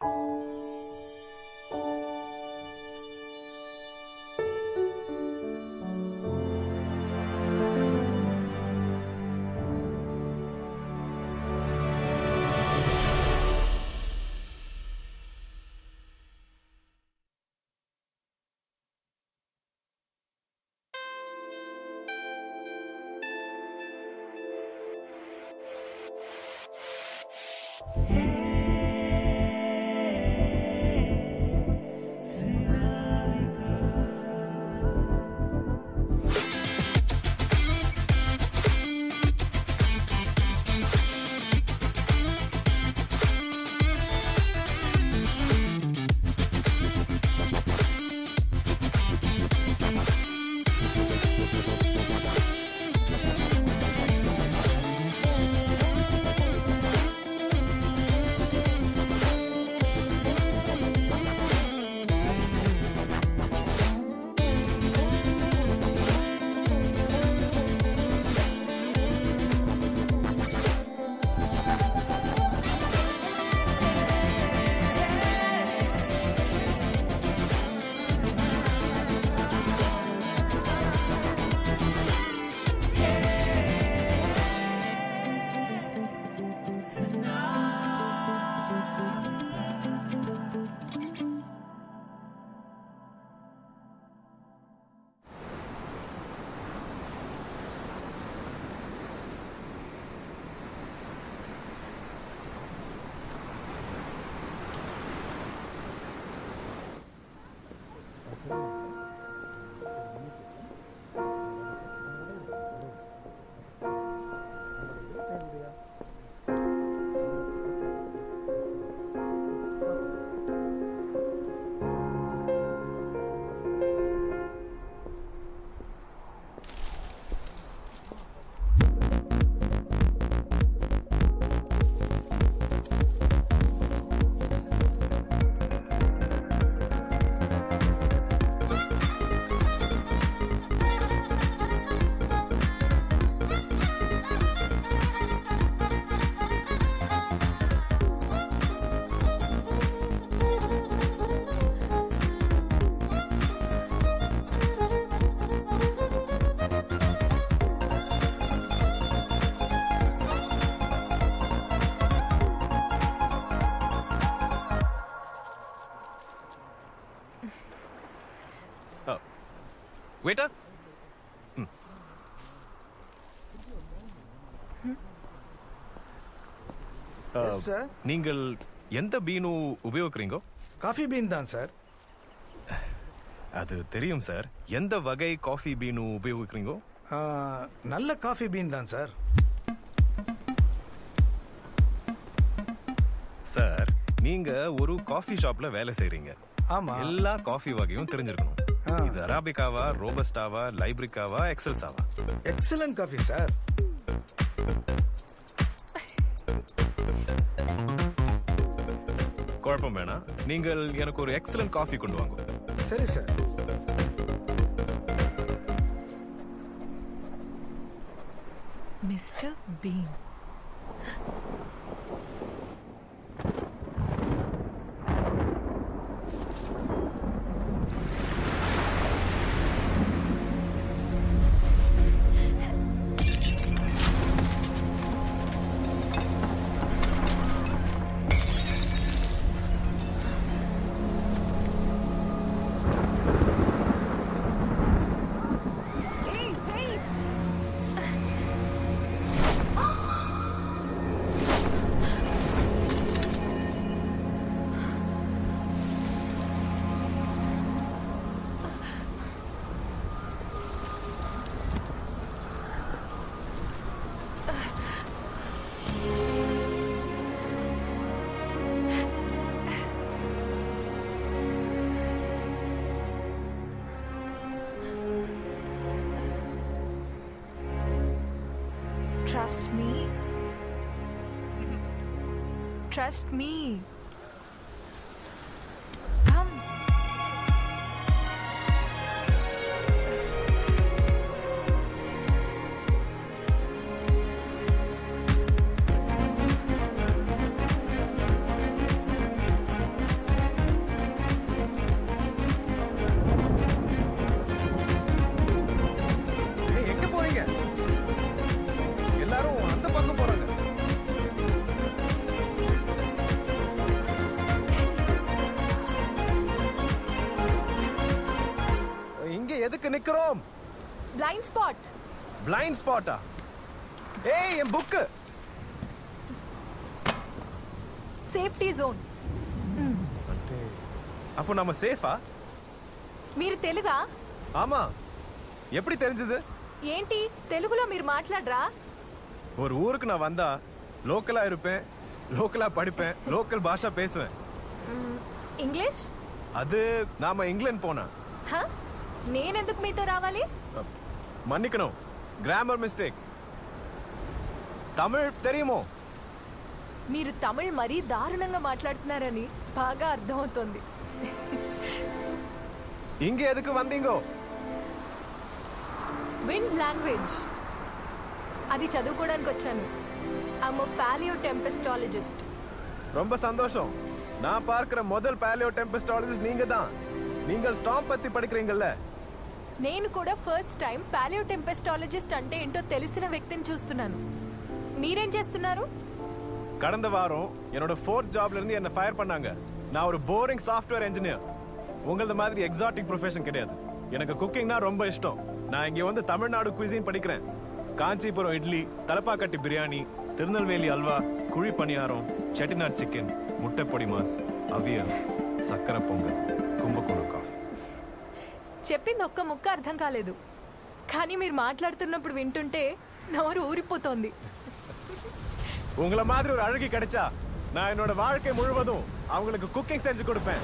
Waiter Yes, sir. நீங்கள் எந்த bean உபயோகிக்கிறீங்கோ காஃபி பீன் தான் சார் அது தெரியும் சார் எந்த வகை காஃபி பீனு உபயோகிக்கிறீங்கோ ஆ, நல்ல காஃபி பீன் தான் சார் சார் நீங்க ஒரு காஃபி ஷாப்ல வேலை செய்றீங்க ஆமா. எல்லா காஃபி வகையும் தெரிஞ்சிருக்கணும் ஆ. இது அராபிகாவா ரோபஸ்டாவா லைப்ரிக்காவா எக்ஸல்ஸாவா எக்ஸலன்ட் காஃபி சார் குழப்பம் வேணாம் நீங்கள் எனக்கு ஒரு எக்ஸலன்ட் காஃபி கொண்டு வாங்க சரி sir mister Bean Trust me. Trust me. Come. Vikram blind spot blind స్పాటా ఏయ్ என் புக் సేఫ్టీ జోన్ అంటే அப்போ நம்ம சேஃபா మీరు తెలుగా ஆமா எப்படி தெரிஞ்சது ఏంటి తెలుగులో మీరు మాట్లాడరా ஒரு ஊருக்கு நான் வந்தா லோக்கலா இருப்பேன் லோக்கலா படிப்பேன் லோக்கல் பாஷா பேசுவேன் ఇంగ్లీష్ அது நாம இங்கிலாந்து போனா హ? నేనెందుకు మీతో రావాలి மன்னிக்கணும் கிராமர் மிஸ்டேக் தமிழ் தெரியுமோ మీరు తమిళ్ మరీ దారుణంగా మాట్లాడుతున్నారని బాగా అర్థమవుతోంది இங்க எதுக்கு வந்தீங்கோ విండ్ లాంగ్వేజ్ అది చదువుకోవడానికి వచ్చాను ఐమ్ పాలియో టెంపెస్టాలజిస్ట్ ரொம்ப சந்தோஷம் நான் பார்க்கிற முதல் பேலியோ டெம்பஸ்டாலஜிஸ்ட் நீங்க தான் நீங்கள் ஸ்டாம் பத்தி படிக்கிறீங்கல்ல నేను కూడా ఫస్ట్ టైం పాలియో టెంపెస్టాలజిస్ట్ అంటే ఏంటో తెలిసిన వ్యక్తిని చూస్తున్నాను మీరేం చేస్తున్నారు கடந்த வாரம் என்னோட ஃபோர்த் ஜாப்ல இருந்து என்ன ஃபயர் பண்ணாங்க நான் ஒரு போரிங் சாஃப்ட்வேர் இன்ஜினியர் உங்களது மாதிரி எக்ஸாட்டிக் ப்ரொஃபஷன் கிடையாது எனக்கு குக்கிங்னா ரொம்ப இஷ்டம் நான் இங்க வந்து தமிழ்நாடு குயிசின் படிக்கிறேன் காஞ்சிபுரம் இட்லி தலப்பாக்கட்டி பிரியாணி திருநெல்வேலி அல்வா குழி பணியாரம் செட்டிநாட் சிக்கன் முட்டை பொடி மாஸ் அவியல் சக்கரை பொங்கல் கும்பகோணம் காஃபி చెప్పింది ఒక్క ముక్క అర్థం కాలేదు కానీ మీరు మాట్లాడుతున్నప్పుడు వింటుంటే నోరు ఊరిపోతోంది உங்களை மாதிரி ஒரு அழகி கிடைச்சா நான் என்னோட வாழ்க்கை முழுவதும் அவங்களுக்கு குக்கிங் செஞ்சு கொடுப்பேன்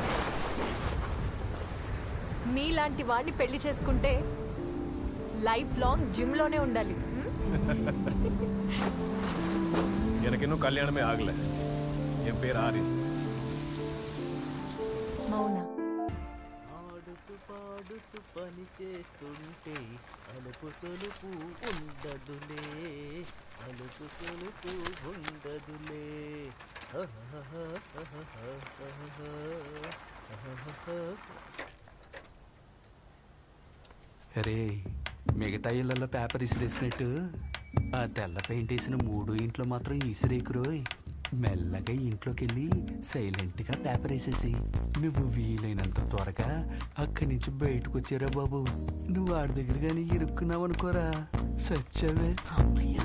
మీలాంటి వాడిని పెళ్లి చేసుకుంటే లైఫ్ లాంగ్ జిమ్ లోనే ఉండాలి ఉం? எனக்கு இன்னும் கல்யாணமே ஆகல என் பேர் ஆரின் మౌన ఆడుతూ పాడుతూ పని చేస్తుంటే అలుపు సొలుపు ఉండదులే అలుపు సొలుపు ఉండదులే అరే మిగతా ఇళ్లలో పేపర్ ఇసిరేసినట్టు ఆ తెల్ల పెయింట్ వేసిన మూడు ఇంట్లో మాత్రం ఇసిరేకురోయ్ మెల్లగా ఇంట్లోకి వెళ్ళి సైలెంట్ గా పేపర్ వేసేసి నువ్వు వీలైనంత త్వరగా అక్కడి నుంచి బయటకు వచ్చారా బాబు నువ్వు వాడి దగ్గర కానీ ఇరుక్కున్నావు అనుకోరా సచ్చావే అమ్మయ్యా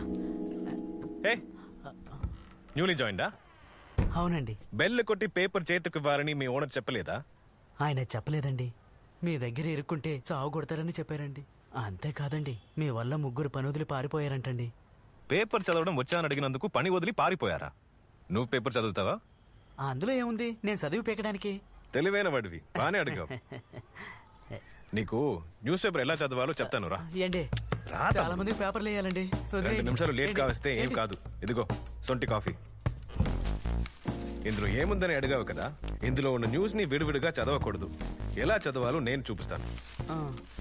ఏ న్యూలీ జాయిన్డా అవునండి బెల్ కొట్టి పేపర్ చేతికి ఇవ్వాలని మీ ఓనర్ చెప్పలేదా ఆయన చెప్పలేదండి మీ దగ్గర ఇరుక్కుంటే చావు కొడతారని చెప్పారండి అంతేకాదండి మీ వల్ల ముగ్గురు పనుదులు పారిపోయారంటండి పేపర్ చదవడం వచ్చానని అడిగినందుకు పని వదిలి పారిపోయారా నువ్వు పేపర్ చదువుతావా అందులో ఏముంది నేను చదివి పెక్కడానికి తెలివైన వాడివి బానే అడిగావు నీకు న్యూస్ పేపర్ ఎలా చదవాలో చెప్తాను రా ఏంటి రా చాలా తమ్ముడు. మంది పేపర్లు వేయాలండి రెండు వదిలేయండి. నిమిషాలు లేట్ ఏంటి? కావస్తే ఏం ఏంటి? కాదు ఇదిగో సొంటి కాఫీ ఇందులో ఏముందని అడిగావు కదా ఇందులో ఉన్న న్యూస్ ని విడివిడిగా చదవకూడదు ఎలా చదవాలో నేను చూపిస్తాను ఆ,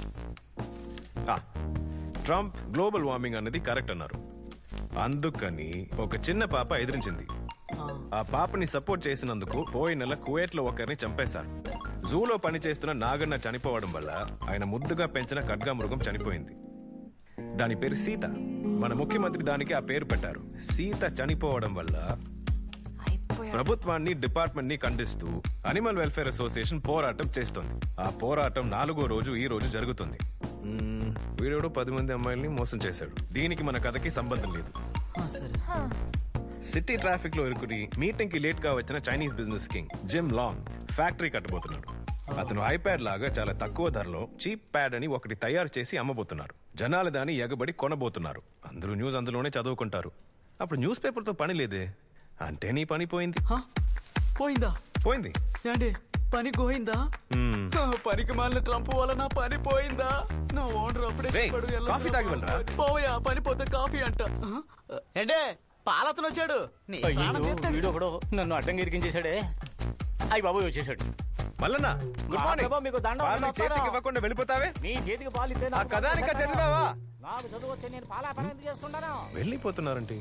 ఆ, ట్రంప్ గ్లోబల్ వార్మింగ్ అన్నది కరెక్ట్ అన్నారు అందుకని ఒక చిన్న పాప ఎదిరించింది ఆ. ఆ పాపని సపోర్ట్ చేసినందుకు పోయిన నెల కువైట్ లో ఒకరిని చంపేశారు జూలో పనిచేస్తున్న నాగన్న చనిపోవడం వల్ల ఆయన ముద్దుగా పెంచిన ఖడ్గా మృగం చనిపోయింది దాని పేరు సీత మన ముఖ్యమంత్రి దానికి ఆ పేరు పెట్టారు సీత చనిపోవడం వల్ల ప్రభుత్వాన్ని డిపార్ట్మెంట్ ని ఖండిస్తూ అనిమల్ వెల్ఫేర్ అసోసియేషన్ పోరాటం చేస్తోంది ఆ పోరాటం నాలుగో రోజు ఈ రోజు జరుగుతుంది మ్మ్, వీడెవడో పది మంది అమ్మాయిల్ని మోసం చేశాడు దీనికి మన కథకి సంబంధం లేదు ఆ, సరే సిటీ ట్రాఫిక్ లో ఇరుకుని మీటింగ్ కి లేట్ గా వచ్చిన Chinese business king Jim Long factory కట్టబోతున్నాడు అతను ఐప్యాడ్ లాగా చాలా తక్కువ ధరలో చీప్ ప్యాడ్ అని ఒకటి తయారు చేసి అమ్మబోతున్నారు జనాలు దాన్ని ఎగబడి కొనబోతున్నారు అందరూ న్యూస్ అందులోనే చదువుకుంటారు అప్పుడు న్యూస్ పేపర్ తో పని లేదే అంటే నీ పని పోయింది హ? పోయిందా పోయింది ఏంటి పని పోయిందా మ్మ్. ఆ, పనికి మాలిన ట్రంప్ వల్ల నా పని పోయిందా నా ఓనర్ అప్పుడే రేయ్, చెప్పాడు, వెళ్ళొద్దురా కాఫీ తాగి వెళ్ళరా? పోవయ్యా పని పోతే కాఫీ అంట ఆ? ఏంటే పాలతను వచ్చాడు నీ ప్రాణం తీస్తాడు. వీడు ఒకడు నన్ను అడ్డంగా ఇరికించేశాడే అయ్యి బాబు వచ్చేసాడు మల్లన్న గుడ్ మా మార్నింగ్ ప్రభు మీకు దండం వాళ్ళని పెడతారా? చేతికి ఇవ్వకుండా వెళ్ళిపోతావే నీ చేతికి పాలు ఇస్తే ఆ నాకు కథానిక పాలు ఇస్తారా? చదివావా నాకు చదువు వస్తే నేను పాల పని ఎందుకు చేసుకుంటాను వెళ్ళిపోతున్నారంటే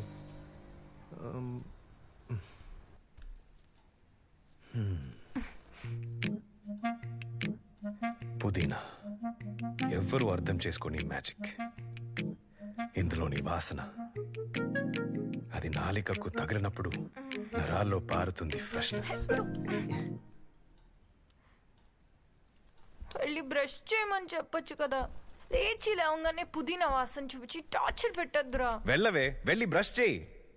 పుదీనా ఎవ్వరూ అర్థం చేసుకోని మ్యాజిక్ ఇందులోని వాసన అది నాలికకు తగిలినప్పుడు నరాల్లో పారుతుంది ఫ్రెష్నెస్ వెళ్ళి బ్రష్ చేయమని చెప్పొచ్చు కదా లేచి లేవగానే పుదీనా వాసన చూపించి టార్చర్ పెట్టద్దురా వెళ్ళవే వెళ్ళి బ్రష్ చేయి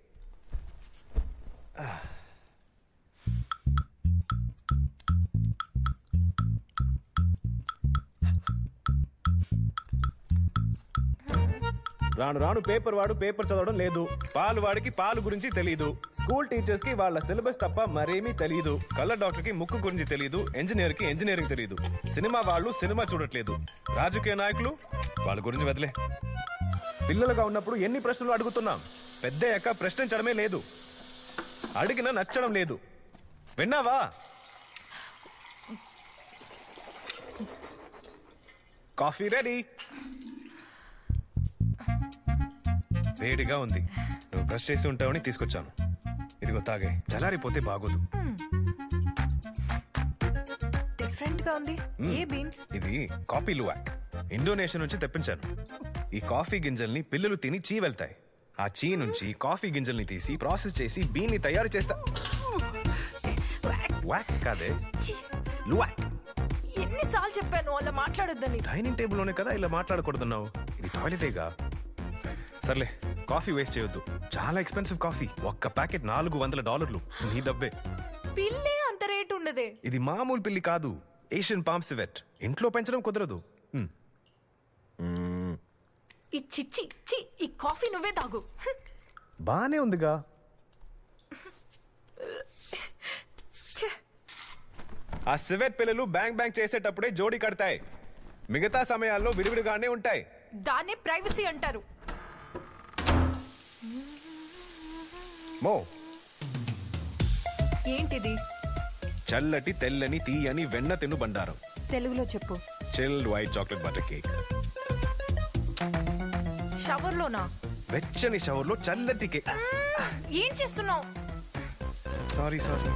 రాను రాను పేపర్ వాడు పేపర్ చదవడం లేదు పాలు వాడికి పాలు గురించి తెలియదు స్కూల్ టీచర్స్ కి వాళ్ళ సిలబస్ తప్ప మరేమీ తెలియదు కళ్ళ డాక్టర్ కి ముక్కు గురించి తెలియదు ఇంజనీర్ కి ఇంజనీరింగ్ తెలియదు సినిమా వాళ్ళు సినిమా చూడట్లేదు రాజకీయ నాయకులు వాళ్ళ గురించి వదిలే పిల్లలుగా ఉన్నప్పుడు ఎన్ని ప్రశ్నలు అడుగుతున్నాం పెద్దయ్యాక ప్రశ్నించడమే లేదు అడిగిన నచ్చడం లేదు విన్నావా కాఫీ రెడీ వేడిగా ఉంది నువ్వు బ్రష్ చేసి ఉంటావని తీసుకొచ్చాను ఇదిగో తాగే చలారిపోతే బాగోదు డిఫరెంట్ గా ఉంది ఏ బీన్ ఇది కాఫీ లువాక్ ఇండోనేషియా నుంచి తెప్పించాను ఈ కాఫీ గింజల్ని పిల్లలు తిని చీ వెళ్తాయి ఆ చీ నుంచి కాఫీ గింజల్ని తీసి ప్రాసెస్ చేసి బీన్ ని తయారు చేస్తా వాక్ కాదే లువాక్ ఎన్నిసార్లు చెప్పాను అలా మాట్లాడొద్దని డైనింగ్ టేబుల్ లోనే కదా ఇలా మాట్లాడకూడదున్నావు ఇది టాయిలెటేగా సర్లే కాఫీ వేస్ట్ చేయొద్దు చాలా ఎక్స్పెన్సివ్ కాఫీ ఒక్క ప్యాకెట్ నాలుగు వందల డాలర్లు నీ డబ్బే పిల్లే అంత రేటు ఉండదే ఇది మామూలు పిల్లి కాదు ఏషియన్ పామ్ సివెట్ ఇంట్లో పెంచడం కుదరదు మ్, ఈ చిచ్చి చి ఈ కాఫీ నువ్వే తాగు హ్మ్. బానే ఉందిగా ఛే, ఆ సివెట్ పిల్లలు బ్యాంక్ బ్యాంక్ చేసేటప్పుడే జోడి కడతాయి మిగతా సమయాల్లో విడివిడిగానే ఉంటాయి దాన్నే ప్రైవసీ అంటారు మో ఏంటిది చల్లటి తెల్లని తీయని వెన్న తిను బండారం తెలుగులో చెప్పు chilled white chocolate butter cake shower లోనా వెచ్చని షవర్లో చల్లటి కేక్ ఏం చేస్తున్నావు సారీ సారీ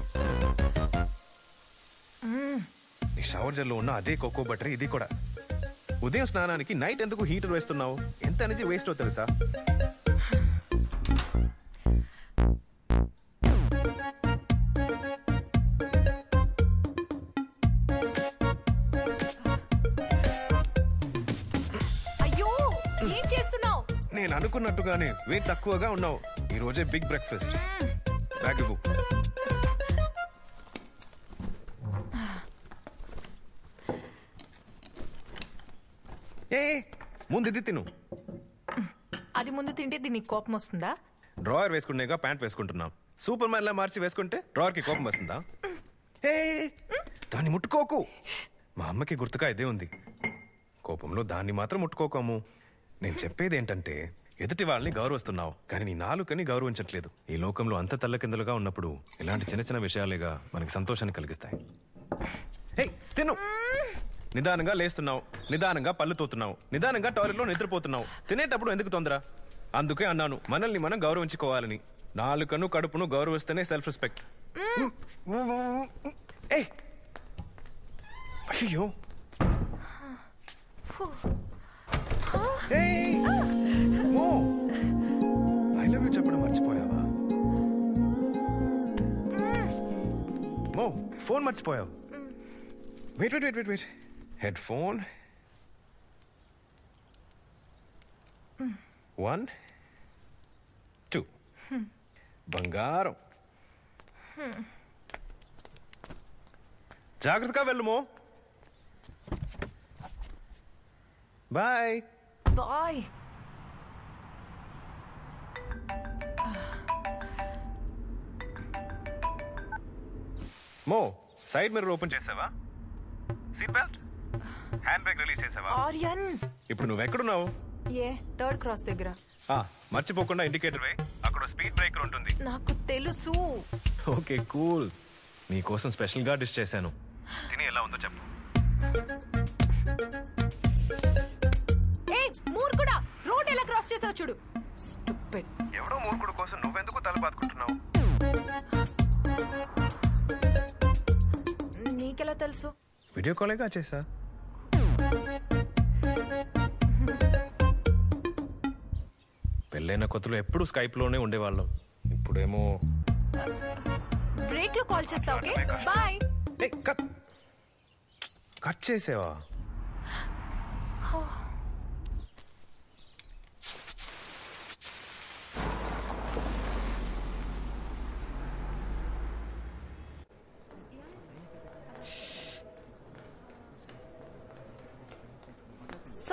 ఈ షవర్ జెల్లో ఉన్న అదే కోకో బటర్ ఇది కూడా ఉదయం స్నానానికి నైట్ ఎందుకు హీటర్ వేస్తున్నావు ఎంత ఎనర్జీ వేస్ట్ అవుతుంది తెలుసా అయ్యో ఏం చేస్తున్నావు నేను అనుకున్నట్టుగానే వెయిట్ తక్కువగా ఉన్నావు ఈ రోజే బిగ్ బ్రేక్ఫాస్ట్ బ్యాగ్ ఇవ్వు ఏ ముందు ఇది తిను అది ముందు తింటే దీనికి కోపం వస్తుందా డ్రాయర్ వేసుకునేగా ప్యాంట్ వేసుకుంటున్నాం సూపర్ మ్యాన్ లా మార్చి వేసుకుంటే డ్రాయర్ కి కోపం వస్తుందా ఏ దాన్ని ముట్టుకోకు మా అమ్మకి గుర్తుగా ఇదే ఉంది కోపంలో దాన్ని మాత్రం ముట్టుకోకము నేను చెప్పేది ఏంటంటే ఎదుటి వాళ్ళని గౌరవిస్తున్నావు కానీ నీ నాలుకని గౌరవించట్లేదు ఈ లోకంలో అంత తల్లకిందులుగా ఉన్నప్పుడు ఇలాంటి చిన్న చిన్న విషయాలేగా మనకి సంతోషాన్ని కలిగిస్తాయి హే తిను నిదానంగా లేస్తున్నావు నిదానంగా పళ్ళు తోతున్నావు నిదానంగా టాయిలెట్లో నిద్రపోతున్నావు తినేటప్పుడు ఎందుకు తొందర అందుకే అన్నాను మనల్ని మనం గౌరవించుకోవాలని నాలుకను కడుపును గౌరవిస్తేనే సెల్ఫ్ రెస్పెక్ట్ ఏ అయ్యో ఐ లవ్ యూ చెప్పడం మర్చిపోయావా మో ఫోన్ మర్చిపోయావు wait wait wait wait wait headphone one two బంగారం జాగ్రత్తగా వెళ్ళుమో bye bye Mo side mirror open చేసావా seat belt hand brake release చేసావా ఆర్యన్ ఇప్పుడు నువ్వు ఎక్కడున్నావు ఏ థర్డ్ క్రాస్ దగ్గర ఆ, మర్చిపోకుండా ఇండికేటర్ వే అక్కడ స్పీడ్ బ్రేకర్ ఉంటుంది నాకు తెలుసు ఓకే కూల్ నీ కోసం స్పెషల్ గా డిష్ చేశాను తిని ఎలా ఉందో చెప్పు ఏ మూర్ఖుడా రోడ్ ఎలా క్రాస్ చేసావు చూడు స్టూపిడ్ ఎవడో మూర్ఖుడు కోసం నువ్వెందుకు తల బాదుకుంటున్నావు నీకెలా తెలుసు వీడియో కాలేగా చేసా పెళ్ళైన కొత్తలో ఎప్పుడు స్కైప్ లోనే ఉండేవాళ్ళం ఇప్పుడేమో బ్రేక్ లో కాల్ చేస్తా ఓకే బాయ్ ఏయ్, కట్ కట్ చేసావా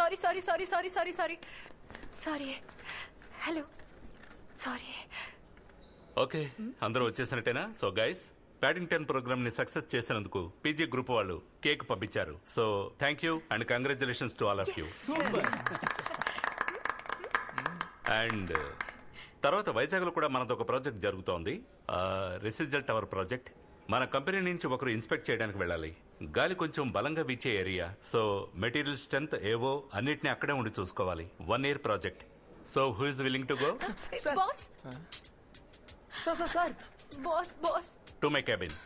sorry sorry sorry sorry sorry sorry sorry hello sorry okay అందరూ వచ్చేసినట్టేనా సో గైస్ ప్యాడింగ్టన్ ప్రోగ్రామ్ ని సక్సెస్ చేసినందుకు పీజీ గ్రూప్ వాళ్ళు కేక్ పంపించారు so thank you and congratulations to all of you and తర్వాత వైజాగ్లో కూడా మనతో ఒక ప్రాజెక్ట్ జరుగుతోంది రెసిజల్ టవర్ ప్రాజెక్ట్ మన కంపెనీ నుంచి ఒకరు ఇన్స్పెక్ట్ చేయడానికి వెళ్ళాలి గాలి కొంచెం బలంగా వీచే ఏరియా సో మెటీరియల్ స్ట్రెంత్ ఏవో అన్నిటిని అక్కడే ఉండి చూసుకోవాలి one year project so who is willing to go boss sir sir sir boss boss to my cabin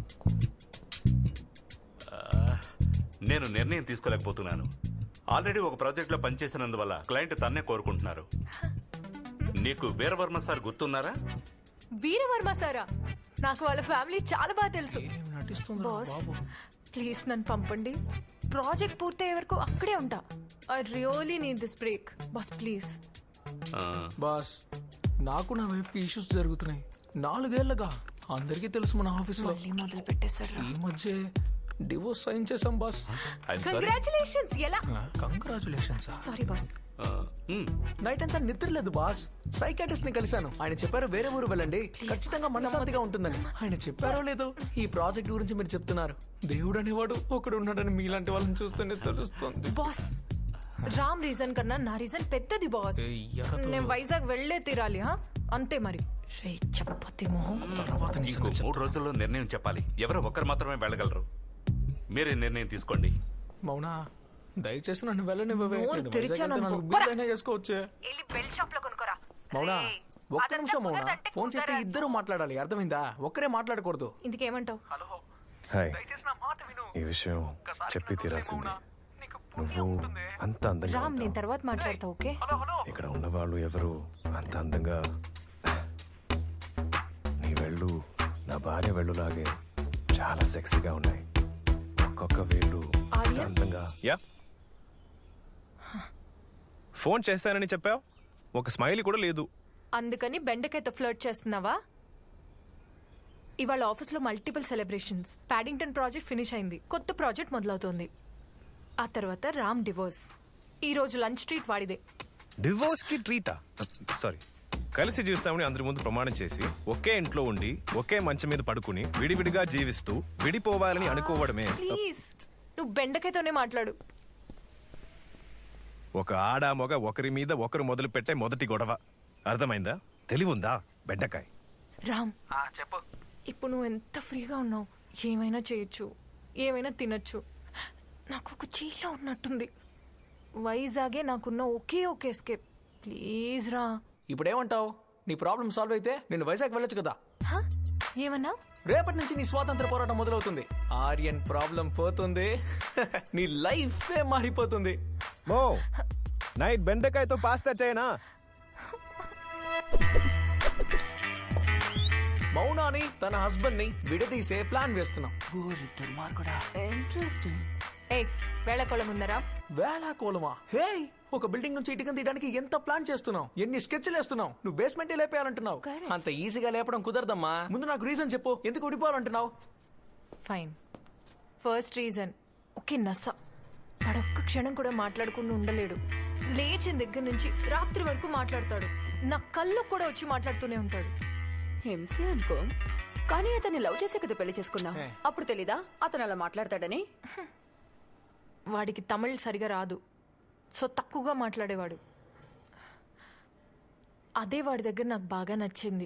నేను నిర్ణయం తీసుకోలేకపోతున్నాను ఆల్రెడీ ఒక ప్రాజెక్ట్ లో పనిచేసినందువల్ల క్లయింట్ తన్నే కోరుకుంటున్నారు నీకు వీరవర్మ సార్ గుర్తున్నారా వీరవర్మ సారా నాకు వాళ్ళ ఫ్యామిలీ చాలా బాగా తెలుసు నటిస్తుంది బాస్ ప్లీజ్ నన్ను పంపండి ప్రాజెక్ట్ పూర్తయ్యే వరకు అక్కడే ఉంటా I really need this break boss please ఆ, బాస్ నాకు నా వైఫ్కి ఇష్యూస్ జరుగుతున్నాయి నాలుగేళ్లుగా అందరికీ తెలుసు మన ఆఫీస్లో మళ్ళీ మొదలు పెట్టేశారు ఈ మధ్య డివోర్స్ సైన్ చేసాం బాస్ I'm sorry. కంగ్రాచులేషన్స్ ఎలా కంగ్రాచులేషన్స్ సారీ బాస్ ఆ, మ్, నైట్ అంతా నిద్ర లేదు బాస్ సైకాటిస్ట్ ని కలిశాను ఆయన చెప్పారు వేరే ఊరు వెళ్ళండి ఖచ్చితంగా మనశాంతిగా ఉంటుందని ఆయన చెప్పారో లేదో ఈ ప్రాజెక్ట్ గురించి మీరు చెప్తున్నారు దేవుడు అనేవాడు ఒకడు ఉన్నాడని మీలాంటి వాళ్ళని చూస్తేనే తెలుస్తుంది బాస్ రామ్ రీజన్ కన్నా నా రీజన్ పెద్దది బాస్ నేను వైజాగ్ వెళ్ళే తీరాలి హా? అంతే మరి రే చపాతి మొహం తర్వాత నీ ఇంకో సంగతి మూడు రోజుల్లో నిర్ణయం చెప్పాలి ఎవరో ఒక్కరు మాత్రమే వెళ్ళగలరు మీరే నిర్ణయం తీసుకోండి మౌనా దయచేసి నన్ను వెళ్ళనివ్వవే నోరు నేను వైజాగ్ తెరిచాను వెళ్తే నాలుగు అనుకో. బిర్యానీ చేసుకోవచ్చే మౌనా ఒక్క నిమిషం మౌనా ఫోన్ చేస్తే ఇద్దరు మాట్లాడాలి అర్థమైందా ఒక్కరే మాట్లాడకూడదు ఇందుకేమంటావు హాయ్ ఈ విషయం చెప్పి తీరాల్సింది నువ్వు అంత అందంగా రామ్ నేను ఉంటావు. తర్వాత మాట్లాడతా ఓకే ఇక్కడ ఉన్న వాళ్ళు ఎవరు అంత అందంగా నీ వెళ్ళు నా భార్య వెళ్ళులాగే చాలా సెక్సీగా ఉన్నాయి ఒక్కొక్క వేళ్ళు అంత అందంగా యా ఫోన్ చేస్తానని చెప్పావు ఒక స్మైల్ కూడా లేదు అందుకని బెండకాయతో ఫ్లర్ట్ చేస్తున్నావా ఇవాళ ఆఫీస్లో multiple celebrations Paddington project finish అయింది కొత్త ప్రాజెక్ట్ మొదలవుతోంది ఆ తర్వాత రామ్ డివోర్స్ ఈ రోజు లంచ్ ట్రీట్ వాడిదే డివోర్స్ కి ట్రీటా సారీ కలిసి జీవిస్తామని అందరి ముందు ప్రమాణం చేసి ఒకే ఇంట్లో ఉండి ఒకే మంచం మీద పడుకుని విడివిడిగా జీవిస్తూ విడిపోవాలని అనుకోవడమే ప్లీజ్ నువ్వు బెండకాయతోనే మాట్లాడు ఒక ఆడ మొగ ఒకరి మీద ఒకరు మొదలు పెట్టే మొదటి గొడవ అర్థమైందా తెలివుందా బెడ్డకాయ్ రామ్ ఇప్పుడు నువ్వు ఎంత ఫ్రీగా ఉన్నావు ఏమైనా చేయొచ్చు ఏమైనా తినొచ్చు నాకు ఒక చీల ఉన్నట్టుంది వైజాగే నాకున్న ఒకే ఒకే ఎస్కేప్ ప్లీజ్ రా ఇప్పుడేమంటావు నీ ప్రాబ్లం సాల్వ్ అయితే నేను వైజాగ్ వెళ్ళొచ్చు కదా హ? ఏమన్నా రేపటి నుంచి నీ స్వాతంత్ర పోరాటం మొదలవుతుంది ఆర్యన్ ప్రాబ్లం పోతుంది నీ లైఫే మారిపోతుంది మో నైట్ బెండకాయతో పాస్తా చేయనా మౌనాని తన హస్బెండ్ ని విడదీసే ప్లాన్ వేస్తున్నాం ఇంట్రెస్టింగ్ ఏ వేళకోళం ఉందరా వేళా కోలమా హే ఒక బిల్డింగ్ నుంచి ఇటుకని తీయడానికి ఎంత ప్లాన్ చేస్తున్నావు ఎన్ని స్కెచ్లు వేస్తున్నావు నువ్వు బేస్మెంట్ లేపేయాలంటున్నావు Correct. అంత ఈజీగా లేపడం కుదరదమ్మా ముందు నాకు రీజన్ చెప్పు ఎందుకు ఉడిపోవాలంటున్నావు ఫైన్ ఫస్ట్ రీజన్ ఓకే నస వాడొక్క క్షణం కూడా మాట్లాడకుండా ఉండలేడు లేచిన దగ్గర నుంచి రాత్రి వరకు మాట్లాడతాడు నా కళ్ళు కూడా వచ్చి మాట్లాడుతూనే ఉంటాడు హింసే అనుకో కానీ అతన్ని లవ్ చేసే కదా పెళ్లి చేసుకున్నా అప్పుడు తెలీదా అతను అలా మాట్లాడతాడని వాడికి తమిళ్ సరిగా రాదు సో తక్కువగా మాట్లాడేవాడు అదే వాడి దగ్గర నాకు బాగా నచ్చింది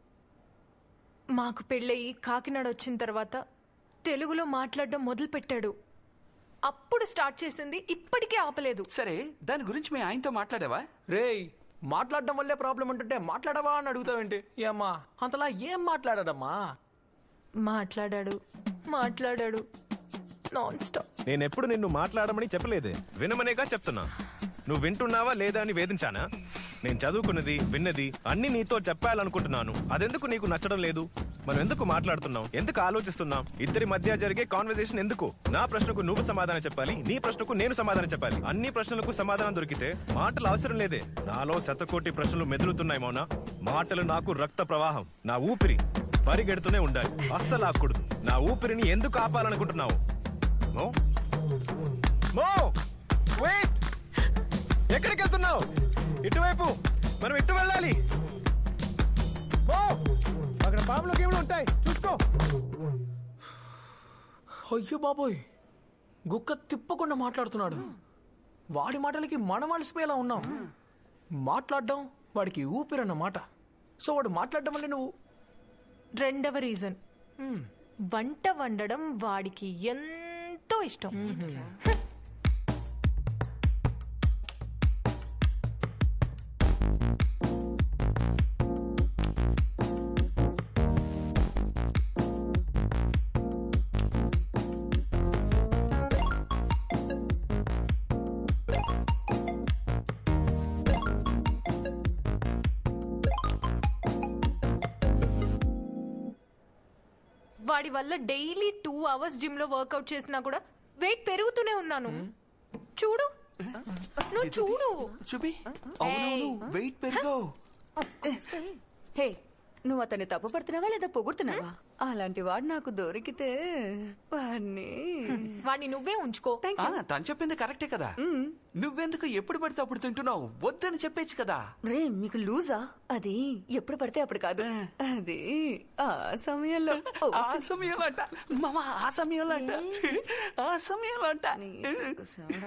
మాకు పెళ్ళయి కాకినాడ వచ్చిన తర్వాత తెలుగులో మాట్లాడడం మొదలు పెట్టాడు అప్పుడు స్టార్ట్ చేసింది ఇప్పటికే ఆపలేదు సరే దాని గురించి మీ ఆయనతో మాట్లాడావా రేయ్ మాట్లాడడం వల్లే ప్రాబ్లం అంటుంటే మాట్లాడవా అని అడుగుతావేంటి ఏమ్మా అంతలా ఏం మాట్లాడాడమ్మా మాట్లాడాడు మాట్లాడాడు నాన్ స్టాప్ నేనెప్పుడు నిన్ను మాట్లాడమని చెప్పలేదే వినమనేగా చెప్తున్నా నువ్వు వింటున్నావా లేదా అని వేధించానా నేను చదువుకున్నది విన్నది అన్ని నీతో చెప్పాలనుకుంటున్నాను అదెందుకు నీకు నచ్చడం లేదు మనం ఎందుకు మాట్లాడుతున్నాం ఎందుకు ఆలోచిస్తున్నాం ఇద్దరి మధ్య జరిగే కాన్వర్సేషన్ ఎందుకు నా ప్రశ్నకు నువ్వు సమాధానం చెప్పాలి నీ ప్రశ్నకు నేను సమాధానం చెప్పాలి అన్ని ప్రశ్నలకు సమాధానం దొరికితే మాటలు అవసరం లేదే నాలో శతకోటి ప్రశ్నలు మెదులుతున్నాయి మౌనా మాటలు నాకు రక్త ప్రవాహం నా ఊపిరి పరిగెడుతూనే ఉండాలి అస్సలు ఆకూడదు నా ఊపిరిని ఎందుకు ఆపాలనుకుంటున్నావు మో మో వెయిట్ ఎక్కడికి వెళ్తున్నావు ఇటువైపు మనం ఇటు వెళ్ళాలి ఓ అక్కడ పాములు గేములు ఉంటాయి చూసుకో అయ్యో బాబోయ్ గుక్క తిప్పకుండా మాట్లాడుతున్నాడు వాడి మాటలకి మనం అలసిపోయేలా ఉన్నాం మాట్లాడడం వాడికి ఊపిరన్నమాట సో వాడు మాట్లాడడం వల్ల నువ్వు రెండవ రీజన్ వంట వండడం వాడికి ఎంతో ఇష్టం వాడి వల్ల డైలీ టూ అవర్స్ జిమ్ లో వర్కౌట్ చేసినా కూడా వెయిట్ పెరుగుతూనే ఉన్నాను చూడు నువ్వు చూడు చూపి అవునవును, వెయిట్ పెరుగు హే నువ్వు అతన్ని తప్పు పడుతున్నావా లేదా పొగుడుతున్నావా అలాంటి వాడు నాకు దొరికితే వాడిని వాడిని నువ్వే ఉంచుకో ఆ, తను చెప్పింది కరెక్టే కదా నువ్వెందుకు ఎప్పుడు పడితే అప్పుడు తింటున్నావు వద్దని చెప్పేచ్చు కదా రే మీకు లూజా అది ఎప్పుడు పడితే అప్పుడు కాదు అది ఆ సమయంలో ఓ, ఆ సమయంలో అంట మామ ఆ సమయంలో అంట ఆ సమయంలో అంట నీ సొగసారా.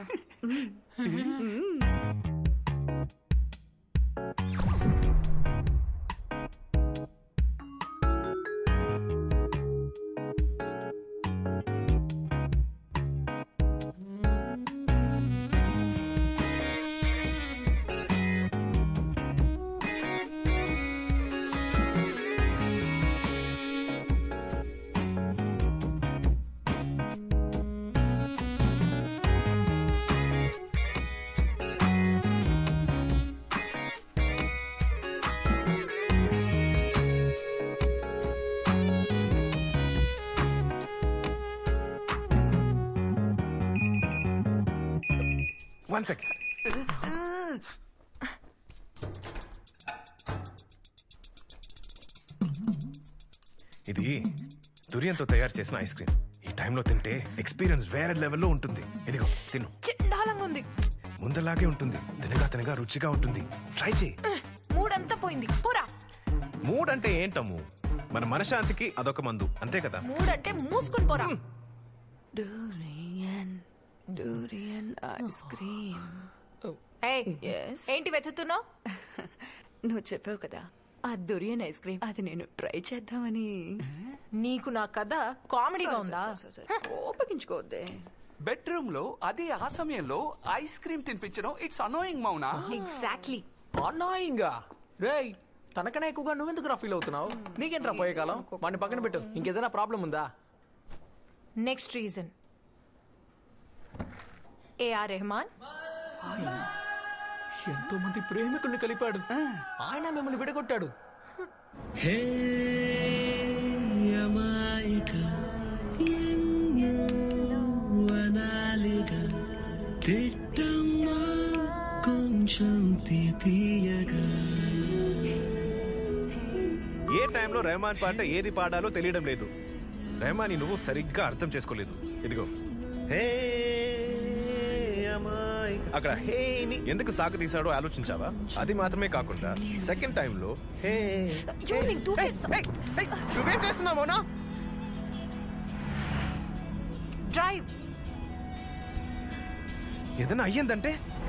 వన్ సెకండ్ ఇది దుర్యంతో తయారు చేసిన ఐస్ క్రీమ్ ఈ టైంలో తింటే ఎక్స్పీరియన్స్ వేరే లెవెల్లో ఉంటుంది ఇదిగో తిను చండాలంగా ఉంది ముందలాగే ఉంటుంది తినగా తినగా రుచిగా ఉంటుంది ట్రై చేయి మూడంతా పోయింది పోరా మూడ్ అంటే ఏంటమ్ము మన మనశాంతికి అదొక మందు అంతే కదా మూడంటే మూసుకుని పోరా డూరియన్ డూరియన్ ఐస్ క్రీమ్ ఏయ్, Yes. ఏంటి వెతుకుతున్నావు నువ్వు చెప్పావు కదా ఆ దురియన్ ఐస్ క్రీమ్ అది నేను ట్రై చేద్దామని నీకు నా కథ కామెడీగా ఉందా కోపగించుకోవద్దే బెడ్రూమ్ లో అదే ఆ సమయంలో ఐస్ క్రీమ్ తినిపించడం ఇట్స్ అనోయింగ్ మౌనా ఎగ్జాక్ట్లీ అన్నాయింగా రేయ్ తనకనే ఎక్కువగా నువ్వెందుకు రా ఫీల్ అవుతున్నావు నీకేంట్రా పోయే కాలం వాడిని పక్కన పెట్టు ఇంకేదైనా ప్రాబ్లం ఉందా నెక్స్ట్ రీజన్ ఏఆర్ రెహమాన్ ఎంతో మంది ప్రేమికుల్ని కలిపాడు ఆయన మిమ్మల్ని విడగొట్టాడు ఏ టైంలో రెహమాన్ పాట ఏది పాడాలో తెలియడం లేదు రెహమాన్ నువ్వు సరిగ్గా అర్థం చేసుకోలేదు ఇదిగో హే అమాయ్. అక్కడ హే ని ఎందుకు సాగు తీసాడో ఆలోచించావా అది మాత్రమే కాకుండా సెకండ్ టైంలో హే అయ్యో, నీకు దూకేస్తా. ఏయ్, ఏయ్, నువ్వేం చేస్తున్నావు మౌనా డ్రైవ్ ఏదైనా అయ్యిందంటే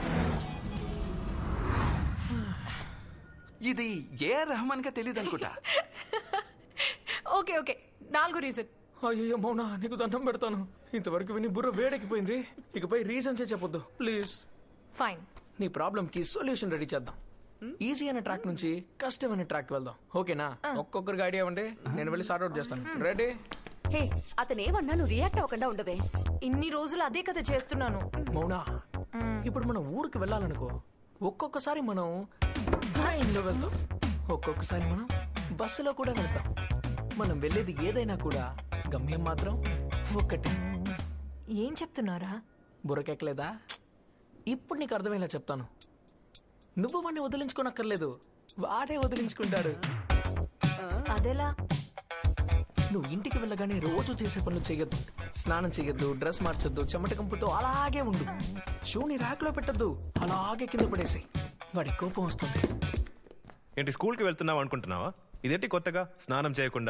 ఇది ఏ రహమాన్ గా తెలియదు అనుకుంటా ఓకే ఓకే నాలుగో రీజన్ అయ్యో మౌనా నీకు దండం పెడతాను ఇంతవరకు విని బుర్ర వేడెక్కిపోయింది ఇకపై రీజన్సే చెప్పొద్దు ప్లీజ్ ఫైన్ నీ ప్రాబ్లం కి సొల్యూషన్ రెడీ చేద్దాం ఈజీ అయిన ట్రాక్ నుంచి కష్టమైన ట్రాక్ వెళ్దాం ఓకేనా ఒక్కొక్కరికి ఐడియా ఇవ్వండి నేను వెళ్ళి సార్ట్ అవుట్ చేస్తాను రెడీ హే అతను ఏమన్నా నువ్వు రియాక్ట్ అవ్వకుండా ఉండవే ఇన్ని రోజులు అదే కదా చేస్తున్నాను మౌనా ఇప్పుడు మనం ఊరికి వెళ్ళాలనుకో ఒక్కొక్కసారి మనం ట్రైన్లో వెళ్తాం ఒక్కొక్కసారి మనం బస్సులో కూడా వెళ్తాం మనం వెళ్ళేది ఏదైనా కూడా గమ్యం మాత్రం ఒక్కటి ఏం చెప్తున్నారా బుర్రకెక్కలేదా ఇప్పుడు నీకు అర్థమయ్యేలా చెప్తాను నువ్వు వాడిని వదిలించుకోనక్కర్లేదు వాడే వదిలించుకుంటాడు అదెలా నువ్వు ఇంటికి వెళ్ళగానే రోజు చేసే పనులు చేయొద్దు స్నానం చేయొద్దు డ్రెస్ మార్చొద్దు చెమట కంపుతో అలాగే ఉండు షూని ర్యాక్లో పెట్టొద్దు అలాగే కింద పడేసాయి వాడి కోపం వస్తుంది ఏంటి స్కూల్కి వెళ్తున్నావు అనుకుంటున్నావా ఇదేంటి కొత్తగా స్నానం చేయకుండా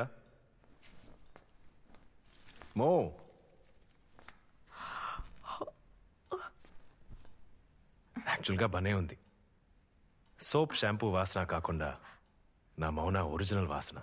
మో యాక్చువల్గా బనే ఉంది సోప్ షాంపూ వాసన కాకుండా నా మౌన ఒరిజినల్ వాసన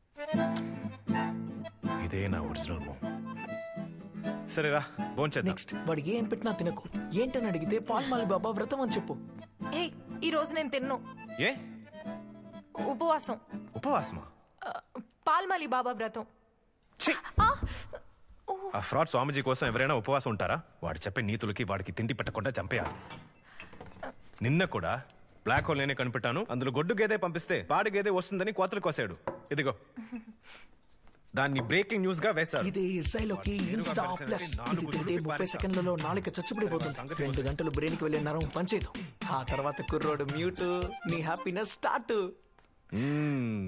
ఇదే నా ఒరిజినల్ మౌ సరేరా భోంచేద్దాం నెక్స్ట్ వాడికి ఏం పెట్టినా తినకు ఏంటని అడిగితే పాల్మాలి బాబా వ్రతం అని చెప్పు ఏ ఈ రోజు నేను తిన్ను ఏ ఉపవాసం ఉపవాసమా ఆ, పాల్మలి బాబా వ్రతం ఛీ! ఆ ఫ్రాడ్ స్వామీజీ కోసం ఎవరైనా ఉపవాసం ఉంటారా వాడు చెప్పే నీతులకి వాడికి తిండి పెట్టకుండా చంపేయాలి నిన్న కూడా బ్లాక్ హోల్ నేనే కనిపెట్టాను అందులో గొడ్డు గేదె పంపిస్తే పాడి గేదె వస్తుందని కోతలు కోసాడు ఇదిగో దాన్ని బ్రేకింగ్ న్యూస్ గా వేశారు ఇది ఎస్ఐలోకి ఇన్స్టా ప్లస్ ఇది తింటే ముప్పై సెకండ్లలో నాలుక చచ్చిపడిపోతుంది రెండు గంటలు బ్రెయిన్ కి వెళ్ళే నరం పనిచేయదు ఆ తర్వాత కుర్రోడు మ్యూట్ నీ హ్యాపీనెస్ స్టార్ట్ మ్మ్.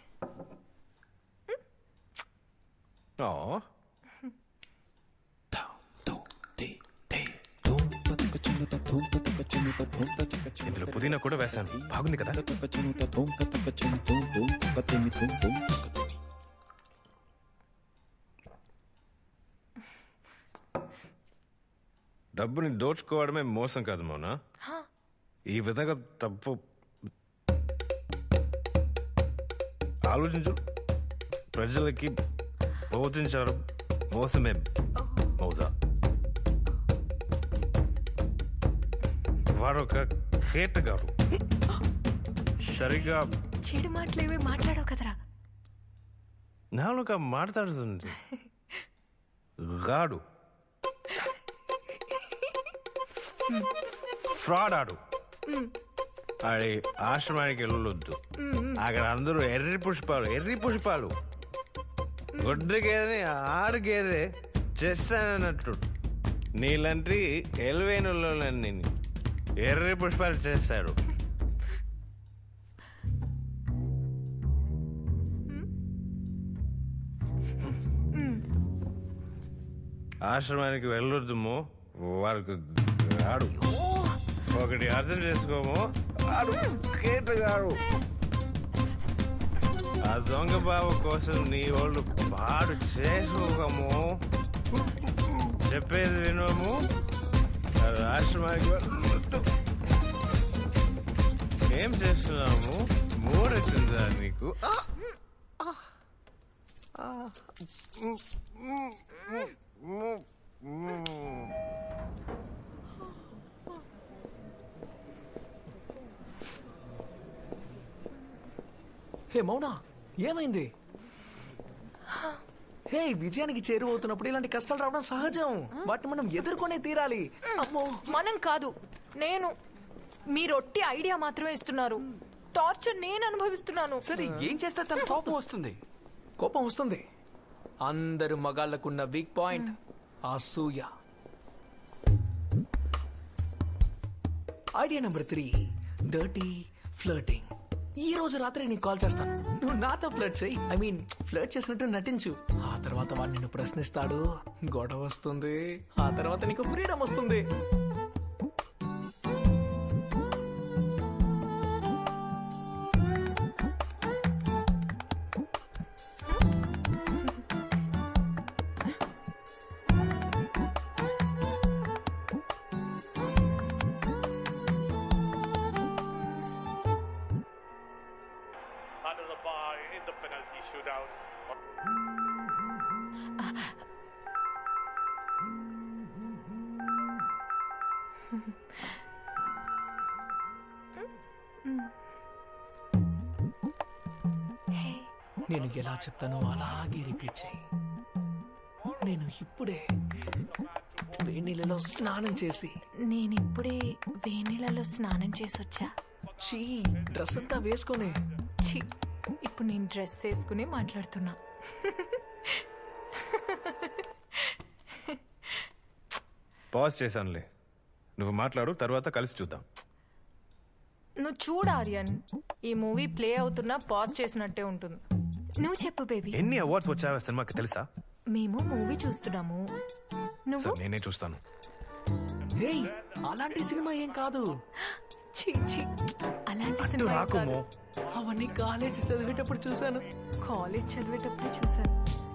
ఓ. ఇందులో పుదీనా కూడా వేశాను బాగుంది కదా డబ్బుని దోచుకోవడమే మోసం కాదు మోనా ఈ విధంగా తప్పు ఆలోచించు ప్రజలకి బోధించడం మోసమే మౌదా వాడు ఒక కేటగాడు సరిగా చెడు మాటలేవే మాట్లాడవు కదరా నాలుక మాట్లాడుతుంది గాడు ఫ్రాడ్ ఆడు ఆడి ఆశ్రమానికి వెళ్ళొద్దు అక్కడ అందరూ ఎర్రి పుష్పాలు ఎర్రి పుష్పాలు గొడ్డు గేదెని ఆడు గేదె చేస్తానన్నట్టు నీలాంటి ఎలివైన ఎర్రి పుష్పాలు చేస్తారు ఆశ్రమానికి వెళ్ళొద్దుము వాడికి ఆడు ఒకటి అర్థం చేసుకోము ఆడు కేటగాడు ఆ దొంగ బాబు కోసం నీ వాళ్ళు పాడు చేసుకోకము చెప్పేది వినము అది ఆశ్రమానికి వెళ్ళొద్దు ఏం చేస్తున్నాము మూడు వచ్చిందా నీకు ఆ! ఆ! ఆ! మ్, మ్, మ్, మ్, మ్. హే మౌనా ఏమైంది హే విజయానికి చేరువవుతున్నప్పుడు ఇలాంటి కష్టాలు రావడం సహజం వాటిని మనం ఎదుర్కొనే తీరాలి అమ్మో మనం కాదు నేను మీరు ఒట్టి ఐడియా మాత్రమే ఇస్తున్నారు టార్చర్ నేను అనుభవిస్తున్నాను సరే ఏం చేస్తే తన కోపం వస్తుంది కోపం వస్తుంది అందరు మగాళ్ళకున్న వీక్ పాయింట్ అసూయ idea number three dirty flirting ఈ రోజు రాత్రి నీకు కాల్ చేస్తాను నువ్వు నాతో ఫ్లర్ట్ చేయి ఐ మీన్ ఫ్లర్ట్ చేసినట్టు నటించు ఆ తర్వాత వాడు నిన్ను ప్రశ్నిస్తాడు గొడవ వస్తుంది ఆ తర్వాత నీకు ఫ్రీడమ్ వస్తుంది under the bar in the penalty shootout. నేను ఎలా చెప్తానో అలాగే రిపీట్ చేయి నేను ఇప్పుడే వేడి నీళ్ళలో స్నానం చేసి నేను ఇప్పుడే వేణీళ్ళలో స్నానం చేసి వచ్చా చీ డ్రెస్ అంతా వేసుకొని ఛీ ఇప్పుడు నేను డ్రెస్ వేసుకుని మాట్లాడుతున్నా పాజ్ చేశానులే నువ్వు మాట్లాడు తర్వాత కలిసి చూద్దాం నువ్వు చూడు ఆర్యన్ ఈ మూవీ ప్లే అవుతున్నా పాజ్ చేసినట్టే ఉంటుంది నువ్వు చెప్పు బేబీ ఎన్ని అవార్డ్స్ వచ్చాయో సినిమాకి తెలుసా మేము మూవీ చూస్తున్నాము నువ్వు సరే నేనే చూస్తాను ఏయ్ అలాంటి సినిమా ఏం కాదు ఛీ, ఛీ. అలాంటి అటు సినిమా ఏం రాకు కాదు. మో అవన్నీ కాలేజ్ చదివేటప్పుడు చూశాను కాలేజ్ చదివేటప్పుడే చూసాను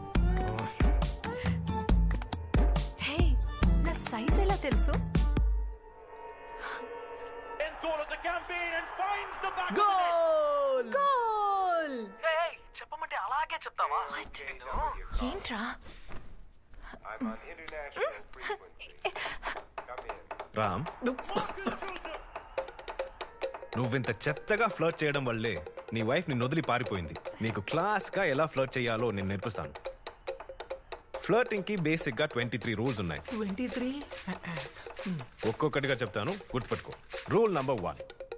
హే నా సైజ్ ఎలా తెలుసు In goal of the campaign and finds the back. Goal goal చెప్పమంటే అలాగే చెప్తావా ఏంట్రా రామ్ నువ్వింత చెత్తగా ఫ్లర్ట్ చేయడం వల్లే నీ వైఫ్ ని వదిలి పారిపోయింది నీకు క్లాస్ గా ఎలా ఫ్లర్ట్ చేయాలో నేను నేర్పిస్తాను ఫ్లర్టింగ్ కి బేసిక్ గా ట్వంటీ త్రీ రూల్స్ ఉన్నాయి ట్వంటీ త్రీ ఒక్కొక్కటిగా చెప్తాను గుర్తుపెట్టుకో rule number one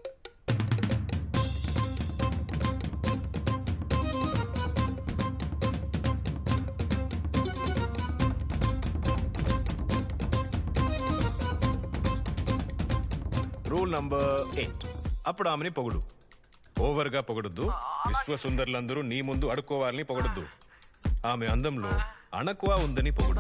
rule number eight అప్పుడు ఆమెని పొగుడు ఓవర్ గా పొగడొద్దు విశ్వ సుందరులందరూ నీ ముందు అడుక్కోవాలని పొగడొద్దు ఆమె అందంలో అణకువ ఉందని పొగుడు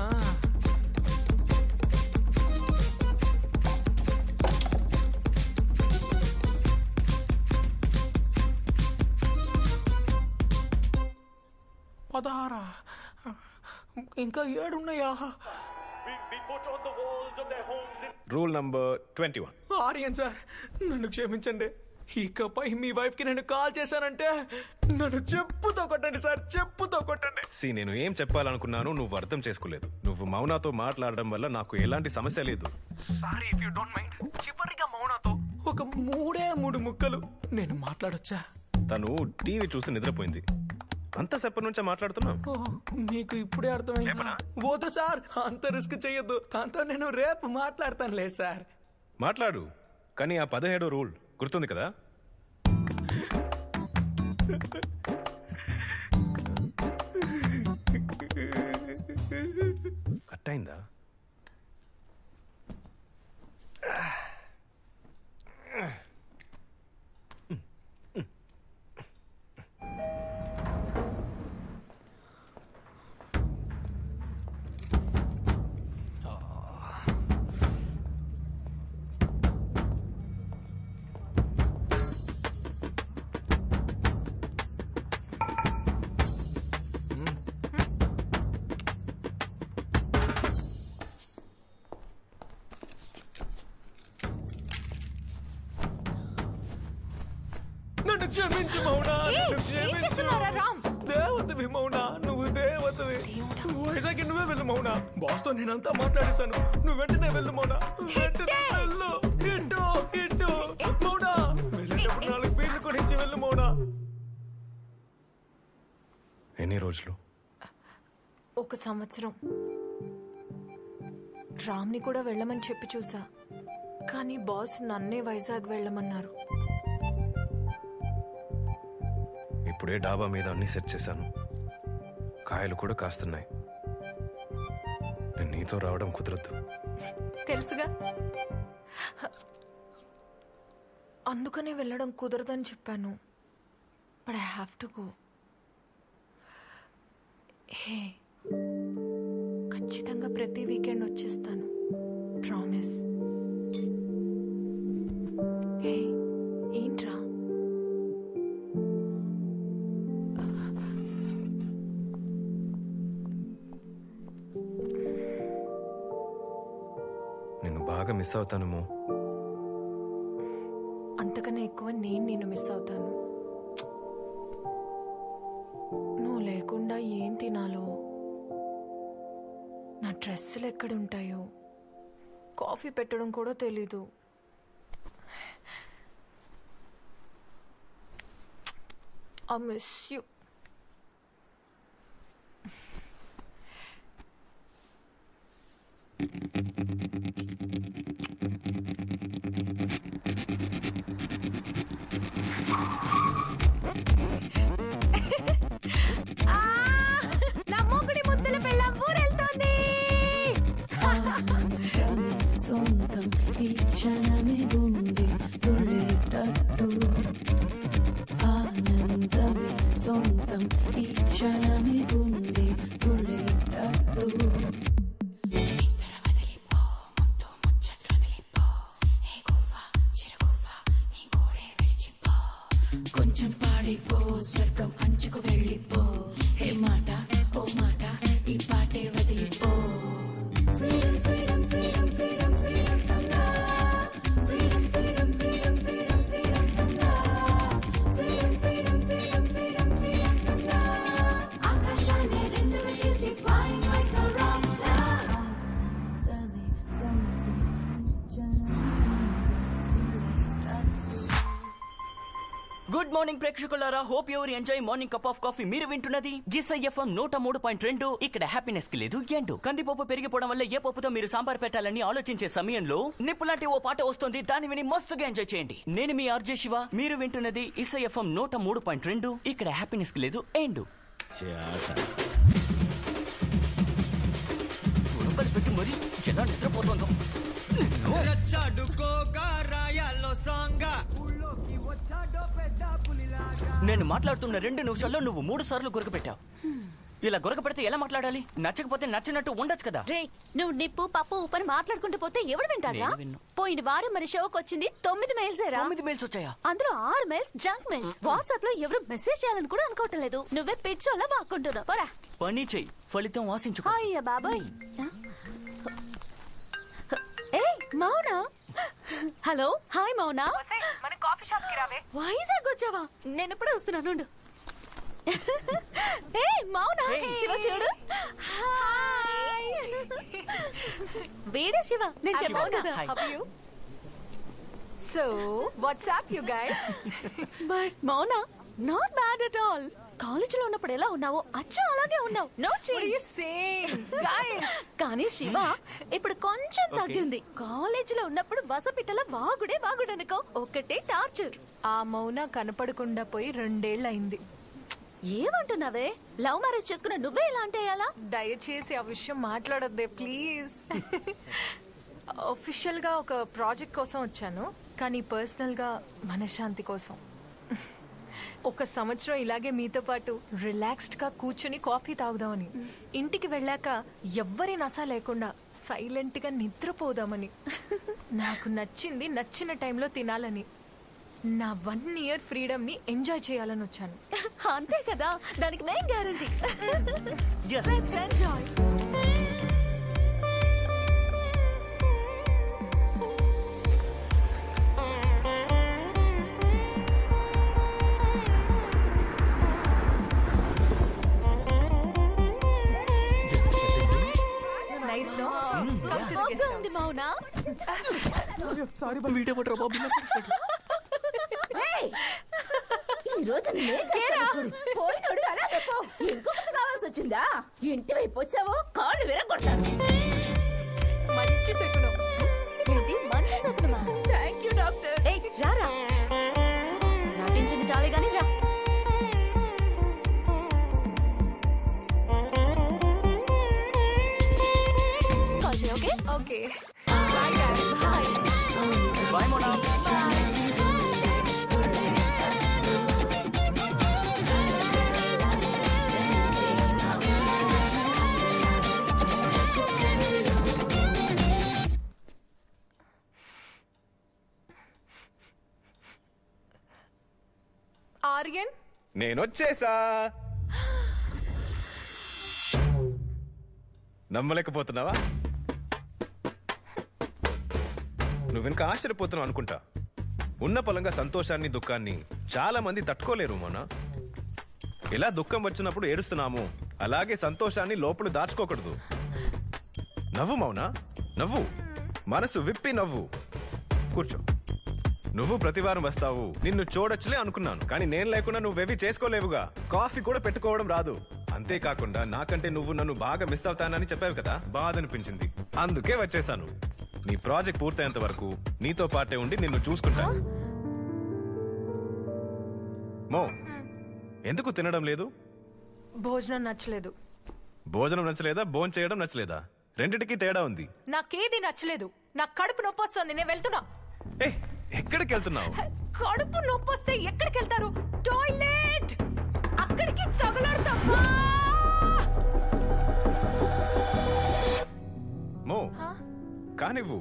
పదహారా ఇంకా ఏడున్నాయా We, we put on the walls of their homes in rule number twenty one Aryan sir నన్ను క్షమించండి ఇకపై మీ వైఫ్ కి నేను కాల్ చేశానంటే నన్ను చెప్పుతో కొట్టండి సార్ చెప్పుతో కొట్టండి సి నేను ఏం చెప్పాలనుకున్నాను నువ్వు అర్థం చేసుకోలేదు నువ్వు మౌనాతో మాట్లాడడం వల్ల నాకు ఎలాంటి సమస్య లేదు sorry if you don't mind చివరిగా మౌనతో ఒక మూడే మూడు ముక్కలు నేను మాట్లాడొచ్చా తను టీవీ చూసి నిద్రపోయింది అంతసేపటి నుంచే మాట్లాడుతున్నాం ఓ, మీకు ఇప్పుడే అర్థమైంది వద్దు సార్ అంత రిస్క్ చెయ్యొద్దు దాంతో నేను రేపు మాట్లాడతానులే సార్ మాట్లాడు కానీ ఆ పదిహేడో రూల్ గుర్తుంది కదా కట్ అయిందా నన్ను క్షమించు మౌనా ఏయ్, నన్ను ఏం క్షమించు చేస్తున్నావురా, రామ్? దేవతవి మౌనా నువ్వు దేవతవి వైజాగ్ నువ్వే వెళ్ళు మౌనా బాస్ తో నేనంతా మాట్లాడేశాను నువ్వు వెంటనే వెళ్ళు మౌనా వెంటనే వెళ్ళు ఇటు ఇటు మౌనా వెళ్ళేటప్పుడు నాలుగు పేర్లు కొనిచ్చి వెళ్ళు మౌనా ఎన్ని రోజులు ఒక సంవత్సరం రామ్ని కూడా వెళ్ళమని చెప్పి చూసా కానీ బాస్ నన్నే వైజాగ్ వెళ్ళమన్నారు ఇప్పుడే డాబా మీద అన్ని సెట్ చేశాను కాయలు కూడా కాస్తున్నాయి నేను నీతో రావడం కుదరద్దు తెలుసుగా అందుకనే వెళ్ళడం కుదరదని చెప్పాను but I have to go hey ఖచ్చితంగా ప్రతి వీకెండ్ వచ్చేస్తాను ప్రామిస్ హే ఏంట్రా నిన్ను బాగా మిస్ అవుతానేమో అంతకన్నా ఎక్కువ నేను నిన్ను మిస్ అవుతాను నువ్వు లేకుండా ఏం తినాలో నా డ్రెస్సులు ఎక్కడుంటాయో కాఫీ పెట్టడం కూడా తెలీదు ఐ మిస్ యూ నా మొగుడి ముద్దల పెళ్ళం ఊరెళ్తోంది సొంతం ఈ క్షణమే గుండె తుళ్ళేటట్టు ఆనందమే సొంతం మార్నింగ్ ప్రేక్షకులారా hope your enjoy morning cup of coffee మీరు వింటున్నది గిస్ ఎఫ్ఎం నూట మూడు పాయింట్ రెండు ఇక్కడ హ్యాపీనెస్ కి లేదు ఎండు కందిపప్పు పెరిగిపోవడం వల్ల ఏ పప్పుతో మీరు సాంబార్ పెట్టాలని ఆలోచించే సమయంలో నిప్పు లాంటి ఓ పాట వస్తుంది దాన్ని విని మస్తుగా ఎంజాయ్ చేయండి నేను మీ ఆర్జే శివ మీరు వింటున్నది ఇస్ ఎఫ్ఎం నూట మూడు పాయింట్ రెండు ఇక్కడ హ్యాపీనెస్ కి లేదు ఎండు ఉడకలు పెట్టి మరి ఎలా నిద్రపోతుందో నేను మాట్లాడుతున్న రెండు నిమిషాల్లో నువ్వు మూడు సార్లు గురకపెట్టావు ఇలా గురకపెడితే ఎలా మాట్లాడాలి నచ్చకపోతే నచ్చినట్టు ఉండొచ్చు కదా రే నువ్వు నిప్పు పప్పు ఉప్పని మాట్లాడుకుంటూ పోతే ఎవడు వింటారా నేను విన్ను. పోయిన వారం మన షోకి వచ్చింది తొమ్మిది మెయిల్స్ తొమ్మిది మెయిల్స్ వచ్చాయా అందులో ఆరు మెయిల్స్ జంక్ మెయిల్స్ వాట్సాప్ లో ఎవరు మెసేజ్ చేయాలని కూడా అనుకోవటం లేదు నువ్వే పిచ్చోలా వాక్కుంటున్నావు పోరా పని చెయ్యి ఫలితం ఆశించుకో అయ్యా బాబాయ్ ఏ మౌనా హలో హాయ్ మౌనా మన కాఫీ షాప్ కి రావే వైజాగ్ వచ్చావా నేను ఎప్పుడే వస్తున్నాను ఉండు. ఏ మౌనా శివ చూడు హాయ్ వీడే శివ నేను చెప్పాను కదా so what's up you guys but Mouna not bad at all కాలేజీలో ఉన్నప్పుడు ఎలా ఉన్నావో అచ్చం అలాగే ఉన్నావు నో చేంజ్ కానీ శివ ఇప్పుడు కొంచెం తగ్గింది కాలేజీలో ఉన్నప్పుడు వసపిట్టల వాగుడే వాగుడు అనుకో ఒకటే టార్చర్ ఆ మౌన కనపడకుండా పోయి రెండేళ్లయింది ఏమంటున్నావే లవ్ మ్యారేజ్ చేసుకున్న నువ్వే ఇలా అంటే ఎలా దయచేసి ఆ విషయం మాట్లాడొద్దే ప్లీజ్ ఒఫిషియల్ గా ఒక ప్రాజెక్ట్ కోసం వచ్చాను కానీ పర్సనల్ గా మనశ్శాంతి కోసం ఒక సంవత్సరం ఇలాగే మీతో పాటు రిలాక్స్డ్ గా కూర్చుని కాఫీ తాగుదామని ఇంటికి వెళ్ళాక ఎవ్వరి నస లేకుండా సైలెంట్ గా నిద్రపోదామని నాకు నచ్చింది నచ్చిన టైంలో తినాలని నా వన్ ఇయర్ ఫ్రీడమ్ ని ఎంజాయ్ చేయాలని వచ్చాను అంతే కదా దానికి మేం guarantee Yes. Let's enjoy nice నో ఉంది మౌనా సారీ వీడేమంటారు బాబు ఈ రోజు నేనేం చేస్తాను చూడు పోయినోడు అలాగే పో ఇంకొకటి కావాల్సి వచ్చిందా ఇంటి వైపు వచ్చావో కాళ్ళు విరగొడతాను మంచి శకునం ఏంటి మంచి సత్రమా థ్యాంక్ యూ డాక్టర్ ఏయ్ రారా నటించింది చాలే గాని రా కాల్ చేయి, okay okay bye Mona Aryan నేను వచ్చేసా నమ్మలేకపోతున్నావా నువ్వు ఇంకా ఆశ్చర్యపోతున్నావు అనుకుంటా ఉన్న పొలంగా సంతోషాన్ని దుఃఖాన్ని చాలా మంది తట్టుకోలేరు మోనా ఇలా దుఃఖం వచ్చినప్పుడు ఏడుస్తున్నాము అలాగే సంతోషాన్ని లోపల దాచుకోకూడదు నవ్వు మౌనా నవ్వు మనసు విప్పి నవ్వు కూర్చో నువ్వు ప్రతివారం వస్తావు నిన్ను చూడొచ్చులే అనుకున్నాను కానీ నేను లేకుండా నువ్వేవి చేసుకోలేవుగా కాఫీ కూడా పెట్టుకోవడం రాదు అంతేకాకుండా నాకంటే నువ్వు నన్ను బాగా మిస్ అవుతానని చెప్పావు కదా బాధ అనిపించింది అందుకే వచ్చేసాను నీ ప్రాజెక్ట్ పూర్తయ్యేంత వరకు నీతో పాటే ఉండి నిన్ను చూసుకుంటాను మో ఎందుకు తినడం లేదు భోజనం నచ్చలేదు భోజనం నచ్చలేదా భోజనం చేయడం నచ్చలేదా రెండిటికి తేడా ఉంది నాకేది నచ్చలేదు నా కడుపు నొప్పి వస్తుంది నేను వెళ్తున్నా ఏ ఎక్కడికి వెళ్తున్నావు కడుపు నొప్పి వస్తే ఎక్కడికి వెళ్తారు టాయిలెట్ అక్కడికి తగలడతా మో కానివ్వు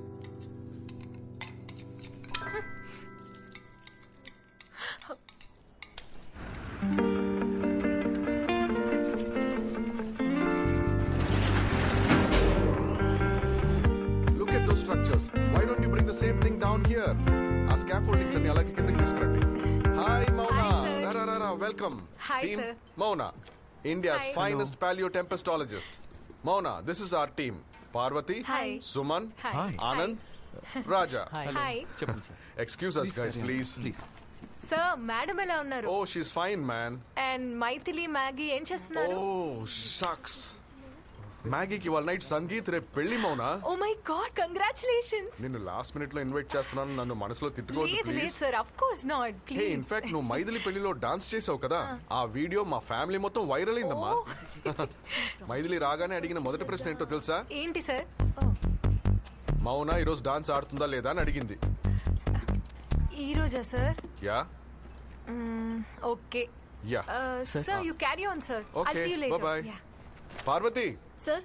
Look at those structures. Why don't you bring the same thing down here? ఆ స్కాఫోల్డింగ్స్ అన్ని అలాగే కిందకి తీసుకురండి హాయ్ మౌనా రా రా, రా రా welcome Hi, team sir. Mouna India's Hi. Finest paleotempestologist Mouna this is our team Parvati Hi. Suman Hi. Hi. Anand Raja Hi. చెప్పండి sir excuse us guys please sir madam ఎలా ఉన్నారు oh she's fine man and Maithili Maggie ఏం చేస్తున్నారు ఓ షక్స్ మ్యాగీకి వాళ్ళ నైట్ సంగీత్ రేపు పెళ్లి Mouna oh my god congratulations నిన్ను last minute లో ఇన్వైట్ చేస్తున్నాను నన్ను మనసులో తిట్టుకోవద్దు లేదు లేదు please sir of course not hey please in fact నువ్వు మైథిలి పెళ్లిలో డాన్స్ చేసావు కదా ఆ వీడియో మా ఫ్యామిలీ మొత్తం వైరల్ అయిందమ్మా మైథిలి రాగానే అడిగిన మొదటి ప్రశ్న ఏంటో తెలుసా ఏంటి సార్ మౌన ఈరోజు డాన్స్ ఆడుతుందా లేదా అని అడిగింది ఈ రోజా sir yeah okay yeah sir you carry on sir I okay see you bye later Parvati sir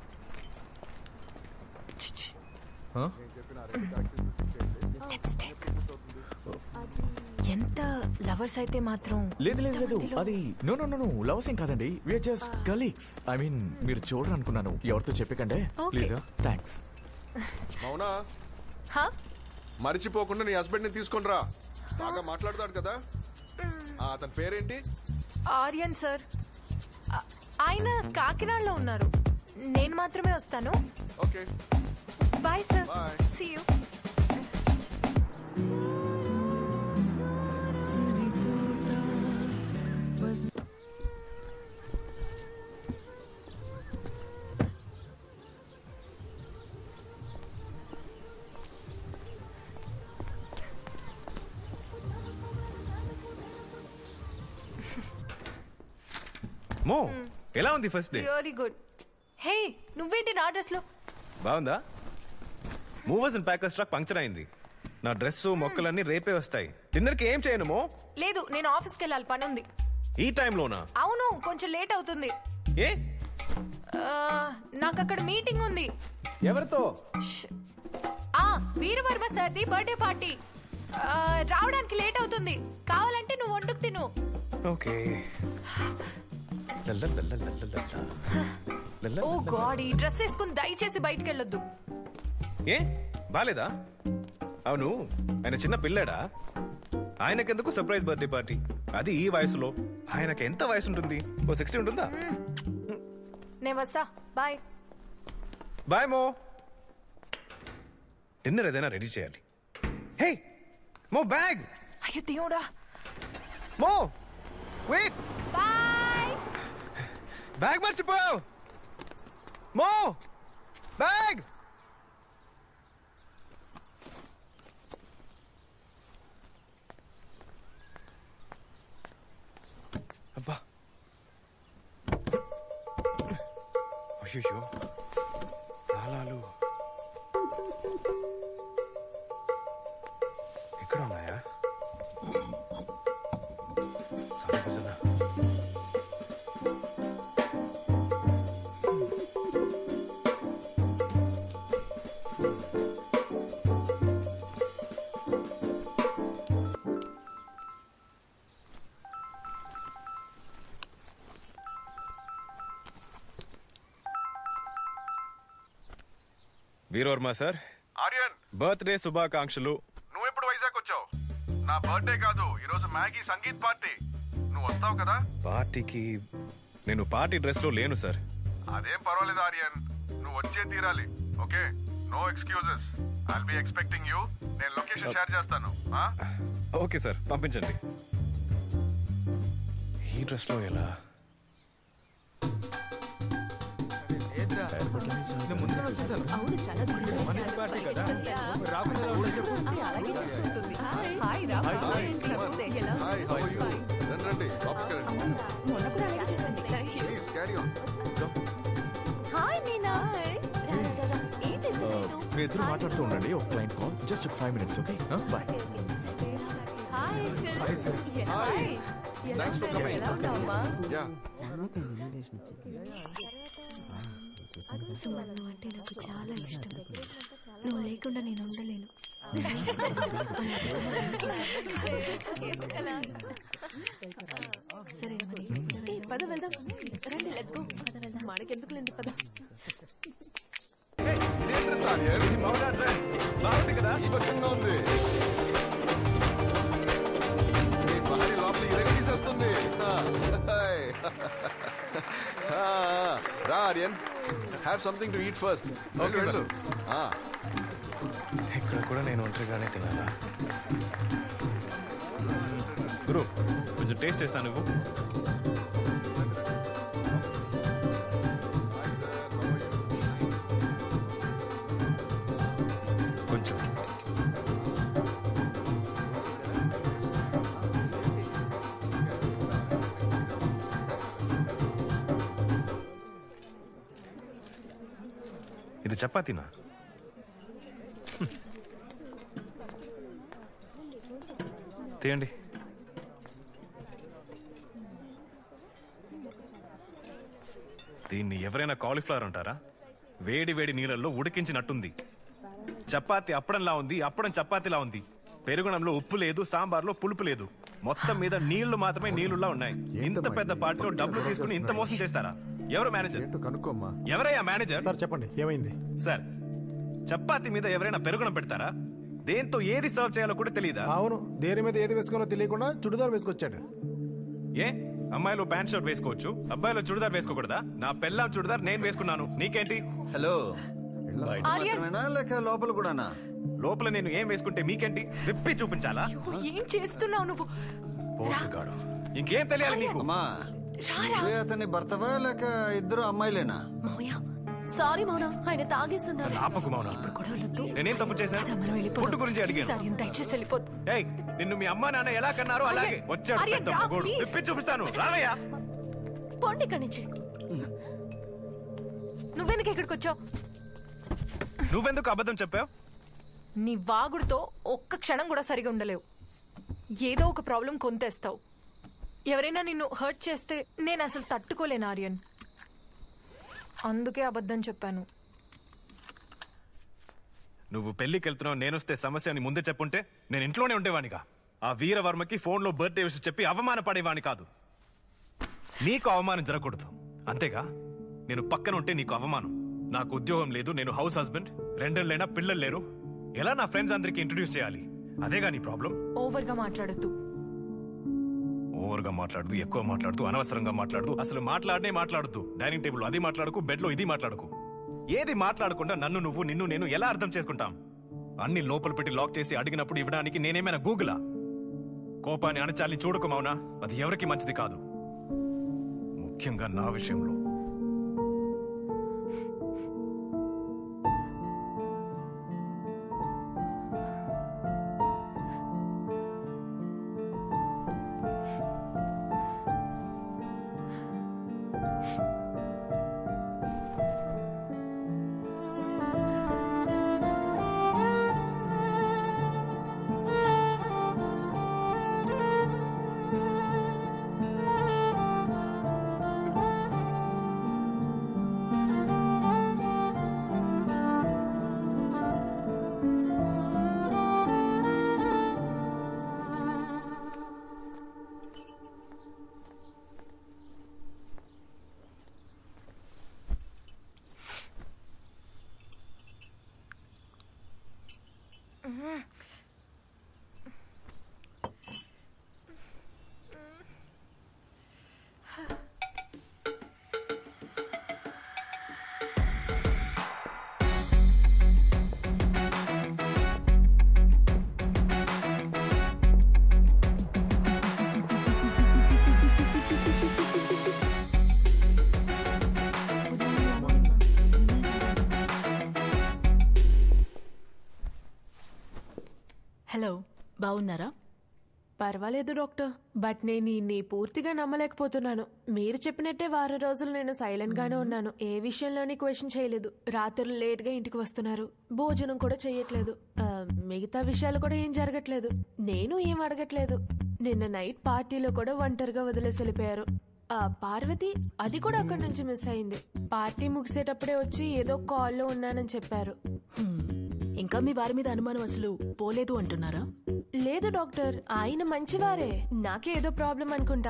ఎంత లవర్స్ అయితే మాత్రం లేదు లేదు లేదు అది no no no no loves ఏం కాదండి we're just colleagues I mean మీరు చూడరు అనుకున్నాను ఎవరితో చెప్పకండి Okay. ప్లీజ్ థ్యాంక్స్ మౌనా హా మర్చిపోకుండా నీ హస్బెండ్ ని తీసుకొని రా బాగా మాట్లాడతాడు కదా ఆ, అతని పేరేంటి ఆర్యన్ సార్ ఆ- ఆయన కాకినాడలో ఉన్నారు నేను మాత్రమే వస్తాను okay bye sir see you Mo ఎలా ఉంది first day really good hey నువ్వేంటి నా డ్రెస్ లో బాగుందా movers and packers truck puncture అయింది నా డ్రెస్ మొక్కలన్నీ రేపే వస్తాయి డిన్నర్ కి ఏం చేయను మో లేదు నేను ఆఫీస్కి వెళ్ళాలి పని ఉంది ఈ టైంలోనా అవును కొంచెం లేట్ అవుతుంది ఏ ఆ, నాకు అక్కడ మీటింగ్ ఉంది ఎవరితో ఆ వీరవర్మ సార్ది బర్త్డే పార్టీ ఆ, రావడానికి లేట్ అవుతుంది కావాలంటే నువ్వు వండుకు తిను ఓకే ఓ గాడ్ ఈ డ్రెస్ వేసుకుని దయచేసి బయటికి వెళ్ళొద్దు ఏ బాలేదా అవును ఆయన చిన్న పిల్లడా ఆయనకెందుకు సర్ప్రైజ్ బర్త్డే పార్టీ అది ఈ వయసులో ఆయనకి ఎంత వయసు ఉంటుంది ఓ సిక్స్టీ ఉంటుందా నేను వస్తా బాయ్ బాయ్ మో డిన్నర్ ఏదైనా రెడీ చేయాలి హే మో బ్యాగ్ అయ్యో దేవుడా మో వెయిట్ బాయ్ బ్యాగ్ మర్చిపోయావు మో బ్యాగ్ అబ్బా అయ్యో తాళాలు ఎక్కడ ఉన్నాయా సంపజల వీరవర్మ సార్ ఆర్యన్ బర్త్డే శుభాకాంక్షలు నువ్వు ఎప్పుడు వైజాగ్ వచ్చావు నా బర్త్డే కాదు ఈ రోజు మ్యాగీ సంగీత్ పార్టీ నువ్వు వస్తావు కదా పార్టీకి నేను పార్టీ డ్రెస్ లో లేను సార్ అదేం పర్వాలేదు ఆర్యన్ నువ్వు వచ్చే తీరాలి okay no excuses I'll be expecting you నేను లొకేషన్ షేర్ చేస్తాను ఆ? ఓకే సార్ పంపించండి ఈ డ్రెస్ లో ఎలా అవును చాలా హాయ్ రా హాయ్, హాయ్, సార్. నమస్తే. ఎలా హాయ్ హౌ ఆర్ యు రండి రండి లోపలికి రండి మొన్న కూడా అలాగే చేసింది please carry on hi Meena రా, రా, రా, రా. ఏంటి ఇంత late? మీ ఇద్దరు మాట్లాడుతూ ఉండండి ఒక క్లయింట్ కాల్ జస్ట్ ఒక five minutes okay bye hi hi sir hi thanks for coming ఎలా ఉన్నావమ్మా యా సుమన్ నువ్వు అంటే నాకు చాలా ఇష్టం నువ్వు లేకుండా నేను ఉండలేను సరే మరి ఏ, పద వెళ్దాం రండి లెట్స్ గో మనకెందుకు లేండి పద ఇదేం డ్రెస్ ఆర్యన్ బాగున్నా డ్రెస్ బాగుంది కదా ఈ వర్షంగా ఉంది నీ భార్య లోపల ఇరగ తీసేస్తుంది ఆ, హాయ్. ఆ, రా Aryan have something to eat first okay Okay, వెళ్ళు ఆ, ఇక్కడ కూడా నేను ఒంటరిగానే తినాలా గురు కొంచెం టేస్ట్ చేస్తాను నువ్వు కొంచెం ఇది చపాతీనా హ్మ్. తీయండి దీన్ని ఎవరైనా కాలీఫ్లవర్ అంటారా వేడి వేడి నీళ్ళల్లో ఉడికించినట్టుంది చపాతి అప్పడంలా ఉంది అప్పడం చపాతీలా ఉంది పెరుగునంలో ఉప్పు లేదు సాంబార్లో పులుపు లేదు మొత్తం మీద నీళ్లు మాత్రమే నీళ్లులా ఉన్నాయి ఇంత పెద్ద పార్టీలో డబ్బులు తీసుకుని ఇంత మోసం చేస్తారా ఎవరు మేనేజర్ కనుక్కోమ్మా ఎవరయ్యా మేనేజర్ సార్ చెప్పండి ఏమైంది సార్ చపాతి మీద ఎవరైనా పెరుగునం పెడతారా దేంతో ఏది సర్వ్ చేయాలో కూడా తెలియదా అవును దేని మీద ఏది వేసుకోవాలో తెలియకుండా చుడిదార్ వేసుకొచ్చాడు ఏ అమ్మాయిలు ప్యాంట్ షర్ట్ వేసుకోవచ్చు అబ్బాయిలు చుడిదార్ వేసుకోకూడదా నా పెళ్ళాం చుడిదార్ నేను వేసుకున్నాను నీకేంటి హలో బయట ఆర్యన్. మాత్రమేనా లేక లోపల కూడానా లోపల నేను ఏం వేసుకుంటే మీకేంటి విప్పి చూపించాలా ఏం చేస్తున్నావు నువ్వు పోటుగాడు. ఇంకేం తెలియాలి నీకు అమ్మా రారా. నువ్వే అతని భర్తవా లేక ఇద్దరు అమ్మాయిలేనా మౌయ సారీ మౌన ఆయన తాగేస్తున్నారు ఆపకు మౌన నేనేం తప్పు చేశాను ఫుడ్ గురించి అడిగాను సార్ దయచేసి వెళ్ళిపోద్దు ఏయ్ నిన్ను మీ అమ్మా నాన్న ఎలా కన్నారో అలాగే ఆర్యన్, వచ్చాడు ఆర్యన్, పెద్ద రా, మగోడు please. విప్పి చూపిస్తాను రావయ్యా పోండి ఇక్కడి నుంచి నువ్వెందుకు ఇక్కడికి వచ్చావు నువ్వెందుకు అబద్ధం చెప్పావు నీ వాగుడుతో ఒక్క క్షణం కూడా సరిగా ఉండలేవు ఏదో ఒక ప్రాబ్లం కొంతేస్తావు ఎవరైనా నిన్ను హర్ట్ చేస్తే నేను అసలు తట్టుకోలేను ఆర్యన్ అందుకే అబద్ధం చెప్పాను నువ్వు పెళ్లికి వెళ్తున్నావు నేనొస్తే సమస్య అని ముందే చెప్పుంటే నేను ఇంట్లోనే ఉండేవానిగా ఆ వీరవర్మకి ఫోన్లో బర్త్డే విషయం చెప్పి అవమానపడేవాని కాదు నీకు అవమానం జరగకూడదు అంతేగా నేను పక్కన ఉంటే నీకు అవమానం నాకు ఉద్యోగం లేదు నేను హౌస్ హస్బెండ్ రెండేళ్ళైనా పిల్లలు లేరు ఎలా నా ఫ్రెండ్స్ అందరికి ఇంట్రడ్యూస్ చేయాలి అదేగా నీ ప్రాబ్లం ఓవర్గా మాట్లాడద్దు ఓవర్గా మాట్లాడుతూ ఎక్కువ మాట్లాడుతూ అనవసరంగా మాట్లాడుతూ అసలు మాట్లాడనే మాట్లాడుతూ డైనింగ్ టేబుల్ అది మాట్లాడుకు బెడ్ లో ఇది మాట్లాడుకు ఏది మాట్లాడకుండా నన్ను నువ్వు నిన్ను నేను ఎలా అర్థం చేసుకుంటాం అన్ని లోపల పెట్టి లాక్ చేసి అడిగినప్పుడు ఇవ్వడానికి నేనేమైనా గూగులా కోపాన్ని అణచాలని చూడకు మౌనా అది ఎవరికి మంచిది కాదు ముఖ్యంగా నా విషయంలో హలో బాగున్నారా పర్వాలేదు డాక్టర్ బట్ నేను ఈ పూర్తిగా నమ్మలేకపోతున్నాను మీరు చెప్పినట్టే వారం రోజులు నేను సైలెంట్ గానే ఉన్నాను ఏ విషయంలోని క్వశ్చన్ చేయలేదు రాత్రులు లేట్ గా ఇంటికి వస్తున్నారు భోజనం కూడా చేయట్లేదు ఆ, మిగతా విషయాలు కూడా ఏం జరగట్లేదు నేను ఏం అడగట్లేదు నిన్న నైట్ పార్టీలో కూడా ఒంటరిగా వదిలేసి వెళ్ళిపోయారు ఆ పార్వతి అది కూడా అక్కడి నుంచి మిస్ అయింది పార్టీ ముగిసేటప్పుడే వచ్చి ఏదో కాల్లో ఉన్నానని చెప్పారు హ్మ్. ఇంకా మీ వారి మీద అనుమానం అసలు పోలేదు అంటున్నారా లేదు డాక్టర్ ఆయన మంచివారే నాకే ఏదో ప్రాబ్లం అనుకుంటా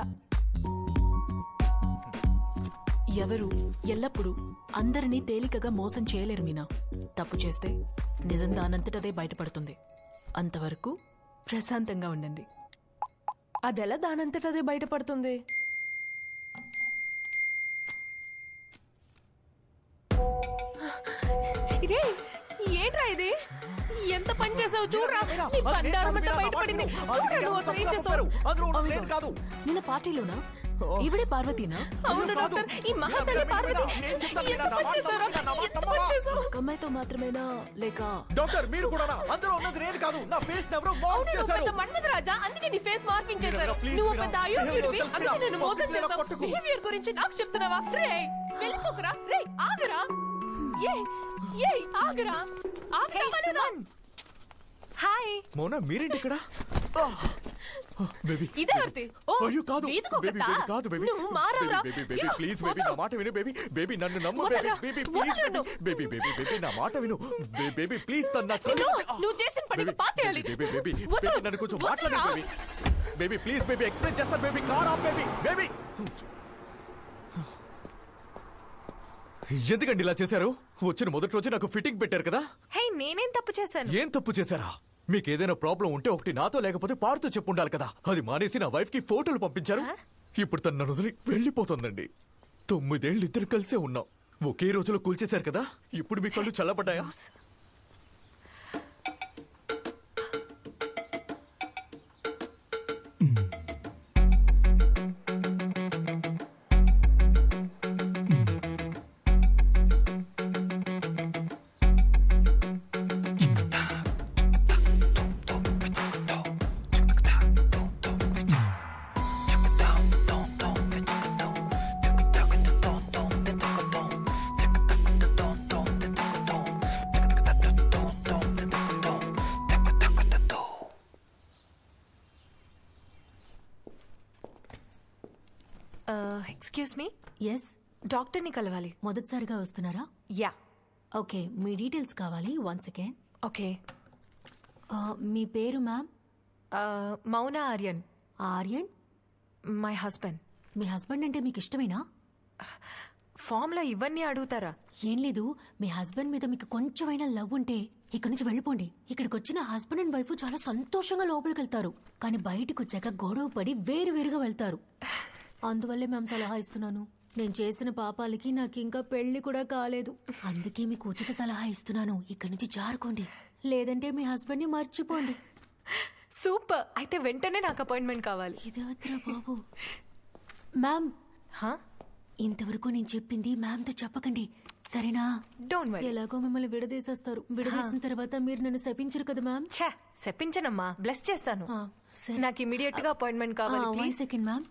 ఎవరు ఎల్లప్పుడూ అందరినీ తేలికగా మోసం చేయలేరు మీనా తప్పు చేస్తే నిజం దానంతటదే బయటపడుతుంది అంతవరకు ప్రశాంతంగా ఉండండి అదెలా దానంతటదే బయటపడుతుంది రే ఏంట్రా ఏంట్రా ఇది ఎంత పని చేసావు చూడరా నీ బండారం అంతా బయటపడింది చూడరా నువ్వు అసలు ఏం చేసావు కాదు నిన్న పార్టీలోనా ఈవిడే పార్వతీనా అవును డాక్టర్ ఈ మహాతల్లి పార్వతి ఎంత పని చేసావురా? ఎంత పని చేసావు ఒక అమ్మాయితో మాత్రమేనా లేక డాక్టర్ మీరు కూడా అందులో ఉన్నది నేను కాదు నా ఫేస్ ఎవరో మార్క్ అవును నువ్వు చేశారు పెద్ద మన్మథ రాజా అందుకే నీ ఫేస్ మార్పించేశారు ప్లీజ్ నువ్వు మీరా, పెద్ద అయోగ్యుడివి మీరా, అందుకే నేను మోసం మీరా, చేశావు కొట్టుకు. బిహేవియర్ గురించి నాకు చెప్తున్నావా రే వెళ్ళిపోకరా రే ఆగరా ఏ ఏ ఆగరా ఆగరా హాయ్ మోనా మీరేంటి ఇక్కడ బేబీ ఇదెవరిది ఓ అయ్యో కాదు వీధికొకటా? బేబీ బేబీ కాదు బేబీ నువ్వు మారవరా? Baby baby yeah, please baby నా మాట విను బేబీ బేబీ నన్ను నమ్ము బేబీ వదలరా, బేబీ ప్లీజ్ వదలను. బేబీ బేబీ బేబీ నా మాట విను బే- బేబీ ప్లీజ్ తన నా నిన్ను నువ్వు చేసిన పనికి పాతేయాలి బేబీ బేబీ వదలు. బేబీ నన్ను కొంచెం మాట్లాడు వదలరా. Baby baby please baby explain చేస్తాను baby car off baby baby ఎందుకండి ఇలా చేశారు వచ్చిన మొదటి రోజు నాకు ఫిట్టింగ్ పెట్టారు కదా హే నేనేం తప్పు చేశాను ఏం తప్పు చేశారా మీకు ఏదైనా ప్రాబ్లం ఉంటే ఒకటి నాతో లేకపోతే పాడుతూ చెప్పుండాలి కదా అది మానేసి నా వైఫ్ కి ఫోటోలు పంపించారు ఇప్పుడు తన నన్ను వదిలి వెళ్ళిపోతుందండి తొమ్మిదేళ్ళు ఇద్దరు కలిసే ఉన్నాం ఒకే రోజులో కూల్చేశారు కదా ఇప్పుడు మీ కళ్ళు చల్లబడ్డాయా ఎక్స్క్యూజ్ మీ ఎస్ డాక్టర్ని కలవాలి మొదటిసారిగా వస్తున్నారా యా ఓకే మీ డీటెయిల్స్ కావాలి వన్ సెకండ్ ఓకే మీ పేరు ma'am Mouna Aryan Aryan my husband మీ హస్బెండ్ అంటే మీకు ఇష్టమేనా ఫామ్లో ఇవన్నీ అడుగుతారా ఏం లేదు మీ హస్బెండ్ మీద మీకు కొంచెమైనా లవ్ ఉంటే ఇక్కడి నుంచి వెళ్ళిపోండి ఇక్కడికి వచ్చిన హస్బెండ్ అండ్ వైఫ్ చాలా సంతోషంగా లోపలికి వెళ్తారు కానీ బయటకు వచ్చాక గొడవ పడి వేరు వేరుగా వెళ్తారు అందువల్లే మేము సలహా ఇస్తున్నాను నేను చేసిన పాపాలకి నాకు ఇంకా పెళ్లి కూడా కాలేదు అందుకే మీకు ఉచిత సలహా ఇస్తున్నాను ఇక్కడి నుంచి జారుకోండి లేదంటే మీ హస్బెండ్ ని మర్చిపోండి సూపర్ అయితే వెంటనే నాకు అపాయింట్మెంట్ కావాలి ఇదేవద్రా బాబు మ్యామ్ ఇంతవరకు నేను చెప్పింది మ్యామ్తో చెప్పకండి సరేనా డోంట్ వరీ ఎలాగో మిమ్మల్ని విడదీసేస్తారు విడదీసిన తర్వాత మీరు నన్ను శపించరు కదా మ్యామ్ ఛా చెప్పించనమ్మా బ్లెస్ చేస్తాను నాకు ఇమీడియట్ గా అపాయింట్మెంట్ కావాలి one please second ma'am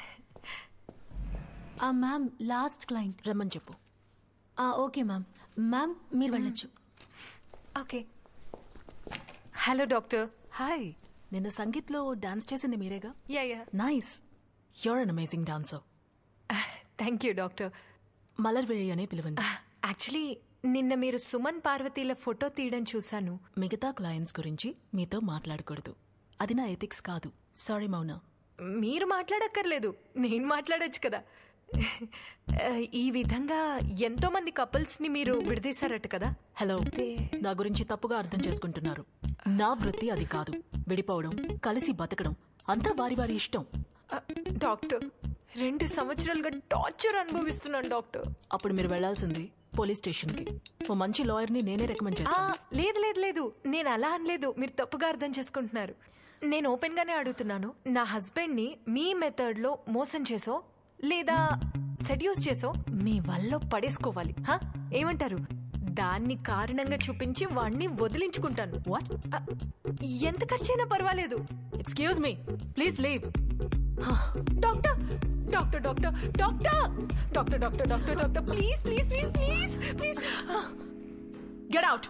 ma'am last client రమ్మని చెప్పు ఓకే మ్యామ్ మ్యామ్ మీరు వెళ్ళొచ్చు ఓకే హలో డాక్టర్ హాయ్ నిన్న సంగీత్లో డాన్స్ చేసింది మీరేగా yeah yeah nice you're an amazing dancer thank you doctor మలర్వేయి అనే పిలవండి యాక్చువల్లీ నిన్న మీరు సుమన్ పార్వతీల ఫోటో తీయడం చూశాను మిగతా క్లయింట్స్ గురించి మీతో మాట్లాడకూడదు అది నా ఎథిక్స్ కాదు సారీ మౌన మీరు మాట్లాడక్కర్లేదు నేను మాట్లాడొచ్చు కదా ఈ విధంగా ఎంతో మంది కపుల్స్ ని మీరు విడదీశారట కదా హలో నా గురించి తప్పుగా అర్థం చేసుకుంటున్నారు నా వృత్తి అది కాదు విడిపోవడం కలిసి బతకడం అంతా వారి వారి ఇష్టం డాక్టర్ రెండు సంవత్సరాలుగా టార్చర్ అనుభవిస్తున్నాను డాక్టర్ అప్పుడు మీరు వెళ్లాల్సింది పోలీస్ స్టేషన్ కి ఓ మంచి లాయర్ ని నేనే రికమెండ్ ఆ, చేస్తాను లేదు లేదు లేదు నేను అలా అనలేదు మీరు తప్పుగా అర్థం చేసుకుంటున్నారు నేను ఓపెన్ గానే అడుగుతున్నాను నా హస్బెండ్ ని మీ మెథడ్ లో మోసం చేసో లేదా సెడ్యూస్ చేసో మీ వల్ల పడేసుకోవాలి హా? ఏమంటారు దాన్ని కారణంగా చూపించి వాణ్ణి వదిలించుకుంటాను వాట్ ఎంత ఖర్చైనా పర్వాలేదు excuse me please leave doctor doctor doctor doctor doctor doctor doctor doctor please please please please please get out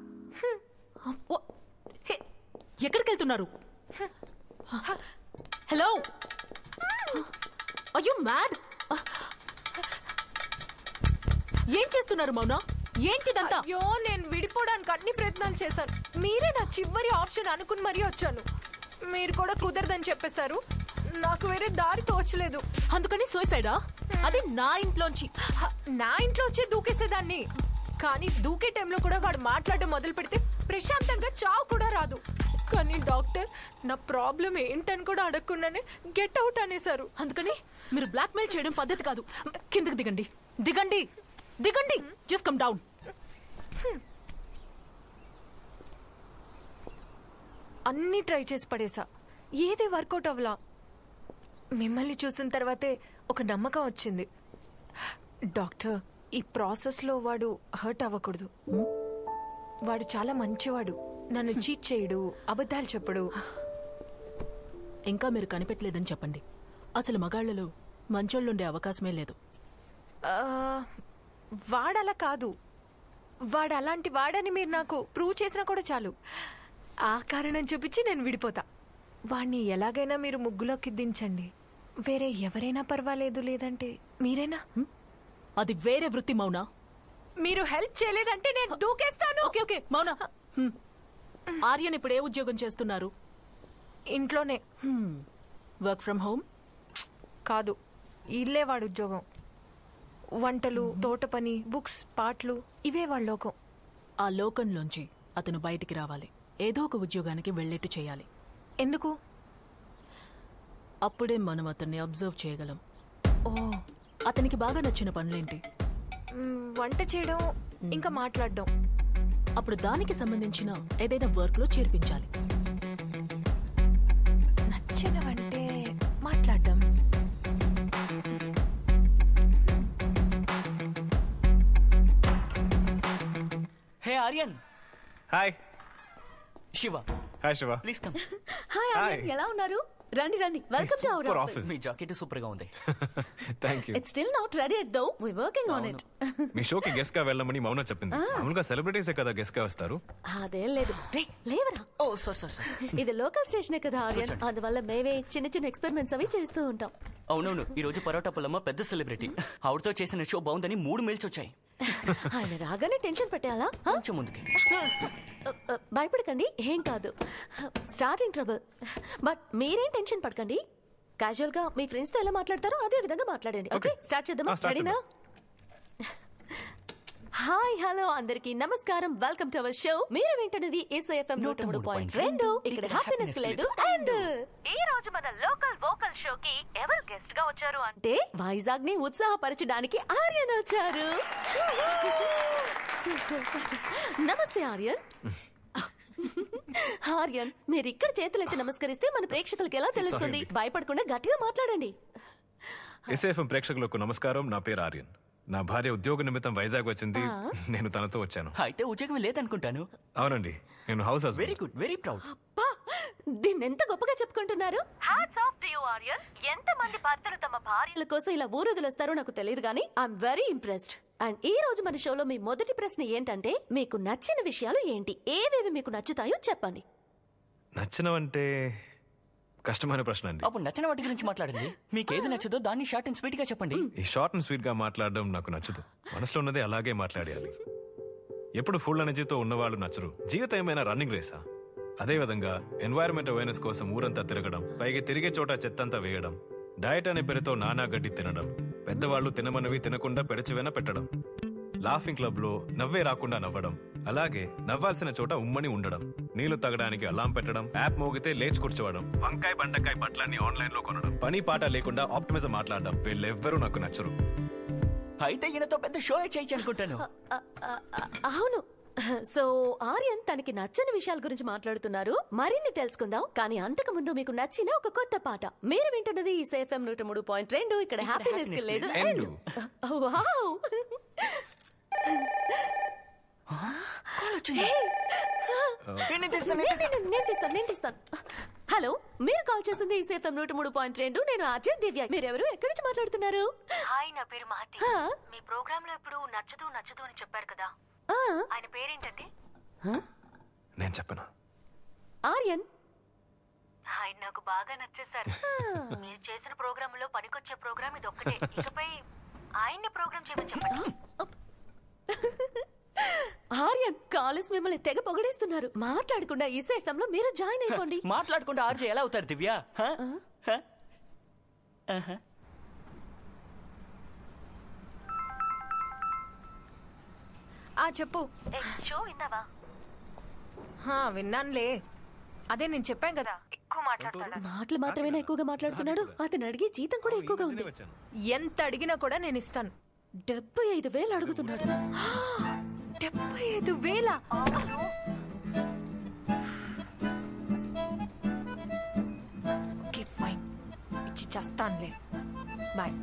ఎక్కడికి వెళ్తున్నారు హలో అయ్యో మ్యాడ్ ఏం చేస్తున్నారు మౌనా ఏంటిదంతా అయ్యో నేను విడిపోవడానికి అన్ని ప్రయత్నాలు చేశాను మీరే నా చివరి ఆప్షన్ అనుకుని మరీ వచ్చాను మీరు కూడా కుదరదని చెప్పేశారు నాకు వేరే దారి తోచలేదు అందుకని సూసైడా అది నా ఇంట్లోంచి హ, నా ఇంట్లో వచ్చి దూకేసేదాన్ని కానీ దూకే టైంలో కూడా వాడు మాట్లాడడం మొదలు పెడితే ప్రశాంతంగా చావు కూడా రాదు కానీ డాక్టర్ నా ప్రాబ్లం ఏంటని కూడా అడగకుండానే గెట్ అవుట్ అనేశారు అందుకని మీరు బ్లాక్మెయిల్ చేయడం పద్ధతి కాదు కిందకి దిగండి దిగండి దిగండి జస్ట్ కమ్ డౌన్ అన్నీ ట్రై చేసి పడేసా ఏది వర్కౌట్ అవ్వలా మిమ్మల్ని చూసిన తర్వాతే ఒక నమ్మకం వచ్చింది డాక్టర్ ఈ ప్రాసెస్లో వాడు హర్ట్ అవ్వకూడదు వాడు చాలా మంచివాడు నన్ను చీట్ చేయడు అబద్ధాలు చెప్పడు ఇంకా మీరు కనిపెట్టలేదని చెప్పండి అసలు మగాళ్లలో మంచోళ్ళుండే అవకాశమే లేదు ఆ, వాడలా కాదు వాడు అలాంటి వాడని మీరు నాకు ప్రూవ్ చేసినా కూడా చాలు ఆ కారణం చూపించి నేను విడిపోతా వాణ్ణి ఎలాగైనా మీరు ముగ్గులోకి దించండి వేరే ఎవరైనా పర్వాలేదు లేదంటే మీరేనా అది వేరే వృత్తి మౌనా మీరు హెల్ప్ చేయలేదంటే నేను దూకేస్తాను ఓకే ఓకే మౌనా హ్మ్. ఆర్యన్ ఇప్పుడు ఏ ఉద్యోగం చేస్తున్నారు ఇంట్లోనే వర్క్ ఫ్రమ్ హోమ్ కాదు ఇల్లే వాడు ఉద్యోగం వంటలు తోట పని బుక్స్ పాటలు ఇవే వాళ్ళ లోకం ఆ లోకంలోంచి అతను బయటికి రావాలి ఏదో ఒక ఉద్యోగానికి వెళ్ళేట్టు చేయాలి ఎందుకు అప్పుడే మనం అతన్ని అబ్జర్వ్ చేయగలం ఓ అతనికి బాగా నచ్చిన పనులేంటి మ్, వంట చేయడం ఇంకా మాట్లాడడం అప్పుడు దానికి సంబంధించిన ఏదైనా వర్క్ లో చేర్పించాలి నచ్చినవంటే మాట్లాడడం hey Aryan hi Shiva hi Shiva please come hi Hi. Aryan ఎలా ఉన్నారు రండి రండి welcome to our Super office office. మీ జాకెట్ సూపర్ గా ఉంది thank you it's still not ready although we working on it మీ షోకి గెస్ట్ గా వెళ్ళమని మౌన చెప్పింది Ah. మామూలుగా సెలబ్రిటీసే కదా గెస్ట్ గా వస్తారు అదేం లేదు రే లేవరా ఓ సారీ సారీ సారీ ఇది లోకల్ స్టేషనే కదా ఆర్యన్ కూర్చోండి. అందువల్ల మేమే చిన్న చిన్న ఎక్స్పెరిమెంట్స్ అవి చేస్తూ ఉంటాం అవునవును ఈ రోజు పరోటా పుల్లమ్మ పెద్ద సెలబ్రిటీ ఆవిడతో చేసిన షో బాగుందని మూడు మెయిల్స్ వచ్చాయి ఆయన రాగానే టెన్షన్ పెట్టాలా కొంచెం ముందుకి భయపడకండి ఏం కాదు స్టార్టింగ్ ట్రబుల్ బట్ మీరేం టెన్షన్ పడకండి క్యాజువల్ గా మీ ఫ్రెండ్స్ తో ఎలా మాట్లాడతారో అదే విధంగా మాట్లాడండి ఓకే స్టార్ట్ చేద్దామా Ah, start రెడీనా హాయ్ హలో అందరికి నమస్కారం వెల్కమ్ టు అవర్ షో మీరు వింటున్నది ఏసీఎఫ్ఎం నూట మూడు పాయింట్ రెండు ఇక్కడ హ్యాపీనెస్ లేదు అండ్ ఈ రోజు మన లోకల్ వోకల్ షో కి ఎవరు గెస్ట్ గా వచ్చారు అంటే వైజాగ్ ని ఉత్సాహపరచడానికి ఆర్యన్ వచ్చారు చల్, చల్. నమస్తే ఆర్యన్ ఆర్యన్ మీరు ఇక్కడ చేతులెత్తి నమస్కరిస్తే మన ప్రేక్షకులకి ఎలా తెలుస్తుంది Sorry. భయపడకుండా గట్టిగా మాట్లాడండి ఎస్ఏఎఫ్ఎం ప్రేక్షకులకు నమస్కారం నా పేరు ఆర్యన్ నా భార్య ఉద్యోగ నిమిత్తం వైజాగ్ వచ్చింది Ah. నేను తనతో వచ్చాను అయితే ఉద్యోగం లేదనుకుంటాను అవునండి నేను house husband very good very proud అబ్బా దీన్ని ఎంత గొప్పగా చెప్పుకుంటున్నారు hats off to you Aryan ఎంత మంది భర్తలు తమ భార్యల కోసం ఇలా ఊరుదులొస్తారో నాకు తెలియదు కానీ ఐఎమ్ వెరీ ఇంప్రెస్డ్ అండ్ ఈ రోజు మన షోలో మీ మొదటి ప్రశ్న ఏంటంటే మీకు నచ్చిన విషయాలు ఏంటి ఏవేవి మీకు నచ్చుతాయో చెప్పండి నచ్చినవంటే కష్టమైన ప్రశ్న అండి అప్పుడు నచ్చిన వాటి గురించి మాట్లాడండి మీకు ఏది నచ్చదో దాన్ని షార్ట్ అండ్ స్వీట్ గా చెప్పండి ఈ షార్ట్ అండ్ స్వీట్ గా మాట్లాడడం నాకు నచ్చదు మనసులో ఉన్నది అలాగే మాట్లాడేయాలి ఎప్పుడు ఫుల్ ఎనర్జీతో ఉన్నవాళ్ళు నచ్చరు జీవితం ఏమైనా రన్నింగ్ రేసా అదే విధంగా ఎన్వైరన్మెంట్ అవేర్నెస్ కోసం ఊరంతా తిరగడం పైగా తిరిగే చోట చెత్తంతా వేయడం డయట్ అనే పేరుతో నానా గడ్డి తినడం పెద్దవాళ్ళు తినమన్నవి తినకుండా పెడచివెన పెట్టడం లాఫింగ్ క్లబ్ లో నవ్వే రాకుండా నవ్వడం అలాగే నవ్వాల్సిన చోట ఉమ్మని ఉండడం నీళ్లు తాగడానికి అలాం పెట్టడం యాప్ మోగితే లేచి కూర్చోవడం వంకాయ బండకాయ బట్టలన్నీ ఆన్లైన్ లో కొనడం పని పాట లేకుండా ఆప్టిమిజం మాట్లాడడం వీళ్ళెవ్వరూ నాకు నచ్చరు అయితే ఈయనతో పెద్ద షో చేయొచ్చు అనుకుంటాను అ- అ- అ- అవును సో ఆర్యన్ తనకి నచ్చని విషయాల గురించి మాట్లాడుతున్నారు మరిన్ని తెలుసుకుందాం కానీ అంతకు ముందు మీకు నచ్చిన ఒక కొత్త పాట మీరు వింటున్నది ఈ సేఫ్ఎం నూట మూడు పాయింట్ రెండు ఇక్కడ హ్యాపీనెస్ కి లేదు ఎండు. వావ్ నేను తీస్తాను, నేను నేను నేను తీస్తాను నేను తీస్తాను హలో మీరు కాల్ చేసింది ఈ సేఫ్ఎం నూట మూడు పాయింట్ రెండు నేను అజయ్ దివ్య మీరెవరు ఎక్కడి నుంచి మాట్లాడుతున్నారు హాయ్ నా పేరు మహతి హా? మీ ప్రోగ్రామ్ లో ఇప్పుడు నచ్చదు నచ్చదు అని చెప్పారు కదా ఆ, ఆయన పేరేంటండి నేను చెప్పను ఆర్యన్ ఆయన నాకు బాగా నచ్చేశారు మీరు చేసిన ప్రోగ్రామ్ లో పనికొచ్చే ప్రోగ్రామ్ ఇది ఒక్కటే ఇకపై ఆయన్ని ప్రోగ్రామ్ చేయమని చెప్పండి ఆర్యన్ కాలేజ్ మిమ్మల్ని తెగ పొగడేస్తున్నారు మాట్లాడకుండా ఈ సేఫ్ఎం లో మీరు జాయిన్ అయిపోండి మాట్లాడకుండా ఆర్జే ఎలా అవుతారు దివ్య హ? హ? ఆహా. ఆ చెప్పు షో విన్నావా హా, విన్నానులే అదే నేను చెప్పాను కదా ఎక్కువ మాట్లాడతాడు మాటలు మాత్రమేనా ఎక్కువగా మాట్లాడుతున్నాడు అతను అడిగే జీతం కూడా ఎక్కువగా ఉంది ఎంత అడిగినా కూడా నేను ఇస్తాను డెబ్బై ఐదు వేలు అడుగుతున్నాడు డెబ్బై ఐదు వేల చస్తానులే బాయ్